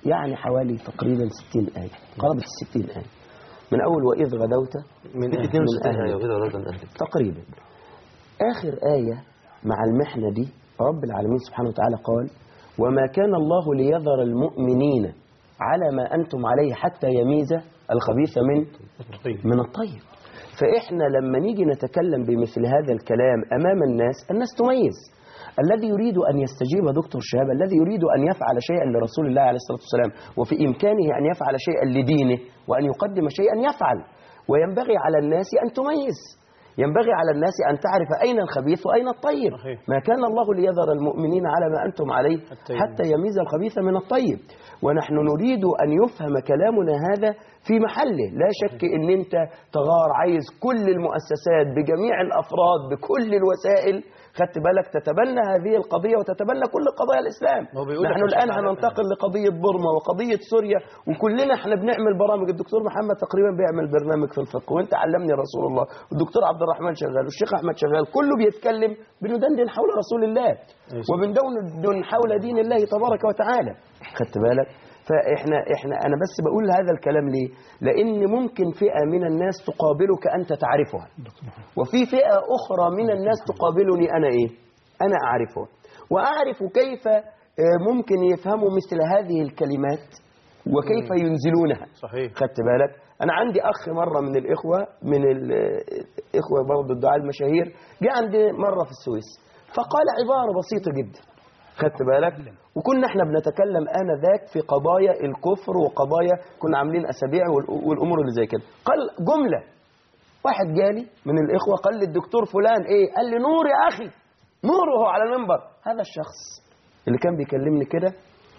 يعني حوالي تقريبا 60 آية قرابة 60 آية من أول وإذ غدوت من من 62 أهلك. آية وإذا غدوت من أهلك تقريبا آخر آية مع المحنة دي رب العالمين سبحانه وتعالى قال وما كان الله ليذر المؤمنين على ما أنتم عليه حتى يميز الخبيث من من الطيب فإحنا لما نيجي نتكلم بمثل هذا الكلام أمام الناس الناس تميز الذي يريد أن يستجيب دكتور شهاب الذي يريد أن يفعل شيئا لرسول الله عليه الصلاة والسلام وفي إمكانه أن يفعل شيئا لدينه وأن يقدم شيئا يفعل وينبغي على الناس أن تميز ينبغي على الناس أن تعرف أين الخبيث وأين الطيب ما كان الله ليذر المؤمنين على ما أنتم عليه حتى يميز الخبيث من الطيب ونحن نريد أن يفهم كلامنا هذا في محله لا شك أن أنت تغار عايز كل المؤسسات بجميع الأفراد بكل الوسائل خدت بالك تتبنى هذه القضية وتتبنى كل قضايا الإسلام هو بيقول لك نحن مش الآن هتعرف هننتقل لقضية بورما وقضية سوريا وكلنا احنا بنعمل برامج الدكتور محمد تقريبا بيعمل برنامج في الفقه وانت علمني رسول الله والدكتور عبد الرحمن شغال والشيخ أحمد شغال كله بيتكلم بندندن حول رسول الله وبندندن حول دين الله تبارك وتعالى خدت بالك فاحنا احنا انا بس بقول هذا الكلام ليه لان ممكن فئه من الناس تقابلك انت تعرفها وفي فئه اخرى من الناس تقابلني انا ايه انا اعرفها واعرف كيف آه، ممكن يفهموا مثل هذه الكلمات وكيف ينزلونها صحيح خدت بالك انا عندي اخ مره من الاخوه من الاخوه برضه الدعاء المشاهير جه عندي مره في السويس فقال عباره بسيطه جدا خدت بالك وكنا احنا بنتكلم انذاك في قضايا الكفر وقضايا كنا عاملين اسابيع وال- والامور اللي زي كده قال جمله واحد جالي من الاخوه قال لي الدكتور فلان ايه قال لي نور يا اخي نور وهو على المنبر هذا الشخص اللي كان بيكلمني كده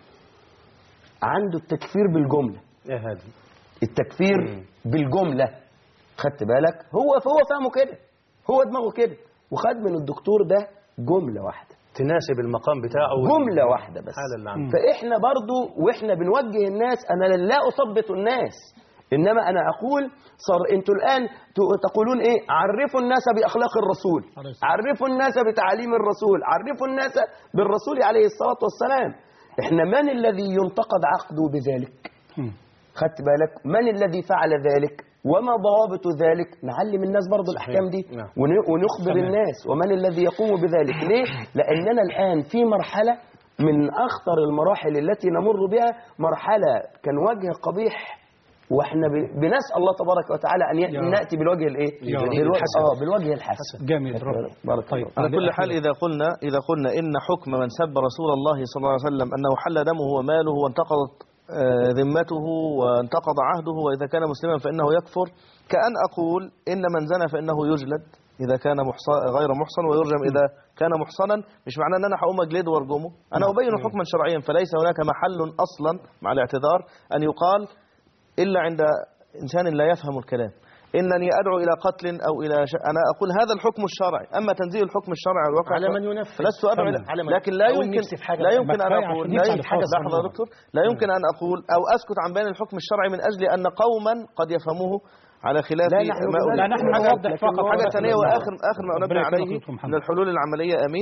عنده التكفير بالجمله يا هادي التكفير بالجمله خدت بالك هو هو فهمه كده هو دماغه كده وخد من الدكتور ده جمله واحده تناسب المقام بتاعه جمله واحده بس الحالة اللي عنده فاحنا برضو واحنا بنوجه الناس انا لا اثبت الناس انما انا اقول صار انتوا الان ت- تقولون ايه عرفوا الناس باخلاق الرسول عرفوا الناس بتعاليم الرسول عرفوا الناس بالرسول عليه الصلاه والسلام احنا من الذي ينتقد عقده بذلك خدت بالك من الذي فعل ذلك وما ضوابط ذلك نعلم الناس برضو الأحكام دي نعم. ون- ونخبر تمام. الناس ومن الذي يقوم بذلك ليه؟ لأننا الآن في مرحلة من أخطر المراحل التي نمر بها مرحلة كان وجه قبيح واحنا ب- بنسأل الله تبارك وتعالى أن ي- يا رب. نأتي بالوجه الإيه؟ يا رب. بالوجه, الحسن. آه بالوجه الحسن جميل رب بارك طيب الله على كل حال إذا قلنا إذا قلنا إن حكم من سب رسول الله صلى الله عليه وسلم أنه حل دمه وماله وانتقضت آه، ذمته وانتقض عهده وإذا كان مسلما فإنه يكفر كأن أقول إن من زنى فإنه يجلد إذا كان محصن غير محصن ويرجم إذا كان محصنا مش معناه أن أنا هقوم أجلده وأرجمه أنا أبين حكما شرعيا فليس هناك محل أصلا مع الاعتذار أن يقال إلا عند إنسان لا يفهم الكلام إنني أدعو إلى قتل أو إلى ش... أنا أقول هذا الحكم الشرعي أما تنزيل الحكم الشرعي على الواقع على من ينفذ. فلست أدعو إلى على من- لكن لا أقول يمكن نفسي في حاجة لا بقى. يمكن أن ما كفاية أقول عشان لا نفسي يمكن على الخاص لحظة يا والله. دكتور لا يمكن أن أقول أو أسكت عن بيان الحكم الشرعي من أجل أن قوما قد يفهموه على خلاف لا، نحن ما بذلك أريد. لا، نحن حاجة- نوضح فقط. حاجة نعم. ثانية وآخر آخر ما ربنا أنبه يكرمك عليه دكتور محمد. من الحلول العملية أمين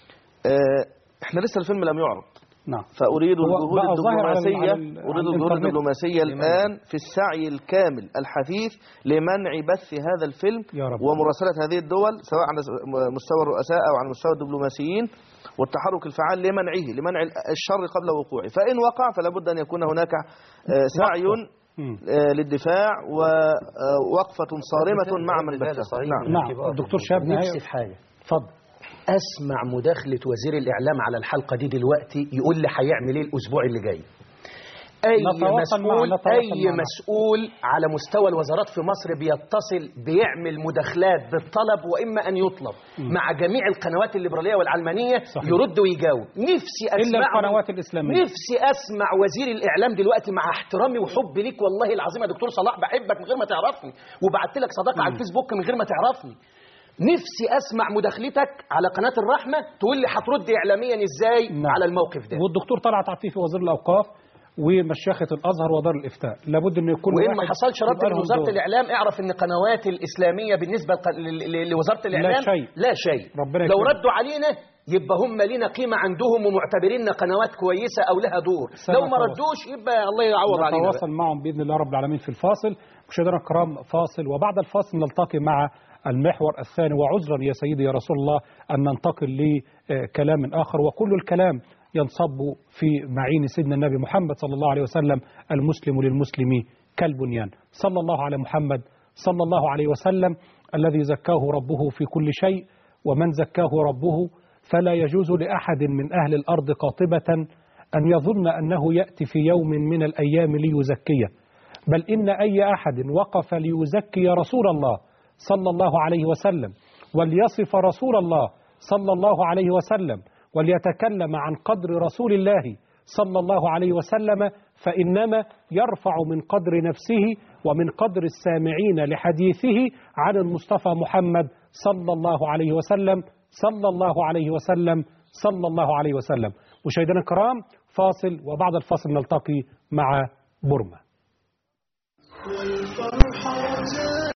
آه، إحنا لسه الفيلم لم يعرض نعم فأريد هو الجهود بقى ظاهر على ال- الدبلوماسية على ال- أريد على الجهود الإنترنت. الدبلوماسية الآن في السعي الكامل الحثيث لمنع بث هذا الفيلم يا رب. ومراسلة هذه الدول سواء على مستوى الرؤساء أو على مستوى الدبلوماسيين والتحرك الفعال لمنعه لمنع الشر قبل وقوعه فإن وقع فلا بد أن يكون هناك آه، سعي آه، للدفاع ووقفة صارمة مع من بثه نعم نعم الدكتور شهاب نفسي في حاجة اتفضل اسمع مداخلة وزير الاعلام على الحلقة دي دلوقتي يقول لي هيعمل ايه الاسبوع اللي جاي اي نتواصل مع- مسؤول نتواصل اي معنا. مسؤول على مستوى الوزارات في مصر بيتصل بيعمل مداخلات بالطلب واما ان يطلب مع جميع القنوات الليبراليه والعلمانيه صحيح. يرد ويجاوب نفسي إلا اسمع القنوات الإسلامية. نفسي اسمع وزير الاعلام دلوقتي مع احترامي وحبي ليك والله العظيم يا دكتور صلاح بحبك من غير ما تعرفني وبعت لك صداقه على الفيسبوك من غير ما تعرفني نفسي اسمع مداخلتك على قناه الرحمه تقول لي هترد اعلاميا ازاي على الموقف ده والدكتور طلعت عفيفي وزير الاوقاف ومشيخه الازهر ودار الافتاء لابد ان يكون وان واحد ما حصلش رد يبقى من لهم وزاره دور. الاعلام اعرف ان قنوات الاسلاميه بالنسبه لق- ل- ل- لوزاره الاعلام شيء. لا شيء ربنا لو يكرمك. ردوا علينا يبقى هم لينا قيمة عندهم ومعتبريننا قنوات كويسة أو لها دور لو ما سنتواصل. ردوش يبقى الله يعوض علينا بقى. نتواصل معهم باذن الله رب العالمين في الفاصل مشاهدينا الكرام فاصل وبعد الفاصل نلتقي مع المحور الثاني وعذرا يا سيدي يا رسول الله ان ننتقل لكلام اخر وكل الكلام ينصب في معين سيدنا النبي محمد صلى الله عليه وسلم المسلم للمسلم كالبنيان صلى الله على محمد صلى الله عليه وسلم الذي زكاه ربه في كل شيء ومن زكاه ربه فلا يجوز لاحد من اهل الارض قاطبه أن يظن أنه يأتي في يوم من الأيام ليزكيه بل إن أي أحد وقف ليزكي رسول الله صلى الله عليه وسلم وليصف رسول الله صلى الله عليه وسلم وليتكلم عن قدر رسول الله صلى الله عليه وسلم فإنما يرفع من قدر نفسه ومن قدر السامعين لحديثه عن المصطفى محمد صلى الله عليه وسلم صلى الله عليه وسلم صلى الله عليه وسلم مشاهدينا الكرام فاصل وبعد الفاصل نلتقي مع بورما